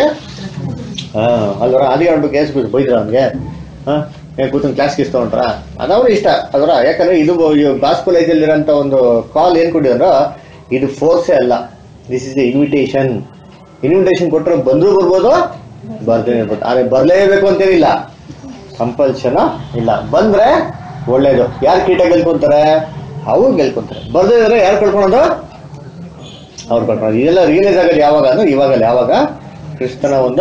ಹಾ ಅಲ್ವರ ಅದೇ ಹೇಳ್ಬೇಕು ಏಸು ಕ್ರಿಸ್ತ ಬೈದ್ರ ಅವ್ನಿಗೆ ಹಾ ಏನ್ ಕೂತ್ಕೊಂಡು ಕ್ಲಾಸ್ಗೆ ಇಸ್ಕೊಂಡ್ರ ಅದವ್ರು ಇಷ್ಟ ಅದರ ಯಾಕಂದ್ರೆ ಇದು ಗಾಸ್ಪಲ್ ಏಜಲ್ಲಿರೋಂಥ ಒಂದು ಕಾಲ್ ಏನ್ ಕೊಟ್ಟಿದ್ರು ಇದು ಫೋರ್ಸೇ ಅಲ್ಲ this is the invitation invitation ಕೊಟ್ಟರೆ ಬಂದ್ರು ಬರ್ಬೋದು ಬರ್ದೇನೆ ಇರ್ಬೋದು ಆದ್ರೆ ಬರ್ಲೇಬೇಕು ಅಂತೇನಿಲ್ಲ ಕಂಪಲ್ಷನ್ ಇಲ್ಲ ಬಂದ್ರೆ ಒಳ್ಳೇದು ಯಾರು ಕೀಟ ಗೆಲ್ಕೊಂತಾರೆ ಅವು ಗೆಲ್ಕೊಂತಾರೆ ಬರ್ದೇ ಇದ್ರೆ ಯಾರು ಕಳ್ಕೊಳೋದು ಅವ್ರು ಕಳ್ಕೊಳ್ಳೋದು ಇದೆಲ್ಲ ರಿಯಲೈಸ್ ಆಗೋದು ಯಾವಾಗ ಅಂದ್ರೆ ಇವಾಗಲ್ಲ ಯಾವಾಗ ಕ್ರಿಸ್ತನ ಒಂದು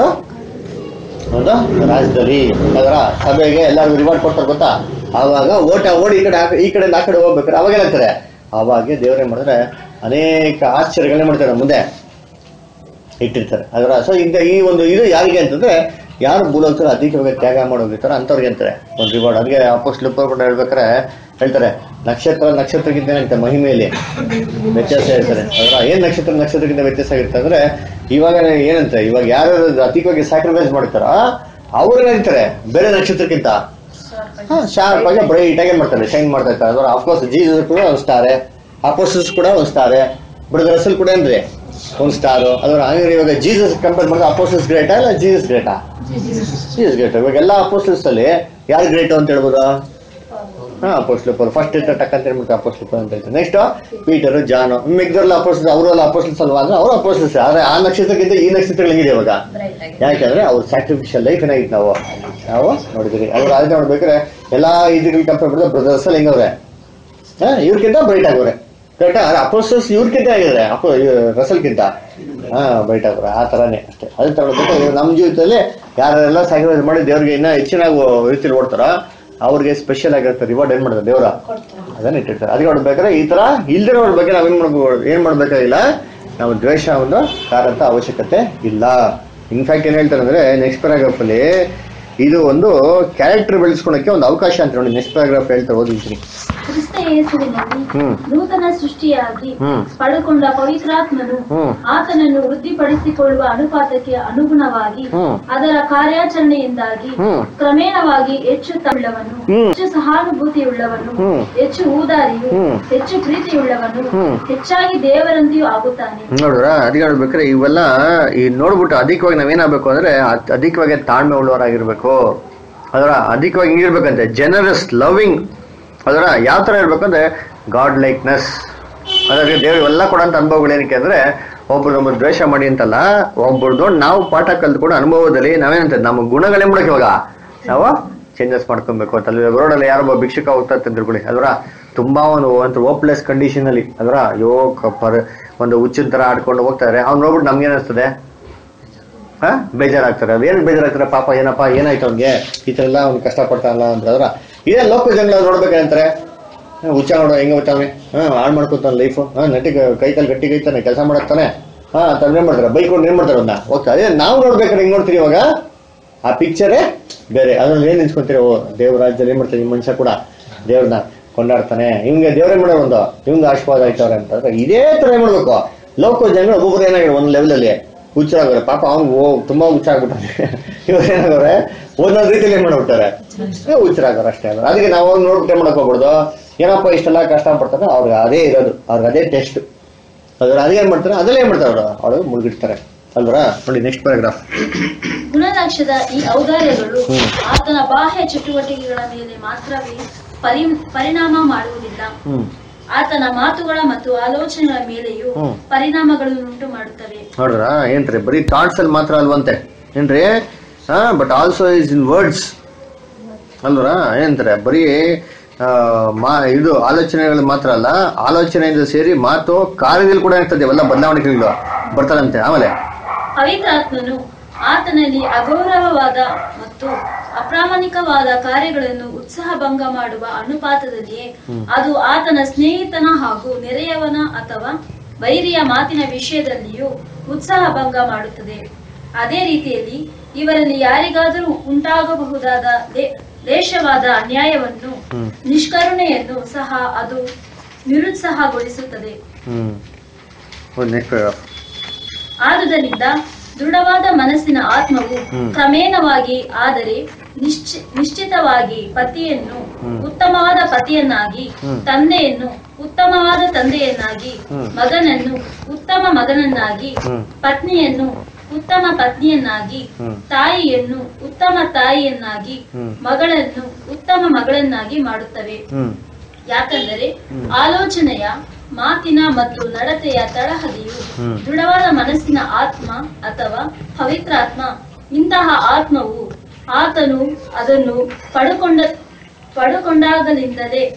ಒಂದು ರಾಜ್ಯದಲ್ಲಿ ಅದರ ಸಭೆಗೆ ಎಲ್ಲರಿಗೂ ರಿವಾರ್ಡ್ ಕೊಡ್ತಾರೆ ಗೊತ್ತಾ ಆವಾಗ ಓಟ ಓಡಿ ಈ ಕಡೆ ಆ- ಈ ಕಡೆ ಆ ಕಡೆ ಹೋಗ್ಬೇಕಾದ್ರೆ ಅವಾಗ ಏನಾಗ್ತಾರೆ ಅವಾಗ ದೇವ್ರೇನ್ ಮಾಡಿದ್ರೆ ಅನೇಕ ಆಶ್ಚರ್ಯಗಳನ್ನ ಮಾಡ್ತಾರೆ ಮುಂದೆ ಇಟ್ಟಿರ್ತಾರೆ ಅದರ ಸೊ ಈಗ ಈ ಒಂದು ಇದು ಯಾರಿಗೆ ಅಂತಂದ್ರೆ ಯಾರು ಭೂಲೋಕದಲ್ಲಿ ಅಧಿಕವಾಗಿ ತ್ಯಾಗ ಮಾಡೋಗಿರ್ತಾರೆ ಅಂಥವ್ರಿಗೆ ಅಂತಾರೆ ಒಂದು ರಿವಾರ್ಡ್ ಅದಕ್ಕೆ ಅಪೋಸ್ಟ್ ಕೂಡ ಹೇಳ್ಬೇಕಾರೆ ಹೇಳ್ತಾರೆ ನಕ್ಷತ್ರ ನಕ್ಷತ್ರಕ್ಕಿಂತ ಏನಾಗುತ್ತೆ ಮಹಿಮೆಯಲ್ಲಿ ವ್ಯತ್ಯಾಸ ಹೇಳ್ತಾರೆ ಅದರ ಏನ್ ನಕ್ಷತ್ರ ನಕ್ಷತ್ರಕ್ಕಿಂತ ವ್ಯತ್ಯಾಸ ಆಗಿರುತ್ತೆ ಅಂದ್ರೆ ಇವಾಗ ಏನಂತ ಇವಾಗ ಯಾರು ಅಧಿಕವಾಗಿ ಸ್ಯಾಕ್ರಿಫೈಸ್ ಮಾಡ್ತಾರ ಅವ್ರು ಏನಾಗ್ತಾರೆ ಬೇರೆ ನಕ್ಷತ್ರಕ್ಕಿಂತ ಶಾರ್ಪ್ ಆಗಿ ಬ್ರೈಟ್ ಆಗಿ ಮಾಡ್ತಾರೆ ಶೈನ್ ಮಾಡ್ತಾ ಇರ್ತಾರೆ ಅದರ ಅಫ್ಕೋರ್ಸ್ ಜೀಸಸ್ ಕೂಡ ಒಂದು ಸ್ಟಾರೆ ಅಪೋಸ್ಟಲ್ಸ್ ಕೂಡ ಒಂದು ಸ್ಟಾರೆ ಬ್ರದರ್ ರಸಲ್ ಕೂಡ ಏನ್ರಿ ಒಂದು ಸ್ಟಾರು ಅದರ ಹಂಗಾರೆ ಇವಾಗ ಜೀಸಸ್ ಕಂಪೇರ್ ಮಾಡಿದ್ರೆ ಅಪೋಸ್ಟಲ್ಸ್ ಗ್ರೇಟಾ ಇಲ್ಲ ಜೀಸಸ್ ಗ್ರೇಟಾ ಜೀಸಸ್ ಗ್ರೇಟ್ ಇವಾಗ ಎಲ್ಲ ಅಪೋಸ್ಟಲ್ಸ್ ಅಲ್ಲಿ ಯಾರು ಗ್ರೇಟ್ ಅಂತ ಹೇಳ್ಬೋದು ಹಾ ಅಪೋಸ್ಟಲ್ ಪೌಲ್ ಫಸ್ಟ್ ಇರ್ತ ಟಕ್ ಅಂತ ಹೇಳ್ಬಿಟ್ಟು ಅಪೋಸ್ಟಲ್ ಪೌಲ್ ಅಂತ ಹೇಳ್ತಾರೆ ನೆಕ್ಸ್ಟ್ ಪೀಟರ್ ಜಾನ್ ಮಿಗ್ದರ್ಲ ಅಪೋಸ್ಟಲ್ಸ್ ಅವರೆಲ್ಲ ಅಪೋಸ್ಟಲ್ಸ್ ಅಲ್ವಾ ಅಂದ್ರೆ ಅವರು ಅಪೋಸ್ಟಲ್ಸ್ ಆದ್ರೆ ಆ ನಕ್ಷತ್ರಕ್ಕಿಂತ ಈ ನಕ್ಷತ್ರಗಳು ಹೆಂಗಿದೆ ಇವಾಗ ಯಾಕಂದ್ರೆ ಅವ್ರ ಸ್ಯಾಕ್ರಿಫಿಷಿಯಲ್ ಲೈಫ್ ಏನಾಗಿತ್ತು ನಾವು ನಾವು ನೋಡಿದ್ರಿ ಅದ್ರ ಅದಕ್ಕೆ ನೋಡ್ಬೇಕಾದ್ರೆ ಎಲ್ಲಾ ಇದ್ರಲ್ಲಿ ಕಂಪೇರ್ ಮಾಡಿದ್ರೆ ಬ್ರದರ್ಸ್ ಅಲ್ಲಿ ಹೆಂಗವ್ರೆ ಹಾ ಇವ್ರಕ್ಕಿಂತ ಬ್ರೈಟ್ ಆಗವ್ರೆ ಕರೆಕ್ಟಾ ಅಪೋಸ್ಟಲ್ಸ್ ಇವ್ರಕ್ಕಿಂತ ಆಗಿದ್ರೆ ಅಪೋ ರಸಲ್ಕಿಂತ ಹಾ ಬ್ರೈಟ್ ಆಗವ್ರೆ ಆ ತರಾನೇ ಅಷ್ಟೇ ಅದೇ ತಗೊಳ್ಬೇಕು ನಮ್ಮ ಜೀವಿತದಲ್ಲಿ ಯಾರೆಲ್ಲ ಸ್ಯಾಕ್ರಿಫೈಸ್ ಮಾಡಿ ದೇವ್ರಿಗೆ ಇನ್ನ ಹೆಚ್ಚಿನ ರೀತಿಯಲ್ಲಿ ಓಡ್ತಾರ ಅವ್ರಿಗೆ ಸ್ಪೆಷಲ್ ಆಗಿರುತ್ತೆ ರಿವಾರ್ಡ್ ಏನ್ ಮಾಡ್ತಾರೆ ದೇವ್ರ ಅದನ್ನ ಇಟ್ಟಿರ್ತಾರೆ ಅದಕ್ಕೆ ನೋಡ್ಬೇಕಾದ್ರೆ ಈ ತರ ಇಲ್ದಿರೋರ ಬಗ್ಗೆ ನಾವೇನ್ ಮಾಡ್ಬೇಕು ಏನ್ ಮಾಡ್ಬೇಕಾಗಿಲ್ಲ ನಾವು ದ್ವೇಷ ಒಂದು ಕಾರಂತ ಅವಶ್ಯಕತೆ ಇಲ್ಲ ಇನ್ಫ್ಯಾಕ್ಟ್ ಏನ್ ಹೇಳ್ತಾರೆ ಅಂದ್ರೆ ನೆಕ್ಸ್ಟ್ ಪ್ಯಾರಾಗ್ರಾಫ್ ಅಲ್ಲಿ ಇದು ಒಂದು ಕ್ಯಾರೆಕ್ಟರ್ ಬೆಳೆಸ್ಕೊಳಕ್ಕೆ ಒಂದು ಅವಕಾಶ ಅಂತ ನೋಡಿ ನೆಕ್ಸ್ಟ್ ಪ್ಯಾರಾಗ್ರಾಫ್ ಹೇಳ್ತಾರೆ ಓದಿದ್ದೀನಿ ಕ್ರಿಸ್ತ ಯೇಸುವಿನಲ್ಲಿ ಹ್ಮ್. ನೂತನ ಸೃಷ್ಟಿಯಾಗಿ ಹ್ಮ್. ಪಡೆದುಕೊಂಡ ಪವಿತ್ರಾತ್ಮನು ಹ್ಮ್. ಆತನನ್ನು ವೃದ್ಧಿಪಡಿಸಿಕೊಳ್ಳುವ ಅನುಪಾತಕ್ಕೆ ಅನುಗುಣವಾಗಿ ಹ್ಮ್. ಅದರ ಕಾರ್ಯಾಚರಣೆಯಿಂದಾಗಿ ಹ್ಮ್. ಕ್ರಮೇಣವಾಗಿ ಹೆಚ್ಚು ತಳ್ಳವನು ಹ್ಮ್. ಹೆಚ್ಚು ಸಹಾನುಭೂತಿಯುಳ್ಳವನು ಹ್ಮ್. ಹೆಚ್ಚು ಊದಾರಿಯು ಹ್ಮ್. ಹೆಚ್ಚು ಪ್ರೀತಿಯುಳ್ಳವನು ಹ್ಮ್. ಹೆಚ್ಚಾಗಿ ದೇವರಂತೆಯೂ ಆಗುತ್ತಾನೆ ನೋಡಿದ್ರ ಅದಕ್ಕೆ ಹೇಳ್ಬೇಕಾದ್ರೆ ಇವೆಲ್ಲ ಈ ನೋಡ್ಬಿಟ್ಟು ಅಧಿಕವಾಗಿ ನಾವೇನಾಗಬೇಕು ಅಂದ್ರೆ ಅದ್- ಅಧಿಕವಾಗಿ ತಾಳ್ಮೆ ಉಳ್ಳವರಾಗಿರ್ಬೇಕು ಅದರ ಅಧಿಕವಾಗಿ ಹಿಂಗಿರ್ಬೇಕಂತೆ ಜನರಸ್ ಲವಿಂಗ್ ಅದರ ಯಾವ ತರ ಇರ್ಬೇಕಂದ್ರೆ ಗಾಡ್ ಲೈಕ್ನೆಸ್ ಅದ್ರಿಗೆ ದೇವ್ರು ಇವೆಲ್ಲ ಕೊಡೋಂಥ ಅನುಭವಗಳು ಏನಕ್ಕೆ ಅಂದ್ರೆ ಒಬ್ರು ನಮ್ಮ ದ್ವೇಷ ಮಾಡಿ ಅಂತಲ್ಲ ಒಬ್ಬರದು ನಾವು ಪಾಠ ಕಲ್ತ್ಕೊಂಡು ಅನುಭವದಲ್ಲಿ ನಾವೇನಂತ ನಮ್ಮ ಗುಣಗಳೇ ಮಾಡಕ್ಕೆ ಇವಾಗ ನಾವು ಚೇಂಜಸ್ ಮಾಡ್ಕೊಬೇಕು ಅಂತ ರೋಡಲ್ಲಿ ಯಾರೊಬ್ಬ ಭಿಕ್ಷುಕ ಹೋಗ್ತಾ ಅಂತ ತಿಳ್ಕೊಳ್ಳಿ ಅದರ ತುಂಬಾ ಒಂದು ಒಂದು ಓಪ್ಲೆಸ್ ಕಂಡೀಷನ್ ಅಲ್ಲಿ ಅದರ ಅಯ್ಯೋ ಕ- ಪರ ಒಂದು ಹುಚ್ಚಿನ ತರ ಆಡ್ಕೊಂಡು ಹೋಗ್ತಾರೆ ಅವ್ನು ನೋಡ್ಬಿಟ್ಟು ನಮ್ಗೆ ಅನಿಸ್ತದೆ ಹಾ ಬೇಜಾರಾಗ್ತಾರೆ ಅದೇನು ಬೇಜಾರಾಗ್ತಾರೆ ಪಾಪ ಏನಪ್ಪ ಏನಾಯ್ತು ಅವ್ನಿಗೆ ಈ ತರ ಎಲ್ಲ ಅವ್ನು ಕಷ್ಟಪಡ್ತಾನಲ್ಲ ಅಂತ ಅದ್ರ ಇದೇ ಲೋಕ ಜನ ನೋಡ್ಬೇಕಂತಾರೆ ಹುಚ್ಚ ನೋಡೋ ಹೆಂಗ ಹುಚ್ಚಾವನೆ ಹಾ ಹಾಳು ಮಾಡ್ಕೊತಾನ ಲೈಫ್ ಹಾ ನಟಿಗೆ ಕೈ ಕಾಲು ಗಟ್ಟಿ ಕೈತಾನೆ ಕೆಲಸ ಮಾಡತ್ತಾನೆ ಹಾ ತಂದ್ರೆ ಏನ್ ಮಾಡ್ತಾರೆ ಬೈಕ್ ಕೊಂಡು ಏನ್ ಮಾಡ್ತಾರೆ ಅವ್ನ ಓಕೆ ಅದೇ ನಾವು ನೋಡ್ಬೇಕಾದ್ರೆ ಹೆಂಗ್ ನೋಡ್ತೀರಿ ಇವಾಗ ಆ ಪಿಕ್ಚರೇ ಬೇರೆ ಅದ್ರಲ್ಲಿ ಏನ್ ನಿಂತ್ಕೊಂತೀರಿ ಓ ದೇವ್ರ ರಾಜ್ಯದಲ್ಲಿ ಏನ್ ಮಾಡ್ತಾರೆ ಈ ಮನುಷ್ಯ ಕೂಡ ದೇವ್ರನ್ನ ಕೊಂಡಾಡ್ತಾನೆ ಇವ್ಗೆ ದೇವ್ರೇ ಮಾಡೋ ಒಂದು ಇವ್ಗೆ ಆಶೀರ್ವಾದ ಆಯ್ತವ್ರೆ ಅಂತಂದ್ರೆ ಇದೇ ತರ ಏನ್ ಮಾಡ್ಬೇಕು ಲೋಕ ಜನ ಒಬ್ಬೊಬ್ರು ಏನಾಗಿದೆ ಒಂದ್ ಲೆವೆಲ್ ಅಲ್ಲಿ ಹುಚ್ಚಾಗವ್ರೆ ಪಾಪ ಅವ್ನು ಓ ತುಂಬಾ ಹುಚ್ಚಾಗ್ಬಿಟ್ಟಾನೆ ಇವ್ರು ಏನಾಗವ್ರೆ ಒಂದೊಂದ್ ರೀತಿಯಲ್ಲಿ ಏನ್ ಮಾಡ್ಬಿಟ್ಟಾರೆ ಹುಚ್ಚರಾಗವ್ರೆ ಅಷ್ಟೇ ಅವ್ರು. ಅದಕ್ಕೆ ನಾವು ಅವ್ರು ನೋಡ್ಬಿಟ್ಟು ಏನ್ ಮಾಡಕ್ ಹೋಗ್ಬಿಡ್ದು ಏನಪ್ಪ ಇಷ್ಟೆಲ್ಲ ಕಷ್ಟ ಪಡ್ತಾರೆ ಅವ್ರಿಗೆ ಅದೇ ಇರೋದು ಅವ್ರಿಗೆ ಅದೇ ಟೆಸ್ಟ್ ಅದ್ರ ಅದೇ ಏನ್ ಮಾಡ್ತಾರೆ ಅದೆಲ್ಲ ಏನ್ ಮಾಡ್ತಾರೆ ಅವರು ಅವಳು ಮುಳುಗಿಡ್ತಾರೆ ಅಲ್ವರ ನೋಡಿ ನೆಕ್ಸ್ಟ್ ಪ್ಯಾರಾಗ್ರಾಫ್ ಗುಣಲಕ್ಷದ ಈ ಔದಾರ್ಯಗಳು ಹ್ಮ್. ಆತನ ಬಾಹ್ಯ ಚಟುವಟಿಕೆಗಳ ಮೇಲೆ ಮಾತ್ರವೇ ಪರಿ ಪರಿಣಾಮ ಮಾಡುವುದಿಲ್ಲ ಹ್ಮ್ ಆತನ ಮಾತುಗಳ ಮತ್ತು ಆಲೋಚನೆಗಳ ಮೇಲೆಯೂ ಹ್ಮ್. ಪರಿಣಾಮಗಳನ್ನುಂಟು ಮಾಡುತ್ತವೆ ನೋಡ್ರ ಏನ್ರಿ ಬರೀ ಥಾಟ್ಸ್ ಅಲ್ಲಿ ಮಾತ್ರ ಅಲ್ವಂತೆ ಏನ್ರಿ ಹಾ but also is in words ಅಲ್ವರ ಏನಂತಾರೆ ಬರೀ ಆ, ಮಾ ಇದು ಆಲೋಚನೆಗಳು ಮಾತ್ರ ಅಲ್ಲ ಆಲೋಚನೆಯಿಂದ ಸೇರಿ ಮಾತು ಕಾರ್ಯದಲ್ಲಿ ಕೂಡ ಇರ್ತದೆ ಇವೆಲ್ಲ ಬದಲಾವಣೆಗಳು ಬರ್ತಾರಂತೆ ಆಮೇಲೆ ಪವಿತ್ರಾತ್ಮನು ಆತನಲ್ಲಿ ಅಗೌರವವಾದ ಮತ್ತು ಅಪ್ರಾಮಾಣಿಕವಾದ ಕಾರ್ಯಗಳನ್ನು ಉತ್ಸಾಹಭಂಗ ಮಾಡುವ ಅನುಪಾತದಲ್ಲಿಯೇ ಅದು ಆತನ ಸ್ನೇಹಿತನ ಹಾಗೂ ನೆರೆಯವನ ಅಥವಾ ವೈರಿಯ ಮಾತಿನ ವಿಷಯದಲ್ಲಿಯೂ ಉತ್ಸಾಹಭಂಗ ಮಾಡುತ್ತದೆ ಅದೇ ರೀತಿಯಲ್ಲಿ ಇವರಲ್ಲಿ ಯಾರಿಗಾದರೂ ಉಂಟಾಗಬಹುದಾದ ದೇ- ಲೇಷವಾದ ಅನ್ಯಾಯವನ್ನು ಹ್ಮ್. ನಿಷ್ಕರುಣೆಯನ್ನು ಸಹ ಅದು ನಿರುತ್ಸಾಹಗೊಳಿಸುತ್ತದೆ ಹ್ಮ್ ನೆಕ್ಸ್ಟ್ ಪ್ಯಾರಾಗ್ರಾಫ್ ಆದುದರಿಂದ ದೃಢವಾದ ಮನಸ್ಸಿನ ಆತ್ಮವು ಹ್ಮ್. ಕ್ರಮೇಣವಾಗಿ ಆದರೆ ನಿಶ್ಚಿ ನಿಶ್ಚಿತವಾಗಿ ಪತಿಯನ್ನು ಹ್ಮ್. ಉತ್ತಮವಾದ ಪತಿಯನ್ನಾಗಿ ಹ್ಮ್. ತಂದೆಯನ್ನು ಉತ್ತಮವಾದ ತಂದೆಯನ್ನಾಗಿ ಹ್ಮ್. ಮಗನನ್ನು ಉತ್ತಮ ಮಗನನ್ನಾಗಿ ಹ್ಮ್. ಪತ್ನಿಯನ್ನು ಉತ್ತಮ ಪತ್ನಿಯನ್ನಾಗಿ ಹ್ಮ್. ತಾಯಿಯನ್ನು ಉತ್ತಮ ತಾಯಿಯನ್ನಾಗಿ ಹ್ಮ್. ಮಗಳನ್ನು ಉತ್ತಮ ಮಗಳನ್ನಾಗಿ ಮಾಡುತ್ತವೆ ಹ್ಮ್ ಯಾಕಂದರೆ ಹ್ಮ್. ಆಲೋಚನೆಯ ಮಾತಿನ ಮತ್ತು ನಡತೆಯ ತಳಹದಿಯು ಹ್ಮ್. ದೃಢವಾದ ಮನಸ್ಸಿನ ಆತ್ಮ ಅಥವಾ ಪವಿತ್ರಾತ್ಮ ಇಂತಹ ಆತ್ಮವು ಆತನು ಅದನ್ನು ಪಡುಕೊಂಡ ಪಡುಕೊಂಡಾಗಲಿಂದಲೇ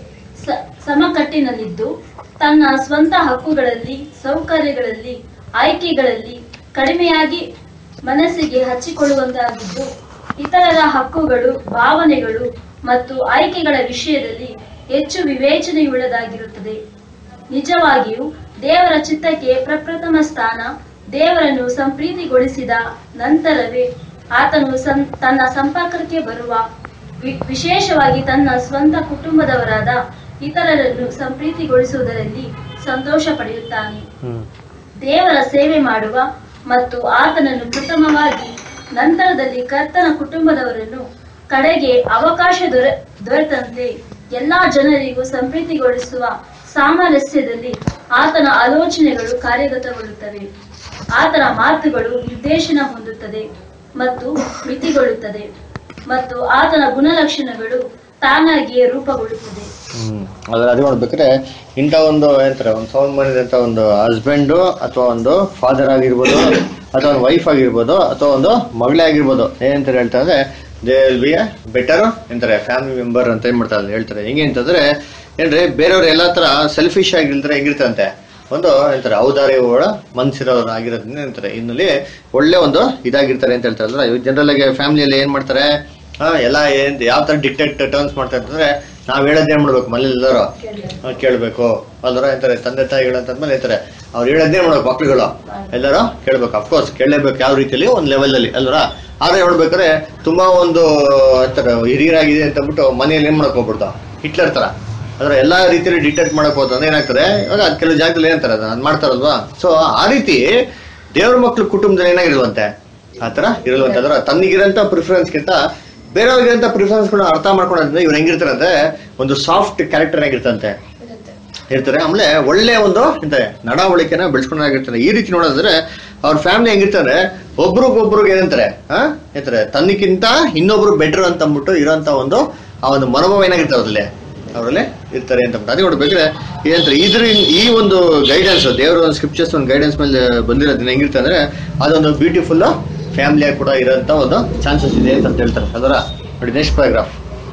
ಸ- ಸಮಕಟ್ಟಿನಲ್ಲಿದ್ದು ತನ್ನ ಸ್ವಂತ ಹಕ್ಕುಗಳಲ್ಲಿ ಸೌಕರ್ಯಗಳಲ್ಲಿ ಆಯ್ಕೆಗಳಲ್ಲಿ ಕಡಿಮೆಯಾಗಿ ಮನಸ್ಸಿಗೆ ಹಚ್ಚಿಕೊಳ್ಳುವಂತಾಗಿದ್ದು ಇತರರ ಹಕ್ಕುಗಳು ಭಾವನೆಗಳು ಮತ್ತು ಆಯ್ಕೆಗಳ ವಿಷಯದಲ್ಲಿ ಹೆಚ್ಚು ವಿವೇಚನೆಯುಳ್ಳದಾಗಿರುತ್ತದೆ ನಿಜವಾಗಿಯೂ ದೇವರ ಚಿತ್ತಕ್ಕೆ ಪ್ರಪ್ರಥಮ ಸ್ಥಾನ ದೇವರನ್ನು ಸಂಪ್ರೀತಿಗೊಳಿಸಿದ ನಂತರವೇ ಆತನು ಸಂ- ತನ್ನ ಸಂಪರ್ಕಕ್ಕೆ ಬರುವ ವಿ- ವಿಶೇಷವಾಗಿ ತನ್ನ ಸ್ವಂತ ಕುಟುಂಬದವರಾದ ಇತರರನ್ನು ಸಂಪ್ರೀತಿಗೊಳಿಸುವುದರಲ್ಲಿ ಸಂತೋಷ ಪಡೆಯುತ್ತಾನೆ ಹ್ಮ್ ದೇವರ ಸೇವೆ ಮಾಡುವ ಮತ್ತು ಆತನನ್ನು ಪ್ರಥಮವಾಗಿ ನಂತರದಲ್ಲಿ ಕರ್ತನ ಕುಟುಂಬದವರನ್ನು ಕಡೆಗೆ ಅವಕಾಶ ದೊರೆ ದೊರೆತಂತೆ ಎಲ್ಲಾ ಜನರಿಗೂ ಸಂಪ್ರೀತಿಗೊಳಿಸುವ ಸಾಮರಸ್ಯದಲ್ಲಿ ಆತನ ಆಲೋಚನೆಗಳು ಕಾರ್ಯಗತಗೊಳ್ಳುತ್ತವೆ ಆತನ ಮಾತುಗಳು ನಿರ್ದೇಶನ ಹೊಂದುತ್ತದೆ ಮತ್ತು ಮಿತಿಗೊಳ್ಳುತ್ತದೆ ಮತ್ತು ಆತನ ಗುಣಲಕ್ಷಣಗಳು ತಾನಾಗಿಯೇ ರೂಪುಗೊಳ್ಳುತ್ತದೆ ಹ್ಮ್ ಅದ್ರ ಅದು ನೋಡ್ಬೇಕಾದ್ರೆ ಇಂಥ ಒಂದು ಏನಂತಾರೆ ಒಂದು ಸೌಂಡ್ ಮಾಡಿದಂಥ ಒಂದು ಹಸ್ಬೆಂಡು ಅಥವಾ ಒಂದು ಫಾದರ್ ಆಗಿರ್ಬೋದು ಅಥವಾ ಒಂದು ವೈಫ್ ಆಗಿರ್ಬೋದು ಅಥವಾ ಒಂದು ಮಗಳೇ ಆಗಿರ್ಬೋದು ಏನಂತಾರೆ ಹೇಳ್ತಾ ಅಂದ್ರೆ they will be a better ಎಂತಾರೆ ಫ್ಯಾಮಿಲಿ ಮೆಂಬರ್ ಅಂತ ಏನ್ ಮಾಡ್ತಾರೆ ಹೇಳ್ತಾರೆ ಹೆಂಗೆ ಅಂತಂದ್ರೆ ಏನ್ರಿ ಬೇರೆಯವ್ರು ಎಲ್ಲ ತರ ಸೆಲ್ಫಿಶ್ ಆಗಿರ್ತಾರೆ ಹೆಂಗಿರ್ತಂತೆ ಒಂದು ಹೇಳ್ತಾರೆ ಔದಾರ್ಯಗಳ ಮನ್ಸಿರೋರು ಆಗಿರೋದ್ರಿಂದ ಹೇಳ್ತಾರೆ ಇನ್ನಲ್ಲಿ ಒಳ್ಳೆ ಒಂದು ಇದಾಗಿರ್ತಾರೆ ಅಂತ ಹೇಳ್ತಾರಲ್ಲ ಇವಾಗ ಜನರಲ್ ಆಗಿ ಫ್ಯಾಮಿಲಿಯಲ್ಲಿ ಏನ್ ಮಾಡ್ತಾರೆ ಹಾ ಎಲ್ಲ ಏನ್ ಯಾವ ತರ ಡಿಕ್ಟೇಟ್ ಟರ್ನ್ಸ್ ಮಾಡ್ತಾರೆ ಅಂತಂದ್ರೆ ನಾವ್ ಹೇಳೋದೇ ಮಾಡ್ಬೇಕು ಮನೇಲಿ ಎಲ್ಲರೂ ಹಾ, ಕೇಳ್ಬೇಕು ಅಲ್ದ್ರ ಅಂತಾರೆ ತಂದೆ ತಾಯಿಗಳು ಅಂತಂದ್ಮೇಲೆ ಹೇಳ್ತಾರೆ ಅವ್ರು ಹೇಳೋದೇ ಮಾಡ್ಬೇಕು ಮಕ್ಳುಗಳು ಎಲ್ಲರೂ ಕೇಳ್ಬೇಕು ಅಫ್ಕೋರ್ಸ್ ಕೇಳಲೇಬೇಕು ಯಾವ ರೀತಿಯಲ್ಲಿ ಒಂದ್ ಲೆವೆಲ್ ಅಲ್ಲಿ ಅಲ್ವರ ಆದ್ರೆ ಹೇಳ್ಬೇಕಾದ್ರೆ ತುಂಬಾ ಒಂದು ಅಂತಾರೆ ಹಿರಿಯರಾಗಿದೆ ಅಂತ ಅಂದ್ಬಿಟ್ಟು ಮನೆಯಲ್ಲಿ ಏನ್ ಮಾಡಕ್ ಹೋಗ್ಬಿಡ್ತಾವ ಹಿಟ್ಲರ್ ತರ ಅದ್ರ ಎಲ್ಲಾ ರೀತಿಯಲ್ಲಿ ಡಿಟೆಕ್ಟ್ ಮಾಡಕ್ ಹೋದ್ರೆ ಏನಾಗ್ತದೆ ಇವಾಗ ಅದ್ ಕೆಲವು ಜಾಗದಲ್ಲಿ ಏನಂತಾರೆ ಅದ್ ಮಾಡ್ತಾರಲ್ವಾ ಸೊ ಆ ರೀತಿ ದೇವ್ರ ಮಕ್ಳು ಕುಟುಂಬದಲ್ಲಿ ಏನಾಗಿರುವಂತೆ ಆತರ ಇರಲ್ವಂತೆ ಅದ್ರ ತನ್ನಿಗಿರಂತ ಪ್ರಿಫರೆನ್ಸ್ಗಿಂತ ಬೇರೆಯವ್ರಿಗಿರಂತ ಪ್ರಿಫರೆನ್ಸ್ಗಳನ್ನ ಅರ್ಥ ಮಾಡ್ಕೊಂಡ್ರೆ ಇವ್ರು ಹೆಂಗಿರ್ತಾರೆ ಅಂದ್ರೆ ಒಂದು ಸಾಫ್ಟ್ ಕ್ಯಾರೆಕ್ಟರ್ ಆಗಿರ್ತಂತೆ ಇರ್ತಾರೆ ಆಮೇಲೆ ಒಳ್ಳೆ ಒಂದು ಎಂತ ನಡವಳಿಕೆನ ಬೆಳೆಸ್ಕೊಂಡಾಗಿರ್ತಾರೆ ಈ ರೀತಿ ನೋಡೋದಾದ್ರೆ ಅವ್ರ ಫ್ಯಾಮಿಲಿ ಹೆಂಗಿರ್ತಾರೆ ಒಬ್ರಿಗೊಬ್ರಿಗೆ ಏನಂತಾರೆ ಹಾ ಹೇಳ್ತಾರೆ ತನ್ನಕ್ಕಿಂತ ಇನ್ನೊಬ್ರು ಬೆಟರ್ ಅಂತ ಅಂದ್ಬಿಟ್ಟು ಇರೋಂತ ಒಂದು ಆ ಒಂದು ಮನೋಭಾವ ಏನಾಗಿರ್ತಾರೆ ಅದ್ರಲ್ಲಿ ಅವರಲ್ಲಿ ಇರ್ತಾರೆ ಅಂತ ಅಂದ್ಬಿಟ್ಟು ಅದೇ ನೋಡ್ಬೇಕ್ರೆ ಏನಂತಾರೆ ಇದ್ರ ಈ ಒಂದು ಗೈಡೆನ್ಸ್ ದೇವರ ಒಂದು ಸ್ಕ್ರಿಪ್ಚರ್ಸ್ ಒಂದು ಗೈಡೆನ್ಸ್ ಮೇಲೆ ಬಂದಿರೋದನ್ನ ಹೆಂಗಿರುತ್ತೆ ಅಂದ್ರೆ ಅದೊಂದು ಬ್ಯೂಟಿಫುಲ್ ಫ್ಯಾಮಿಲಿಯಾಗಿ ಕೂಡ ಇರೋಂತ ಒಂದು ಚಾನ್ಸಸ್ ಇದೆ ಅಂತ ಹೇಳ್ತಾರೆ ಅದರ ನೋಡಿ ನೆಕ್ಸ್ಟ್ ಪ್ಯಾರಾಗ್ರಾಫ್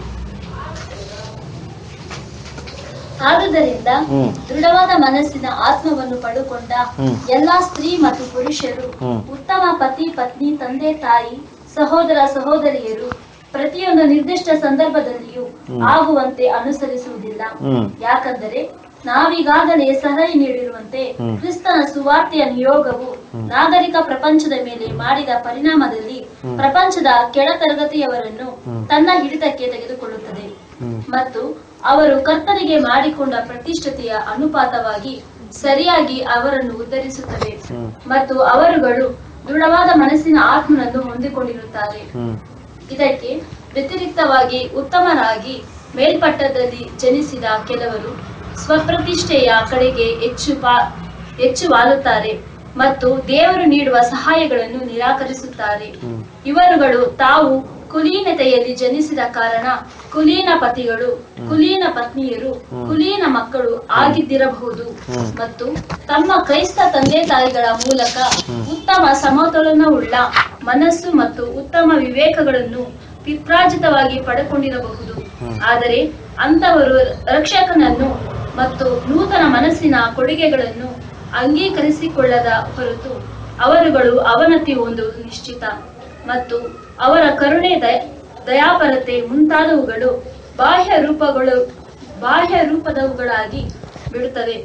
ಆದುದರಿಂದ ಹ್ಮ್. ದೃಢವಾದ ಮನಸ್ಸಿನ ಆತ್ಮವನ್ನು ಪಡೆದುಕೊಂಡ ಹ್ಮ್. ಎಲ್ಲಾ ಸ್ತ್ರೀ ಮತ್ತು ಪುರುಷರು ಹ್ಮ್. ಉತ್ತಮ ಪತಿ ಪತ್ನಿ ತಂದೆ ತಾಯಿ ಸಹೋದರ ಸಹೋದರಿಯರು ಪ್ರತಿಯೊಂದು ನಿರ್ದಿಷ್ಟ ಸಂದರ್ಭದಲ್ಲಿಯೂ ಆಗುವಂತೆ ಅನುಸರಿಸುವುದಿಲ್ಲ ಹ್ಮ್ ಯಾಕಂದರೆ ನಾವೀಗಾಗಲೇ ಸಲಹೆ ನೀಡಿರುವಂತೆ ಹ್ಮ್. ಕ್ರಿಸ್ತನ ಸುವಾರ್ತೆಯ ನಿಯೋಗವು ನಾಗರಿಕ ಪ್ರಪಂಚದ ಮೇಲೆ ಮಾಡಿದ ಪರಿಣಾಮದಲ್ಲಿ ಪ್ರಪಂಚದ ಕೆಳ ತರಗತಿಯವರನ್ನು ತನ್ನ ಹಿಡಿತಕ್ಕೆ ತೆಗೆದುಕೊಳ್ಳುತ್ತದೆ ಹ್ಮ್. ಮತ್ತು ಅವರು ಕರ್ತನಿಗೆ ಮಾಡಿಕೊಂಡ ಪ್ರತಿಷ್ಠತೆಯ ಅನುಪಾತವಾಗಿ ಸರಿಯಾಗಿ ಅವರನ್ನು ಉದ್ಧರಿಸುತ್ತವೆ ಹ್ಮ್. ಮತ್ತು ಅವರುಗಳು ದೃಢವಾದ ಮನಸ್ಸಿನ ಆತ್ಮನನ್ನು ಹೊಂದಿಕೊಂಡಿರುತ್ತಾರೆ ಹ್ಮ್ ಇದಕ್ಕೆ ವ್ಯತಿರಿಕ್ತವಾಗಿ ಉತ್ತಮರಾಗಿ ಮೇಲ್ಪಟ್ಟದಲ್ಲಿ ಜನಿಸಿದ ಕೆಲವರು ಸ್ವಪ್ರತಿಷ್ಠೆಯ ಕಡೆಗೆ ಹೆಚ್ಚು ಪಾ- ಹೆಚ್ಚು ವಾಲುತ್ತಾರೆ ಮತ್ತು ದೇವರು ನೀಡುವ ಸಹಾಯಗಳನ್ನು ನಿರಾಕರಿಸುತ್ತಾರೆ ಹ್ಮ್. ಇವರುಗಳು ತಾವು ಕುಲೀನತೆಯಲ್ಲಿ ಜನಿಸಿದ ಕಾರಣ ಕುಲೀನ ಪತಿಗಳು ಕುಲೀನ ಪತ್ನಿಯರು ಕುಲೀನ ಮಕ್ಕಳು ಆಗಿದ್ದಿರಬಹುದು ಹ್ಮ್. ಮತ್ತು ತಮ್ಮ ಕ್ರೈಸ್ತ ತಂದೆ ತಾಯಿಗಳ ಮೂಲಕ ಉತ್ತಮ ಸಮತೋಲನವುಳ್ಳ ಮನಸ್ಸು ಮತ್ತು ಉತ್ತಮ ವಿವೇಕಗಳನ್ನು ಪಿತ್ರಾರ್ಜಿತವಾಗಿ ಪಡೆದುಕೊಂಡಿರಬಹುದು ಆದರೆ ಅಂತವರು ರಕ್ಷಕನನ್ನು ಮತ್ತು ನೂತನ ಮನಸ್ಸಿನ ಕೊಡುಗೆಗಳನ್ನು ಅಂಗೀಕರಿಸಿಕೊಳ್ಳದ ಹೊರತು ಅವರುಗಳು ಅವನತಿ ಹೊಂದುವುದು ನಿಶ್ಚಿತ ಮತ್ತು ಅವರ ಕರುಣೆ ದಯ ದಯಾಪರತೆ ಮುಂತಾದವುಗಳು ಬಾಹ್ಯ ರೂಪಗಳು ಬಾಹ್ಯ ರೂಪದವುಗಳಾಗಿ ಬಿಡುತ್ತವೆ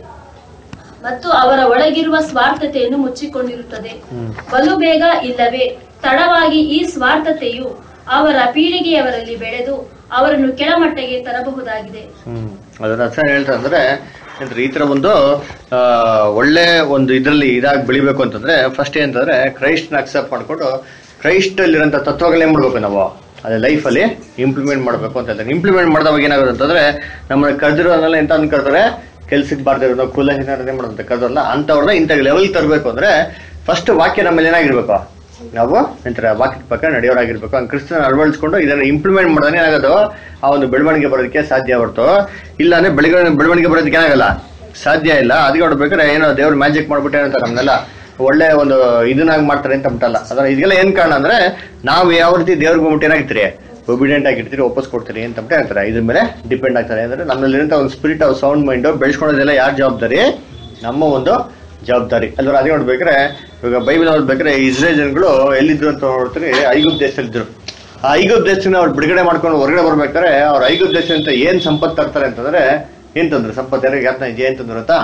ಮತ್ತು ಅವರ ಒಳಗಿರುವ ಸ್ವಾರ್ಥತೆಯನ್ನು ಮುಚ್ಚಿಕೊಂಡಿರುತ್ತದೆ ಬಲು ಬೇಗ ಇಲ್ಲವೇ ತಡವಾಗಿ ಈ ಸ್ವಾರ್ಥತೆಯು ಅವರ ಪೀಳಿಗೆಯವರಲ್ಲಿ ಬೆಳೆದು ಅವರನ್ನು ಕೆಳಮಟ್ಟಕ್ಕೆ ತರಬಹುದಾಗಿದೆ ಹ್ಮ್ ಅದರ ಅರ್ಥ ಏನ್ ಹೇಳ್ತಾರೆ ಅಂದ್ರೆ ಅಂದ್ರೆ ಈ ತರ ಒಂದು ಆ, ಒಳ್ಳೆ ಒಂದು ಇದ್ರಲ್ಲಿ ಇದಾಗಿ ಬೆಳಿಬೇಕು ಅಂತಂದ್ರೆ ಫಸ್ಟ್ ಏನಂತಂದ್ರೆ ಕ್ರೈಸ್ಟ್ನ ಅಕ್ಸೆಪ್ಟ್ ಮಾಡ್ಕೊಂಡು ಕ್ರೈಸ್ಟ್ ಅಲ್ಲಿರೋಂಥ ತತ್ವಗಳನ್ನ ಏನ್ ಮಾಡ್ಬೇಕು ನಾವು ಅದೇ ಲೈಫ್ ಅಲ್ಲಿ ಇಂಪ್ಲಿಮೆಂಟ್ ಮಾಡ್ಬೇಕು ಅಂತ ಹೇಳ್ತಾರೆ ಇಂಪ್ಲಿಮೆಂಟ್ ಮಾಡಿದವಾಗ ಏನಾಗುತ್ತೆ ಅಂತಂದ್ರೆ ನಮ್ಮನ್ನ ಕರೆದಿರೋದನ್ನೆಲ್ಲ ಎಂತ ಅನ್ಕೊಳ್ತಾರೆ ಕೆಲ್ಸಕ್ಕೆ ಬಾರ್ದಿರೋ ಕುಲಹೀನರನ್ನೇ ಮಾಡೋದಂತ ಕರೆದ್ರಲ್ಲ ಅಂತವ್ರನ್ನ ಇಂಥ ಲೆವೆಲ್ ತರಬೇಕು ಅಂದ್ರೆ ಫಸ್ಟ್ ವಾಕ್ಯ ನಮ್ಮಲ್ಲಿ ಏನಾಗಿರ್ಬೇಕು ನಾವು ಎಂತಾರೆ ವಾಕ್ಯದ ಪ್ರಕಾರ ನಡೆಯೋರಾಗಿರ್ಬೇಕು ಹಂಗೆ ಕ್ರಿಸ್ತನ ಅಳವಡಿಸ್ಕೊಂಡು ಇದನ್ನ ಇಂಪ್ಲಿಮೆಂಟ್ ಮಾಡಿದ್ರೆ ಏನಾಗೋದು ಆ ಒಂದು ಬೆಳವಣಿಗೆ ಬರೋದಕ್ಕೆ ಸಾಧ್ಯ ಹೊರತು ಇಲ್ಲ ಅಂದ್ರೆ ಬೆಳವಣಿಗೆ ಬೆಳವಣಿಗೆ ಬರೋದಕ್ಕೆ ಏನಾಗಲ್ಲ ಸಾಧ್ಯ ಇಲ್ಲ ಅದಕ್ಕೆ ನೋಡ್ಬೇಕಾದ್ರೆ ಏನೋ ದೇವ್ರ ಮ್ಯಾಜಿಕ್ ಮಾಡ್ಬಿಟ್ಟೆ ಅಂತ ನಮ್ನೆಲ್ಲ ಒಳ್ಳೆ ಒಂದು ಇದನ್ನಾಗಿ ಮಾಡ್ತಾರೆ ಅಂತ ಬಿಟ್ಟಲ್ಲ ಅದ್ರ ಇದೆಲ್ಲ ಏನ್ ಕಾರಣ ಅಂದ್ರೆ ನಾವು ಯಾವ ರೀತಿ ದೇವ್ರಿಗೆ ಹೋಗ್ಬಿಟ್ಟು ಏನಾಗಿರ್ತೀರಿ ಒಬಿಡಿಯಂಟ್ ಆಗಿರ್ತೀರಿ ವಾಪಸ್ ಕೊಡ್ತೀರಿ ಅಂತ ಅಂದ್ಬಿಟ್ಟು ಹೇಳ್ತಾರೆ ಇದ್ರ ಮೇಲೆ ಡಿಪೆಂಡ್ ಆಗ್ತಾರೆ ಅಂದ್ರೆ ನಮ್ಮಲ್ಲಿರೋಂಥ ಒಂದು ಸ್ಪಿರಿಟ್ ಆಫ್ ಸೌಂಡ್ ಮೈಂಡ್ ಬೆಳೆಸ್ಕೊಳ್ಳೋದೆಲ್ಲ ಯಾರ ಜವಾಬ್ದಾರಿ ನಮ್ಮ ಒಂದು ಜವಾಬ್ದಾರಿ ಅಲ್ವಾ ಅದೇ ನೋಡ್ಬೇಕಾದ್ರೆ ಇವಾಗ ಬೈಬಲ್ ನೋಡ್ಬೇಕಾದ್ರೆ ಇಸ್ರೇಲ್ ಜನಗಳು ಎಲ್ಲಿದ್ರು ಅಂತ ನೋಡ್ತೀರಿ ಐಗುಪ್ ದೇಶದಲ್ಲಿದ್ರು ಆ ಐಗುಪ್ ದೇಶನ ಅವ್ರು ಬಿಡುಗಡೆ ಮಾಡ್ಕೊಂಡು ಹೊರಗಡೆ ಬರ್ಬೇಕಾದ್ರೆ ಅವ್ರ ಐಗುಪ್ ದೇಶ ಅಂತ ಏನ್ ಸಂಪತ್ತು ತರ್ತಾರೆ ಅಂತಂದ್ರೆ ಏನ್ ತಂದ್ರು ಸಂಪತ್ತು ಯಾರಿಗೆ ಯಾತನ ಇದೆ ಏನ್ ತಂದ್ರು ಅಂತ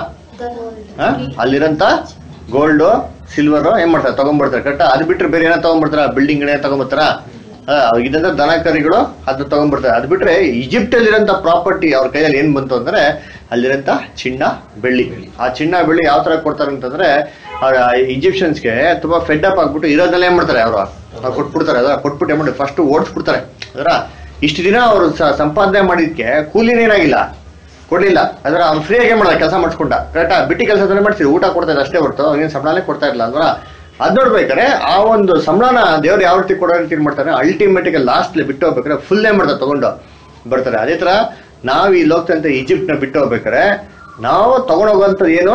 ಆ? ಅಲ್ಲಿರಂತ ಗೋಲ್ಡ್ ಸಿಲ್ವರ್ ಏನ್ ಮಾಡ್ತಾರೆ ತಗೊಂಡ್ಬರ್ತಾರೆ ಕರೆಕ್ಟ್ ಅದು ಬಿಟ್ರೆ ಬೇರೆ ಏನೋ ತಗೊಂಡ್ಬರ್ತಾರ ಬಿಲ್ಡಿಂಗ್ ಏನೋ ತಗೊಂಡ್ಬರ್ತಾರ ಇದಂತ ದನ ಕರಿಗಳು ಅದು ತಗೊಂಡ್ಬರ್ತಾರೆ ಅದು ಬಿಟ್ರೆ ಈಜಿಪ್ಟ್ ಅಲ್ಲಿರಂತ ಪ್ರಾಪರ್ಟಿ ಅವ್ರ ಕೈಯಲ್ಲಿ ಏನ್ ಬಂತು ಅಂದ್ರೆ ಅಲ್ಲಿರಂತ ಚಿನ್ನ ಬೆಳ್ಳಿ ಆ ಚಿನ್ನ ಬೆಳ್ಳಿ ಯಾವ ತರ ಕೊಡ್ತಾರೆ ಅಂತಂದ್ರೆ ಅವ್ರ ಈಜಿಪ್ಷಿಯನ್ಸ್ಗೆ ತುಂಬಾ ಫೆಡ್ ಅಪ್ ಆಗ್ಬಿಟ್ಟು ಇರೋದೆಲ್ಲ ಏನ್ ಮಾಡ್ತಾರೆ ಅವರು ಕೊಟ್ಬಿಡ್ತಾರೆ ಅದರ ಕೊಟ್ಬಿಟ್ಟು ಏನ್ ಮಾಡಿ ಫಸ್ಟ್ ಓಡಿಸ್ಬಿಡ್ತಾರೆ ಅದರ ಇಷ್ಟು ದಿನ ಅವರು ಸಂಪಾದನೆ ಮಾಡಿದ್ಕೆ ಕೂಲಿನೇ ಏನಾಗಿಲ್ಲ ಕೊಡ್ಲಿಲ್ಲ ಅಂದ್ರೆ ಅವ್ನು ಫ್ರೀಯಾಗಿ ಮಾಡೋದ ಕೆಲಸ ಮಾಡಿಸ್ಕೊಂಡ ಕರೆಕ್ಟಾ ಬಿಟ್ಟಿ ಕೆಲಸ ಮಾಡ್ತೀವಿ ಊಟ ಕೊಡ್ತಾ ಇದ್ದ ಅಷ್ಟೇ ಹೊರತು ಅವ್ನಿಗೆ ಸಂಬಳನೇ ಕೊಡ್ತಾ ಇರಲಿಲ್ಲ ಅಂದ್ರ ಅದ್ ನೋಡ್ಬೇಕಾದ್ರೆ ಆ ಒಂದು ಸಂಬಳನ ದೇವ್ರು ಯಾವ ರೀತಿ ಕೊಡೋ ರೀತಿ ಮಾಡ್ತಾರೆ ಅಲ್ಟಿಮೇಟಿಕ್ ಲಾಸ್ಟ್ ಬಿಟ್ಟು ಹೋಗ್ಬೇಕಾದ್ರೆ ಫುಲ್ ಏನ್ ಮಾಡ್ತಾರೆ ತಗೊಂಡು ಬರ್ತಾರೆ ಅದೇ ತರ ನಾವು ಈ ಲೋಕದಂತ ಈಜಿಪ್ಟ್ ನ ಬಿಟ್ಟು ಹೋಗ್ಬೇಕಾದ್ರೆ ನಾವು ತಗೊಂಡೋಗುವಂಥದ್ದು ಏನು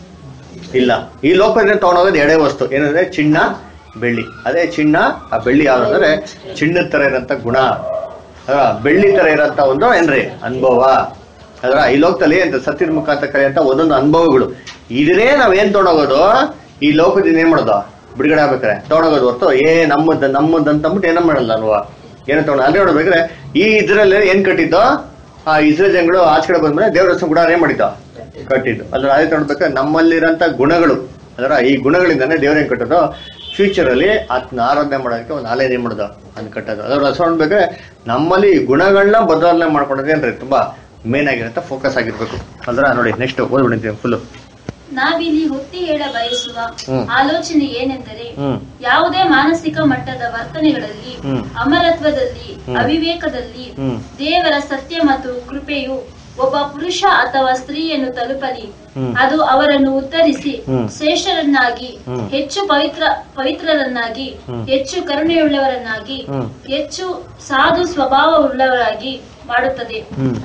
ಇಲ್ಲ ಈ ಲೋಕದಿಂದ ತಗೊಂಡೋಗೋದು ಎಡೆ ವಸ್ತು ಏನಂದ್ರೆ ಚಿನ್ನ ಬೆಳ್ಳಿ ಅದೇ ಚಿನ್ನ ಆ ಬೆಳ್ಳಿ ಯಾವ್ದಂದ್ರೆ ಚಿನ್ನದ ತರ ಇರೋಂಥ ಗುಣ ಅದ್ರ ಬೆಳ್ಳಿ ತರ ಇರೋಂಥ ಒಂದು ಏನ್ರಿ ಅನುಭವ ಅದ್ರ ಈ ಲೋಕದಲ್ಲಿ ಅಂತ ಸತ್ಯದ ಮುಖಾಂತರ ಕರೆಯಂತ ಒಂದೊಂದು ಅನುಭವಗಳು ಇದನ್ನೇ ನಾವ್ ಏನ್ ತಗೊಂಡೋಗೋದು ಈ ಲೋಕದಿಂದ ಏನ್ ಮಾಡೋದು ಬಿಡುಗಡೆ ಆಗ್ಬೇಕಾರೆ ತಗೊಂಡೋಗೋದು ಹೊರತು ಏ ನಮ್ಮದ್ ನಮ್ಮದ್ ಅಂತ ಅಂದ್ಬಿಟ್ಟು ಏನೋ ಮಾಡಲ್ಲ ಅಲ್ವಾ ಏನೋ ತಗೊಂಡು ಅಲ್ಲಿ ನೋಡ್ಬೇಕಾದ್ರೆ ಈ ಇದ್ರಲ್ಲಿ ಏನ್ ಕಟ್ಟಿದ್ದು ಆ ಇಸ್ರೇಲ್ ಜನಗಳು ಆಚೆ ಕಡೆ ಬಂದ್ಮೇಲೆ ದೇವರ ಹೆಸರು ಕೂಡ ಏನ್ ಮಾಡಿದ್ದು ಕಟ್ಟಿದ್ದು ಅದ್ರ ಅದೇ ನೋಡ್ಬೇಕಾದ್ರೆ ನಮ್ಮಲ್ಲಿರೋಂಥ ಗುಣಗಳು ಅದರ ಈ ಗುಣಗಳಿಂದಾನೇ ದೇವ್ರ ಏನ್ ಕಟ್ಟೋದು ಫ್ಯೂಚರ್ ಅಲ್ಲಿ ಅದನ್ನ ಆರಾಧನೆ ಮಾಡೋದಕ್ಕೆ ಒಂದು ಆಲಯ ಏನ್ ಮಾಡೋದು ಅದ್ ಕಟ್ಟೋದು ಅದ್ರ ಹೆಸರು ನೋಡ್ಬೇಕಾದ್ರೆ ನಮ್ಮಲ್ಲಿ ಈ ಗುಣಗಳನ್ನ ಬದಲಾವಣೆ ಮಾಡ್ಕೊಳೋದು ಏನ್ರಿ ತುಂಬಾ ಮೇನ್ ಆಗಿರುತ್ತೆ ಫೋಕಸ್ ಆಗಿರ್ಬೇಕು ಅದ್ರ ನೋಡಿ ನೆಕ್ಸ್ಟ್ ಓದ್ಬಿಡ್ತೀವಿ ಫುಲ್ ನಾವಿಲ್ಲಿ ಒತ್ತಿ ಹೇಳ ಬಯಸುವ ಹ್ಮ್. ಆಲೋಚನೆ ಏನೆಂದರೆ ಹ್ಮ್ ಯಾವುದೇ ಮಾನಸಿಕ ಮಟ್ಟದ ವರ್ತನೆಗಳಲ್ಲಿ ಹ್ಮ್. ಅಮರತ್ವದಲ್ಲಿ ಹ್ಮ್. ಅವಿವೇಕದಲ್ಲಿ ಹ್ಮ್. ದೇವರ ಸತ್ಯ ಮತ್ತು ಕೃಪೆಯು ಒಬ್ಬ ಪುರುಷ ಅಥವಾ ಸ್ತ್ರೀಯನ್ನು ತಲುಪಲಿ ಹ್ಮ್. ಅದು ಅವರನ್ನು ಉತ್ತರಿಸಿ ಹ್ಮ್. ಶ್ರೇಷ್ಠರನ್ನಾಗಿ ಹ್ಮ್. ಹೆಚ್ಚು ಪವಿತ್ರ ಪವಿತ್ರರನ್ನಾಗಿ ಹ್ಮ್. ಹೆಚ್ಚು ಕರುಣೆಯುಳ್ಳವರನ್ನಾಗಿ ಹ್ಮ್. ಹೆಚ್ಚು ಸಾಧು ಸ್ವಭಾವವುಳ್ಳವರಾಗಿ ಮಾಡುತ್ತದೆ ಹ್ಮ್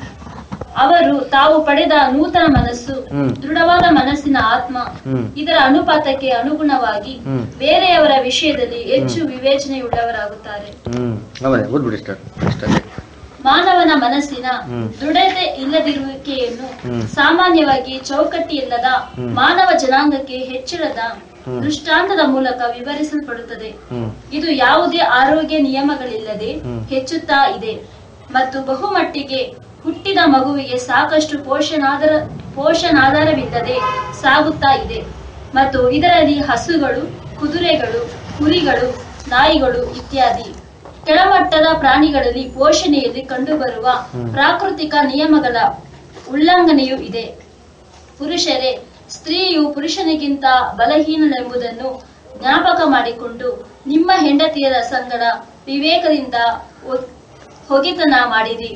ಅವರು ತಾವು ಪಡೆದ ನೂತನ ಮನಸ್ಸು ಹ್ಮ್. ದೃಢವಾದ ಮನಸ್ಸಿನ ಆತ್ಮ ಹ್ಮ್. ಇದರ ಅನುಪಾತಕ್ಕೆ ಅನುಗುಣವಾಗಿ ಹ್ಮ್. ಬೇರೆಯವರ ವಿಷಯದಲ್ಲಿ ಹೆಚ್ಚು ವಿವೇಚನೆಯುಳ್ಳವರಾಗುತ್ತಾರೆ ಹ್ಮ್ ಆಮೇಲೆ ಓದ್ಬಿಡಿ ಸರ್ ಅಷ್ಟೇ ಮಾನವನ ಮನಸ್ಸಿನ ಹ್ಮ್. ದೃಢತೆ ಇಲ್ಲದಿರುವಿಕೆಯನ್ನು ಹ್ಮ್. ಸಾಮಾನ್ಯವಾಗಿ ಚೌಕಟ್ಟಿಯಿಲ್ಲದ ಹ್ಮ್. ಮಾನವ ಜನಾಂಗಕ್ಕೆ ಹೆಚ್ಚಳದ ಹ್ಮ್. ದೃಷ್ಟಾಂತದ ಮೂಲಕ ವಿವರಿಸಲ್ಪಡುತ್ತದೆ ಹ್ಮ್ ಇದು ಯಾವುದೇ ಆರೋಗ್ಯ ನಿಯಮಗಳಿಲ್ಲದೆ ಹ್ಮ್. ಹೆಚ್ಚುತ್ತಾ ಇದೆ ಮತ್ತು ಬಹುಮಟ್ಟಿಗೆ ಹುಟ್ಟಿದ ಮಗುವಿಗೆ ಸಾಕಷ್ಟು ಪೋಷಣಾಧಾರ ಪೋಷಣಾಧಾರವಿಲ್ಲದೆ ಸಾಗುತ್ತಾ ಇದೆ ಮತ್ತು ಇದರಲ್ಲಿ ಹಸುಗಳು ಕುದುರೆಗಳು ಕುರಿಗಳು ನಾಯಿಗಳು ಇತ್ಯಾದಿ ಕೆಳಮಟ್ಟದ ಪ್ರಾಣಿಗಳಲ್ಲಿ ಪೋಷಣೆಯಲ್ಲಿ ಕಂಡುಬರುವ ಪ್ರಾಕೃತಿಕ ನಿಯಮಗಳ ಉಲ್ಲಂಘನೆಯೂ ಇದೆ ಪುರುಷರೇ ಸ್ತ್ರೀಯು ಪುರುಷನಿಗಿಂತ ಬಲಹೀನನೆಂಬುದನ್ನು ಜ್ಞಾಪಕ ಮಾಡಿಕೊಂಡು ನಿಮ್ಮ ಹೆಂಡತಿಯರ ಸಂಗಡ ವಿವೇಕದಿಂದ ಒ- ಹೊಗೆತನ ಮಾಡಿರಿ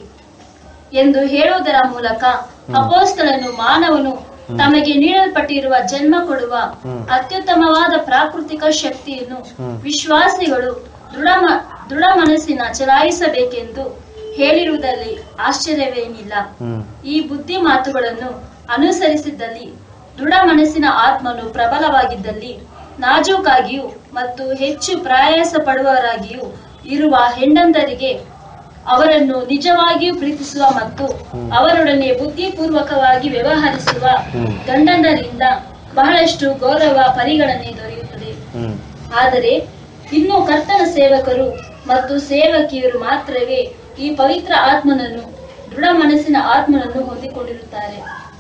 ಎಂದು ಹೇಳುವುದರ ಮೂಲಕ ಅಪೋಸ್ತಲನು ಮಾನವನು ತಮಗೆ ನೀಡಲ್ಪಟ್ಟಿರುವ ಜನ್ಮ ಕೊಡುವ ಅತ್ಯುತ್ತಮವಾದ ಪ್ರಾಕೃತಿಕ ಶಕ್ತಿಯನ್ನು ವಿಶ್ವಾಸಿಗಳು ದೃಢ ಮ- ದೃಢ ಮನಸ್ಸಿನ ಚಲಾಯಿಸಬೇಕೆಂದು ಹೇಳಿರುವುದರಲ್ಲಿ ಆಶ್ಚರ್ಯವೇನಿಲ್ಲ ಹ್ಮ್ ಈ ಬುದ್ಧಿ ಮಾತುಗಳನ್ನು ಅನುಸರಿಸಿದ್ದಲ್ಲಿ ದೃಢ ಮನಸ್ಸಿನ ಆತ್ಮನು ಪ್ರಬಲವಾಗಿದ್ದಲ್ಲಿ ನಾಜೂಕಾಗಿಯೂ ಮತ್ತು ಹೆಚ್ಚು ಪ್ರಯಾಸ ಪಡುವವರಾಗಿಯೂ ಇರುವ ಹೆಂಡಂದರಿಗೆ ಅವರನ್ನು ನಿಜವಾಗಿಯೂ ಪ್ರೀತಿಸುವ ಮತ್ತು ಅವರೊಡನೆ ಬುದ್ಧಿಪೂರ್ವಕವಾಗಿ ವ್ಯವಹರಿಸುವ ಗಂಡಂದರಿಂದ ಬಹಳಷ್ಟು ಗೌರವ ಪರಿಗಣನೆ ದೊರೆಯುತ್ತದೆ ಹ್ಮ್ ಆದರೆ ಇನ್ನು ಕರ್ತನ ಸೇವಕರು ಮತ್ತು ಸೇವಕಿಯರು ಮಾತ್ರವೇ ಈ ಪವಿತ್ರ ಆತ್ಮನನ್ನು ದೃಢ ಮನಸ್ಸಿನ ಆತ್ಮನನ್ನು ಹೊಂದಿಕೊಂಡಿರುತ್ತಾರೆ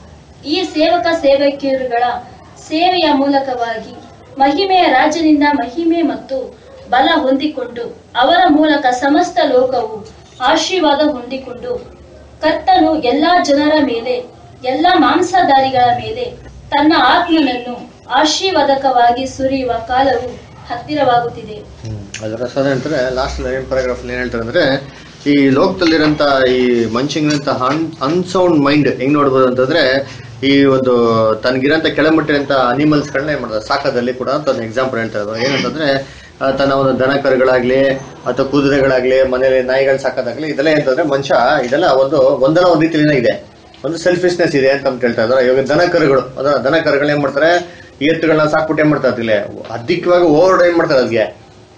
ಈ ಸೇವಕ ಸೇವಕಿಯರುಗಳ ಸೇವೆಯ ಮೂಲಕವಾಗಿ ಮಹಿಮೆಯ ರಾಜ್ಯದಿಂದ ಮಹಿಮೆ ಮತ್ತು ಬಲ ಹೊಂದಿಕೊಂಡು ಅವರ ಮೂಲಕ ಸಮಸ್ತ ಲೋಕವು ಆಶೀರ್ವಾದ ಹೊಂದಿಕೊಂಡು ಕರ್ತನು ಎಲ್ಲಾ ಜನರ ಮೇಲೆ ಎಲ್ಲಾ ಮಾಂಸಧಾರಿಗಳ ಮೇಲೆ ತನ್ನ ಆತ್ಮನನ್ನು ಆಶೀರ್ವಾದಕವಾಗಿ ಸುರಿಯುವ ಕಾಲವು ಹತ್ತಿರವಾಗುತ್ತಿದೆ ಹ್ಮ್. ಅದರ ಸದ ಹೇಳ್ತಾರೆ ಲಾಸ್ಟ್ ಏನ್ ಪ್ಯಾರಾಗ್ರಾಫ್ ಏನ್ ಹೇಳ್ತಾರೆ ಅಂದ್ರೆ ಈ ಲೋಕದಲ್ಲಿರಂತ ಈ ಮನುಷ್ಯಂಗಿರಂತ ಅನ್ಸೌಂಡ್ ಮೈಂಡ್ ಹೆಂಗ್ ನೋಡ್ಬೋದು ಅಂತಂದ್ರೆ ಈ ಒಂದು ತನಗಿರಂತ ಕೆಳಮಟ್ಟಿರಂತ ಅನಿಮಲ್ಸ್ ಗಳನ್ನ ಏನ್ ಮಾಡ್ತಾರೆ ಸಾಕದಲ್ಲಿ ಕೂಡ ಅಂತ ಒಂದು ಎಕ್ಸಾಂಪಲ್ ಹೇಳ್ತಾ ಇದ್ರು ಏನಂತಂದ್ರೆ ಆ, ತನ್ನ ಒಂದು ದನ ಕರುಗಳಾಗ್ಲಿ ಅಥವಾ ಕುದುರೆಗಳಾಗ್ಲಿ ಮನೇಲಿ ನಾಯಿಗಳು ಸಾಕೋದಾಗ್ಲಿ ಇದೆಲ್ಲ ಏನಂತಂದ್ರೆ ಮನುಷ್ಯ ಇದೆಲ್ಲ ಒಂದು ಒಂದಲ್ಲ ಒಂದ್ ರೀತಿಲಿ ಇದೆ ಒಂದು ಸೆಲ್ಫಿಶ್ನೆಸ್ ಇದೆ ಅಂತ ಅಂದ್ ಹೇಳ್ತಾ ಇದ್ದಾರೆ ಇವಾಗ ದನ ಕರುಗಳು ಅದರ ದನ ಕರುಗಳು ಏನ್ ಮಾಡ್ತಾರೆ ಈ ಎತ್ತುಗಳನ್ನ ಸಾಕ್ಬಿಟ್ಟು ಏನ್ ಮಾಡ್ತಾರೆ ಅದ್ರಲ್ಲಿ ಅಧಿಕವಾಗಿ ಓವರ್ ಏನ್ ಮಾಡ್ತಾರೆ ಅದ್ಗೆ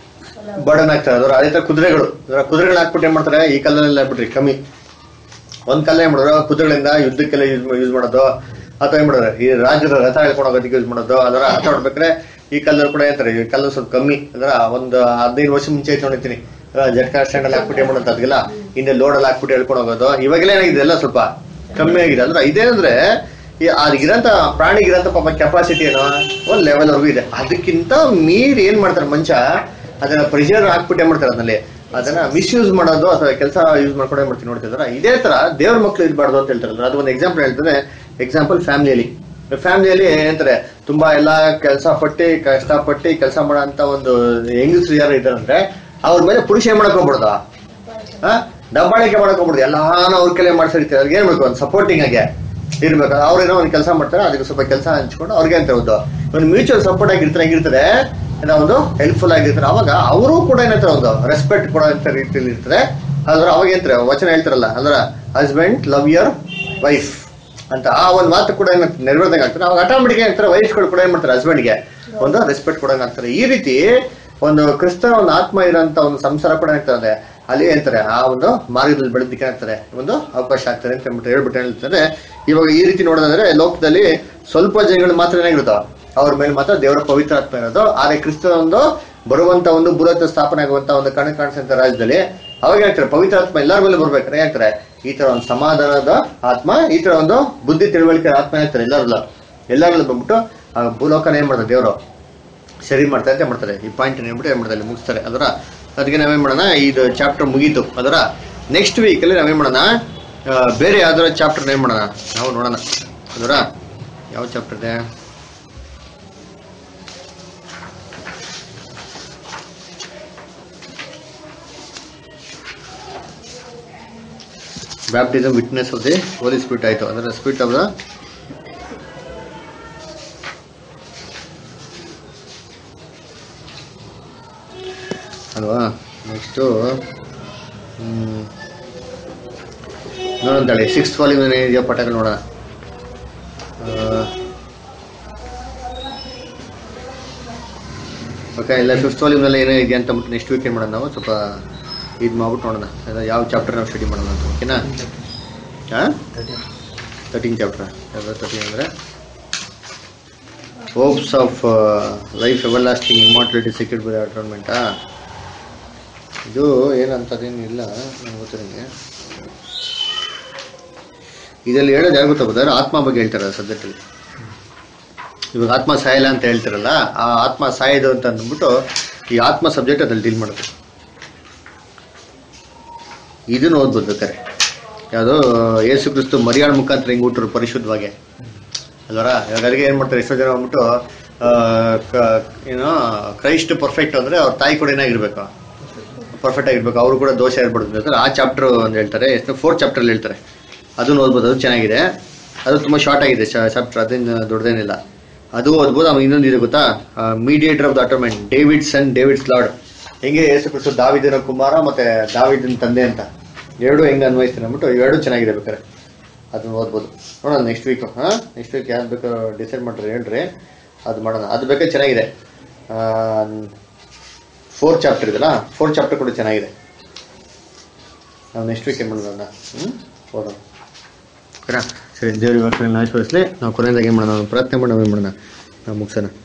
ಬರ್ಡನ್ ಆಗ್ತಾರೆ ಅದ್ರ ಅದೇ ತರ ಕುದುರೆಗಳು ಅದರ ಕುದುರೆಗಳು ಹಾಕ್ಬಿಟ್ಟು ಏನ್ ಮಾಡ್ತಾರೆ ಈ ಕಾಲದಲ್ಲಿ ಹಾಕ್ಬಿಟ್ರಿ ಕಮ್ಮಿ ಒಂದ್ ಕಾಲ ಏನ್ ಮಾಡಿದ್ರು ಕುದುರೆಗಳಿಂದ ಯುದ್ಧಕ್ಕೆಲ್ಲ ಯೂಸ್ ಯೂಸ್ ಮಾಡೋದು ಅಥವಾ ಏನ್ ಮಾಡೋದು ಈ ರಾಜ್ಯದ ರಥ ಹೇಳ್ಕೊಂಡು ಹೋಗೋದಕ್ಕೆ ಯೂಸ್ ಮಾಡೋದು ಅದರ ರಥ ಹೊಡ್ಬೇಕಾದ್ರೆ ಈ ಕಾಲದಲ್ಲಿ ಕೂಡ ಹೇಳ್ತಾರೆ ಈ ಕಾಲ ಸ್ವಲ್ಪ ಕಮ್ಮಿ ಅದರ ಒಂದು ಹದಿನೈದು ವರ್ಷ ಮುಂಚೆ ಐತೆ ನೋಡಿರ್ತೀನಿ ಜಟ್ಕಾ ಸ್ಟ್ಯಾಂಡ್ ಅಲ್ಲಿ ಹಾಕ್ಬಿಟ್ಟು ಏನ್ ಮಾಡೋದು ಅದಕ್ಕೆಲ್ಲ ಹಿಂದೆ ಲೋಡ್ ಅಲ್ಲಿ ಹಾಕ್ಬಿಟ್ಟು ಹೇಳ್ಕೊಂಡು ಹೋಗೋದು ಇವಾಗೆಲ್ಲ ಏನಾಗಿದೆ ಎಲ್ಲ ಸ್ವಲ್ಪ ಕಮ್ಮಿ ಆಗಿದೆ ಅಂದ್ರೆ ಇದೇನಂದ್ರೆ ಈ ಅದಕ್ಕಿರಂತ ಪ್ರಾಣಿಗಿರಂತ ಪಾಪ ಕೆಪಾಸಿಟಿ ಏನೋ ಒಂದ್ ಲೆವೆಲ್ ವರ್ಗೂ ಇದೆ ಅದಕ್ಕಿಂತ ಮೀರಿ ಏನ್ ಮಾಡ್ತಾರೆ ಮನುಷ್ಯ ಅದನ್ನ ಪ್ರೆಷರ್ ಹಾಕ್ಬಿಟ್ಟು ಏನ್ ಮಾಡ್ತಾರೆ ಅದ್ರಲ್ಲಿ ಅದನ್ನ ಮಿಸ್ಯೂಸ್ ಮಾಡೋದು ಅಥವಾ ಕೆಲಸ ಯೂಸ್ ಮಾಡ್ಕೊಂಡು ಏನ್ ಮಾಡ್ತೀವಿ ನೋಡ್ತಿದ್ರ ಇದೇ ತರ ದೇವ್ರ ಮಕ್ಳು ಇರಬಾರ್ದು ಅಂತ ಹೇಳ್ತಾರಲ್ಲ ಅದು ಒಂದು ಎಕ್ಸಾಂಪಲ್ ಹೇಳ್ತಾರೆ ಎಕ್ಸಾಂಪಲ್ ಫ್ಯಾಮಿಲಿಯಲ್ಲಿ ಫ್ಯಾಮಿಲಿಯಲ್ಲಿ ಏನಂತಾರೆ ತುಂಬಾ ಎಲ್ಲಾ ಕೆಲಸ ಪಟ್ಟಿ ಕಷ್ಟಪಟ್ಟು ಕೆಲಸ ಮಾಡೋ ಅಂತ ಒಂದು ಹೆಂಗಸರು ಯಾರು ಇದಾರೆ ಅಂದ್ರೆ ಅವ್ರ ಮೇಲೆ ಪುರುಷ ಏನ್ ಮಾಡಕ್ ಹೋಗ್ಬಿಡ್ದ ಆ? ದಬ್ಬಾಳಿಕೆ ಮಾಡಕ್ ಹೋಗ್ಬಿಡ್ದು ಎಲ್ಲಾನು ಅವ್ರ ಕೆಲ ಮಾಡ್ಸಿರ್ತಾರೆ ಅವ್ರಿಗೆ ಏನ್ ಬೇಕು ಒಂದು ಸಪೋರ್ಟಿಂಗ್ ಆಗಿ ಇರ್ಬೇಕು ಅವ್ರೇನೋ ಒಂದು ಕೆಲಸ ಮಾಡ್ತಾರೆ ಅದಕ್ಕೆ ಸ್ವಲ್ಪ ಕೆಲಸ ಹಂಚ್ಕೊಂಡು ಅವ್ರಿಗೆ ಅಂತ ಒಂದು ಒಂದು ಮ್ಯೂಚುವಲ್ ಸಪೋರ್ಟ್ ಆಗಿರ್ತಾರೆ ಹೆಂಗಿರ್ತಾರೆ ಏನೋ ಒಂದು ಹೆಲ್ಪ್ಫುಲ್ ಆಗಿರ್ತಾರೆ ಅವಾಗ ಅವರು ಕೂಡ ಏನಂತಾರೆ ಒಂದು ರೆಸ್ಪೆಕ್ಟ್ ಕೊಡೋ ಅಂತ ರೀತಿಯಲ್ಲಿ ಇರ್ತಾರೆ ಅದ್ರ ಅವಾಗ ಏನಂತಾರೆ ವಚನ ಹೇಳ್ತಾರಲ್ಲ ಅಂದ್ರ ಹಸ್ಬೆಂಡ್ ಲವ್ ಯರ್ ವೈಫ್ ಅಂತ ಆ ಒಂದು ಮಾತು ಕೂಡ ಏನ್ ನೆರವೇರ್ದಂಗೆ ಆಗ್ತಾರೆ ಅವಾಗ ಆಟೋಮೆಟಿಕ್ ಏನಂತಾರೆ ವೈಫ್ಗಳು ಕೂಡ ಏನ್ ಮಾಡ್ತಾರೆ ಹಸ್ಬೆಂಡ್ಗೆ ಒಂದು ರೆಸ್ಪೆಕ್ಟ್ ಕೊಡಂಗ್ ಆಗ್ತಾರೆ ಈ ರೀತಿ ಒಂದು ಕ್ರಿಸ್ತನ ಒಂದು ಆತ್ಮ ಇರೋಂತ ಒಂದು ಸಂಸಾರ ಕೂಡ ಇರ್ತದೆ ಅಲ್ಲಿ ಹೇಳ್ತಾರೆ ಆ ಒಂದು ಮಾರ್ಗದಲ್ಲಿ ಬೆಳೆದಕ್ಕೆ ಆಗ್ತಾರೆ ಒಂದು ಅವಕಾಶ ಆಗ್ತದೆ ಅಂತ ಹೇಳ್ಬಿಟ್ಟು ಹೇಳ್ಬಿಟ್ಟು ಹೇಳ್ತಾರೆ ಇವಾಗ ಈ ರೀತಿ ನೋಡೋದಾದ್ರೆ ಲೋಕದಲ್ಲಿ ಸ್ವಲ್ಪ ಜನಗಳು ಮಾತ್ರ ಏನಾಗಿರುತ್ತೋ ಅವ್ರ ಮೇಲೆ ಮಾತ್ರ ದೇವರ ಪವಿತ್ರ ಆತ್ಮ ಇರೋದು ಆದ್ರೆ ಕ್ರಿಸ್ತನ ಒಂದು ಬರುವಂತ ಒಂದು ಬುರತ ಸ್ಥಾಪನೆ ಆಗುವಂತ ಒಂದು ಕಣ ಕಾಣಿಸಂತ ರಾಜ್ಯದಲ್ಲಿ ಅವಾಗ ಹೇಳ್ತಾರೆ ಪವಿತ್ರ ಆತ್ಮ ಎಲ್ಲರ ಮೇಲೆ ಬರ್ಬೇಕಾರೆ ಹೇಳ್ತಾರೆ ಈ ತರ ಒಂದು ಸಮಾಧಾನದ ಆತ್ಮ ಈ ತರ ಒಂದು ಬುದ್ಧಿ ತಿಳುವಳಿಕೆ ಆತ್ಮ ಹೇಳ್ತಾರೆ ಎಲ್ಲರಲ್ಲ ಎಲ್ಲರಲ್ಲೂ ಬಂದ್ಬಿಟ್ಟು ಆ ಭೂಲೋಕನ ಏನ್ ಮಾಡ್ತಾರೆ ದೇವರು ಸರಿ ಮಾಡ್ತಾರೆ ಅಂತ ಮಾಡ್ತಾರೆ ಈ ಪಾಯಿಂಟ್ ಹೇಳ್ಬಿಟ್ಟು ಏನ್ ಮಾಡ್ತಾರೆ ಇಲ್ಲಿ ಮುಗಿಸ್ತಾರೆ ಅದರ ಅದಕ್ಕೆ ನಾವೇನ್ ಮಾಡೋಣ ಇದು ಚಾಪ್ಟರ್ ಮುಗೀತು ಅದರ ನೆಕ್ಸ್ಟ್ ವೀಕಲ್ಲಿ ನಾವೇನ್ ಮಾಡೋಣ ಆ, ಬೇರೆ ಯಾವ್ದಾರ ಚಾಪ್ಟರ್ ಏನ್ ಮಾಡೋಣ ನಾವು ನೋಡೋಣ ಅದರ ಯಾವ ಚಾಪ್ಟರ್ ಇದೆ baptism witness of the holy spirit ಆಯ್ತು ಅದರ ಸ್ಪಿರಿಟ್ ಆಫ್ ದ ಅಲ್ವಾ ನೆಕ್ಸ್ಟು ನೋಡೋಣ ತಳಿ ಸಿಕ್ಸ್ತ್ ವಾಲ್ಯೂಮ್ ಏನಿದೆಯಾ ಪಟಗಳು ನೋಡೋಣ ಓಕೆ ಇಲ್ಲ ಫಿಫ್ತ್ ವಾಲ್ಯೂಮ್ನಲ್ಲಿ ಏನೇ ಇದೆ ಅಂತ ಅಂದ್ಬಿಟ್ಟು ನೆಕ್ಸ್ಟ್ ವೀಕ್ ಏನು ಮಾಡೋಣ ನಾವು ಸ್ವಲ್ಪ ಇದು ಮಾಡ್ಬಿಟ್ಟು ನೋಡೋಣ ಅದ ಯಾವ ಚಾಪ್ಟರ್ ನಾವು ಸ್ಟಡಿ ಮಾಡೋಣ ಅಂತ ಓಕೆನಾ ಹಾಂ ತರ್ಟೀನ್ ಚಾಪ್ಟರ್ ಯಾವ್ದು ತರ್ಟೀನ್ ಅಂದರೆ hopes of life everlasting immortality secured by ಅಟೋನ್ಮೆಂಟಾ ಇದು ಏನಂತದೇನು ಇಲ್ಲ ನಂಗೆ ಗೊತ್ತಿರಂಗೆ ಇದರಲ್ಲಿ ಹೇಳೋದು ಯಾರು ಗೊತ್ತಾಗೋದಾದ್ರೆ ಆತ್ಮ ಬಗ್ಗೆ ಹೇಳ್ತಾರೆ ಸಬ್ಜೆಕ್ಟಲ್ಲಿ ಇವಾಗ ಆತ್ಮ ಸಾಯಲ್ಲ ಅಂತ ಹೇಳ್ತಾರಲ್ಲ ಆ ಆತ್ಮ ಸಾಯೋದು ಅಂತ ಅಂದ್ಬಿಟ್ಟು ಈ ಆತ್ಮ ಸಬ್ಜೆಕ್ಟ್ ಅದ್ರಲ್ಲಿ ಡೀಲ್ ಮಾಡುತ್ತೆ ಇದನ್ನು ಓದ್ಬೋದು ಬೇಕಾರೆ ಯಾವುದೋ ಯೇಸು ಕ್ರಿಸ್ತು ಮರಿಯಾಳ ಮುಖಾಂತರ ಹಿಂಗೆ ಹುಟ್ಟರು ಪರಿಶುದ್ಧವಾಗಿ ಅಲ್ವರ ಇವಾಗ ಅದಕ್ಕೆ ಏನು ಮಾಡ್ತಾರೆ ಎಷ್ಟೋ ಜನ ಅಂದ್ಬಿಟ್ಟು ಆ, ಕ- ಏನೋ ಕ್ರೈಸ್ಟ್ ಪರ್ಫೆಕ್ಟ್ ಅಂದರೆ ಅವ್ರ ತಾಯಿ ಕೂಡ ಏನಾಗಿರ್ಬೇಕು ಪರ್ಫೆಕ್ಟ್ ಆಗಿರ್ಬೇಕು ಅವರು ಕೂಡ ದೋಷ ಇರ್ಬಾರ್ದು ಬೇಕಾದ್ರೆ ಆ ಚಾಪ್ಟರ್ ಅಂತ ಹೇಳ್ತಾರೆ ಎಷ್ಟು ಫೋರ್ತ್ ಚಾಪ್ಟರ್ ಹೇಳ್ತಾರೆ ಅದನ್ನು ಓದ್ಬೋದು ಅದು ಚೆನ್ನಾಗಿದೆ ಅದು ತುಂಬ ಶಾರ್ಟ್ ಆಗಿದೆ ಚಾಪ್ಟರ್ ಅದೇನು ದೊಡ್ಡದೇನಿಲ್ಲ ಅದು ಓದ್ಬೋದು ಆಮೇಲೆ ಇನ್ನೊಂದು ಇದೆ ಗೊತ್ತಾ mediator of the atonement David son David's Lord ಹೆಂಗೆ ಯೇಸು ಕ್ರಿಸ್ತು ದಾವಿದನ ಕುಮಾರ ಮತ್ತೆ ದಾವಿದನ ತಂದೆ ಅಂತ ಎರಡು ಹೆಂಗೆ ಅನ್ವಯಿಸ್ತಾರೆ ಅಂದ್ಬಿಟ್ಟು ಇವೆರಡು ಚೆನ್ನಾಗಿದೆ ಬೇಕಾರೆ ಅದನ್ನ ಓದ್ಬೋದು ನೋಡೋಣ ನೆಕ್ಸ್ಟ್ ವೀಕ್ ಹಾಂ ನೆಕ್ಸ್ಟ್ ವೀಕ್ ಯಾವ್ದು ಬೇಕು ಡಿಸೈಡ್ ಮಾಡ್ರಿ ಹೇಳ್ರಿ ಅದು ಮಾಡೋಣ ಅದು ಬೇಕಾದ್ರೆ ಚೆನ್ನಾಗಿದೆ ಫೋರ್ ಚಾಪ್ಟರ್ ಇದೆಲ್ಲ ಫೋರ್ ಚಾಪ್ಟರ್ ಕೂಡ ಚೆನ್ನಾಗಿದೆ ನಾವು ನೆಕ್ಸ್ಟ್ ವೀಕ್ ಏನು ಮಾಡೋಣ ಹ್ಞೂ ಓದೋಣ ಓಕೆನಾ ಸರಿ ದೇವ್ರ ಇವಾಗ ಆಶೀರ್ವದಿಸ್ಲಿ ನಾವು ಕೊನೆಯದಾಗ ಏನು ಮಾಡೋಣ ನಾವು ಪ್ರಾರ್ಥನೆ ಮಾಡಿ ನಾವು ಏನು ಮಾಡೋಣ ನಾವು ಮುಗಿಸೋಣ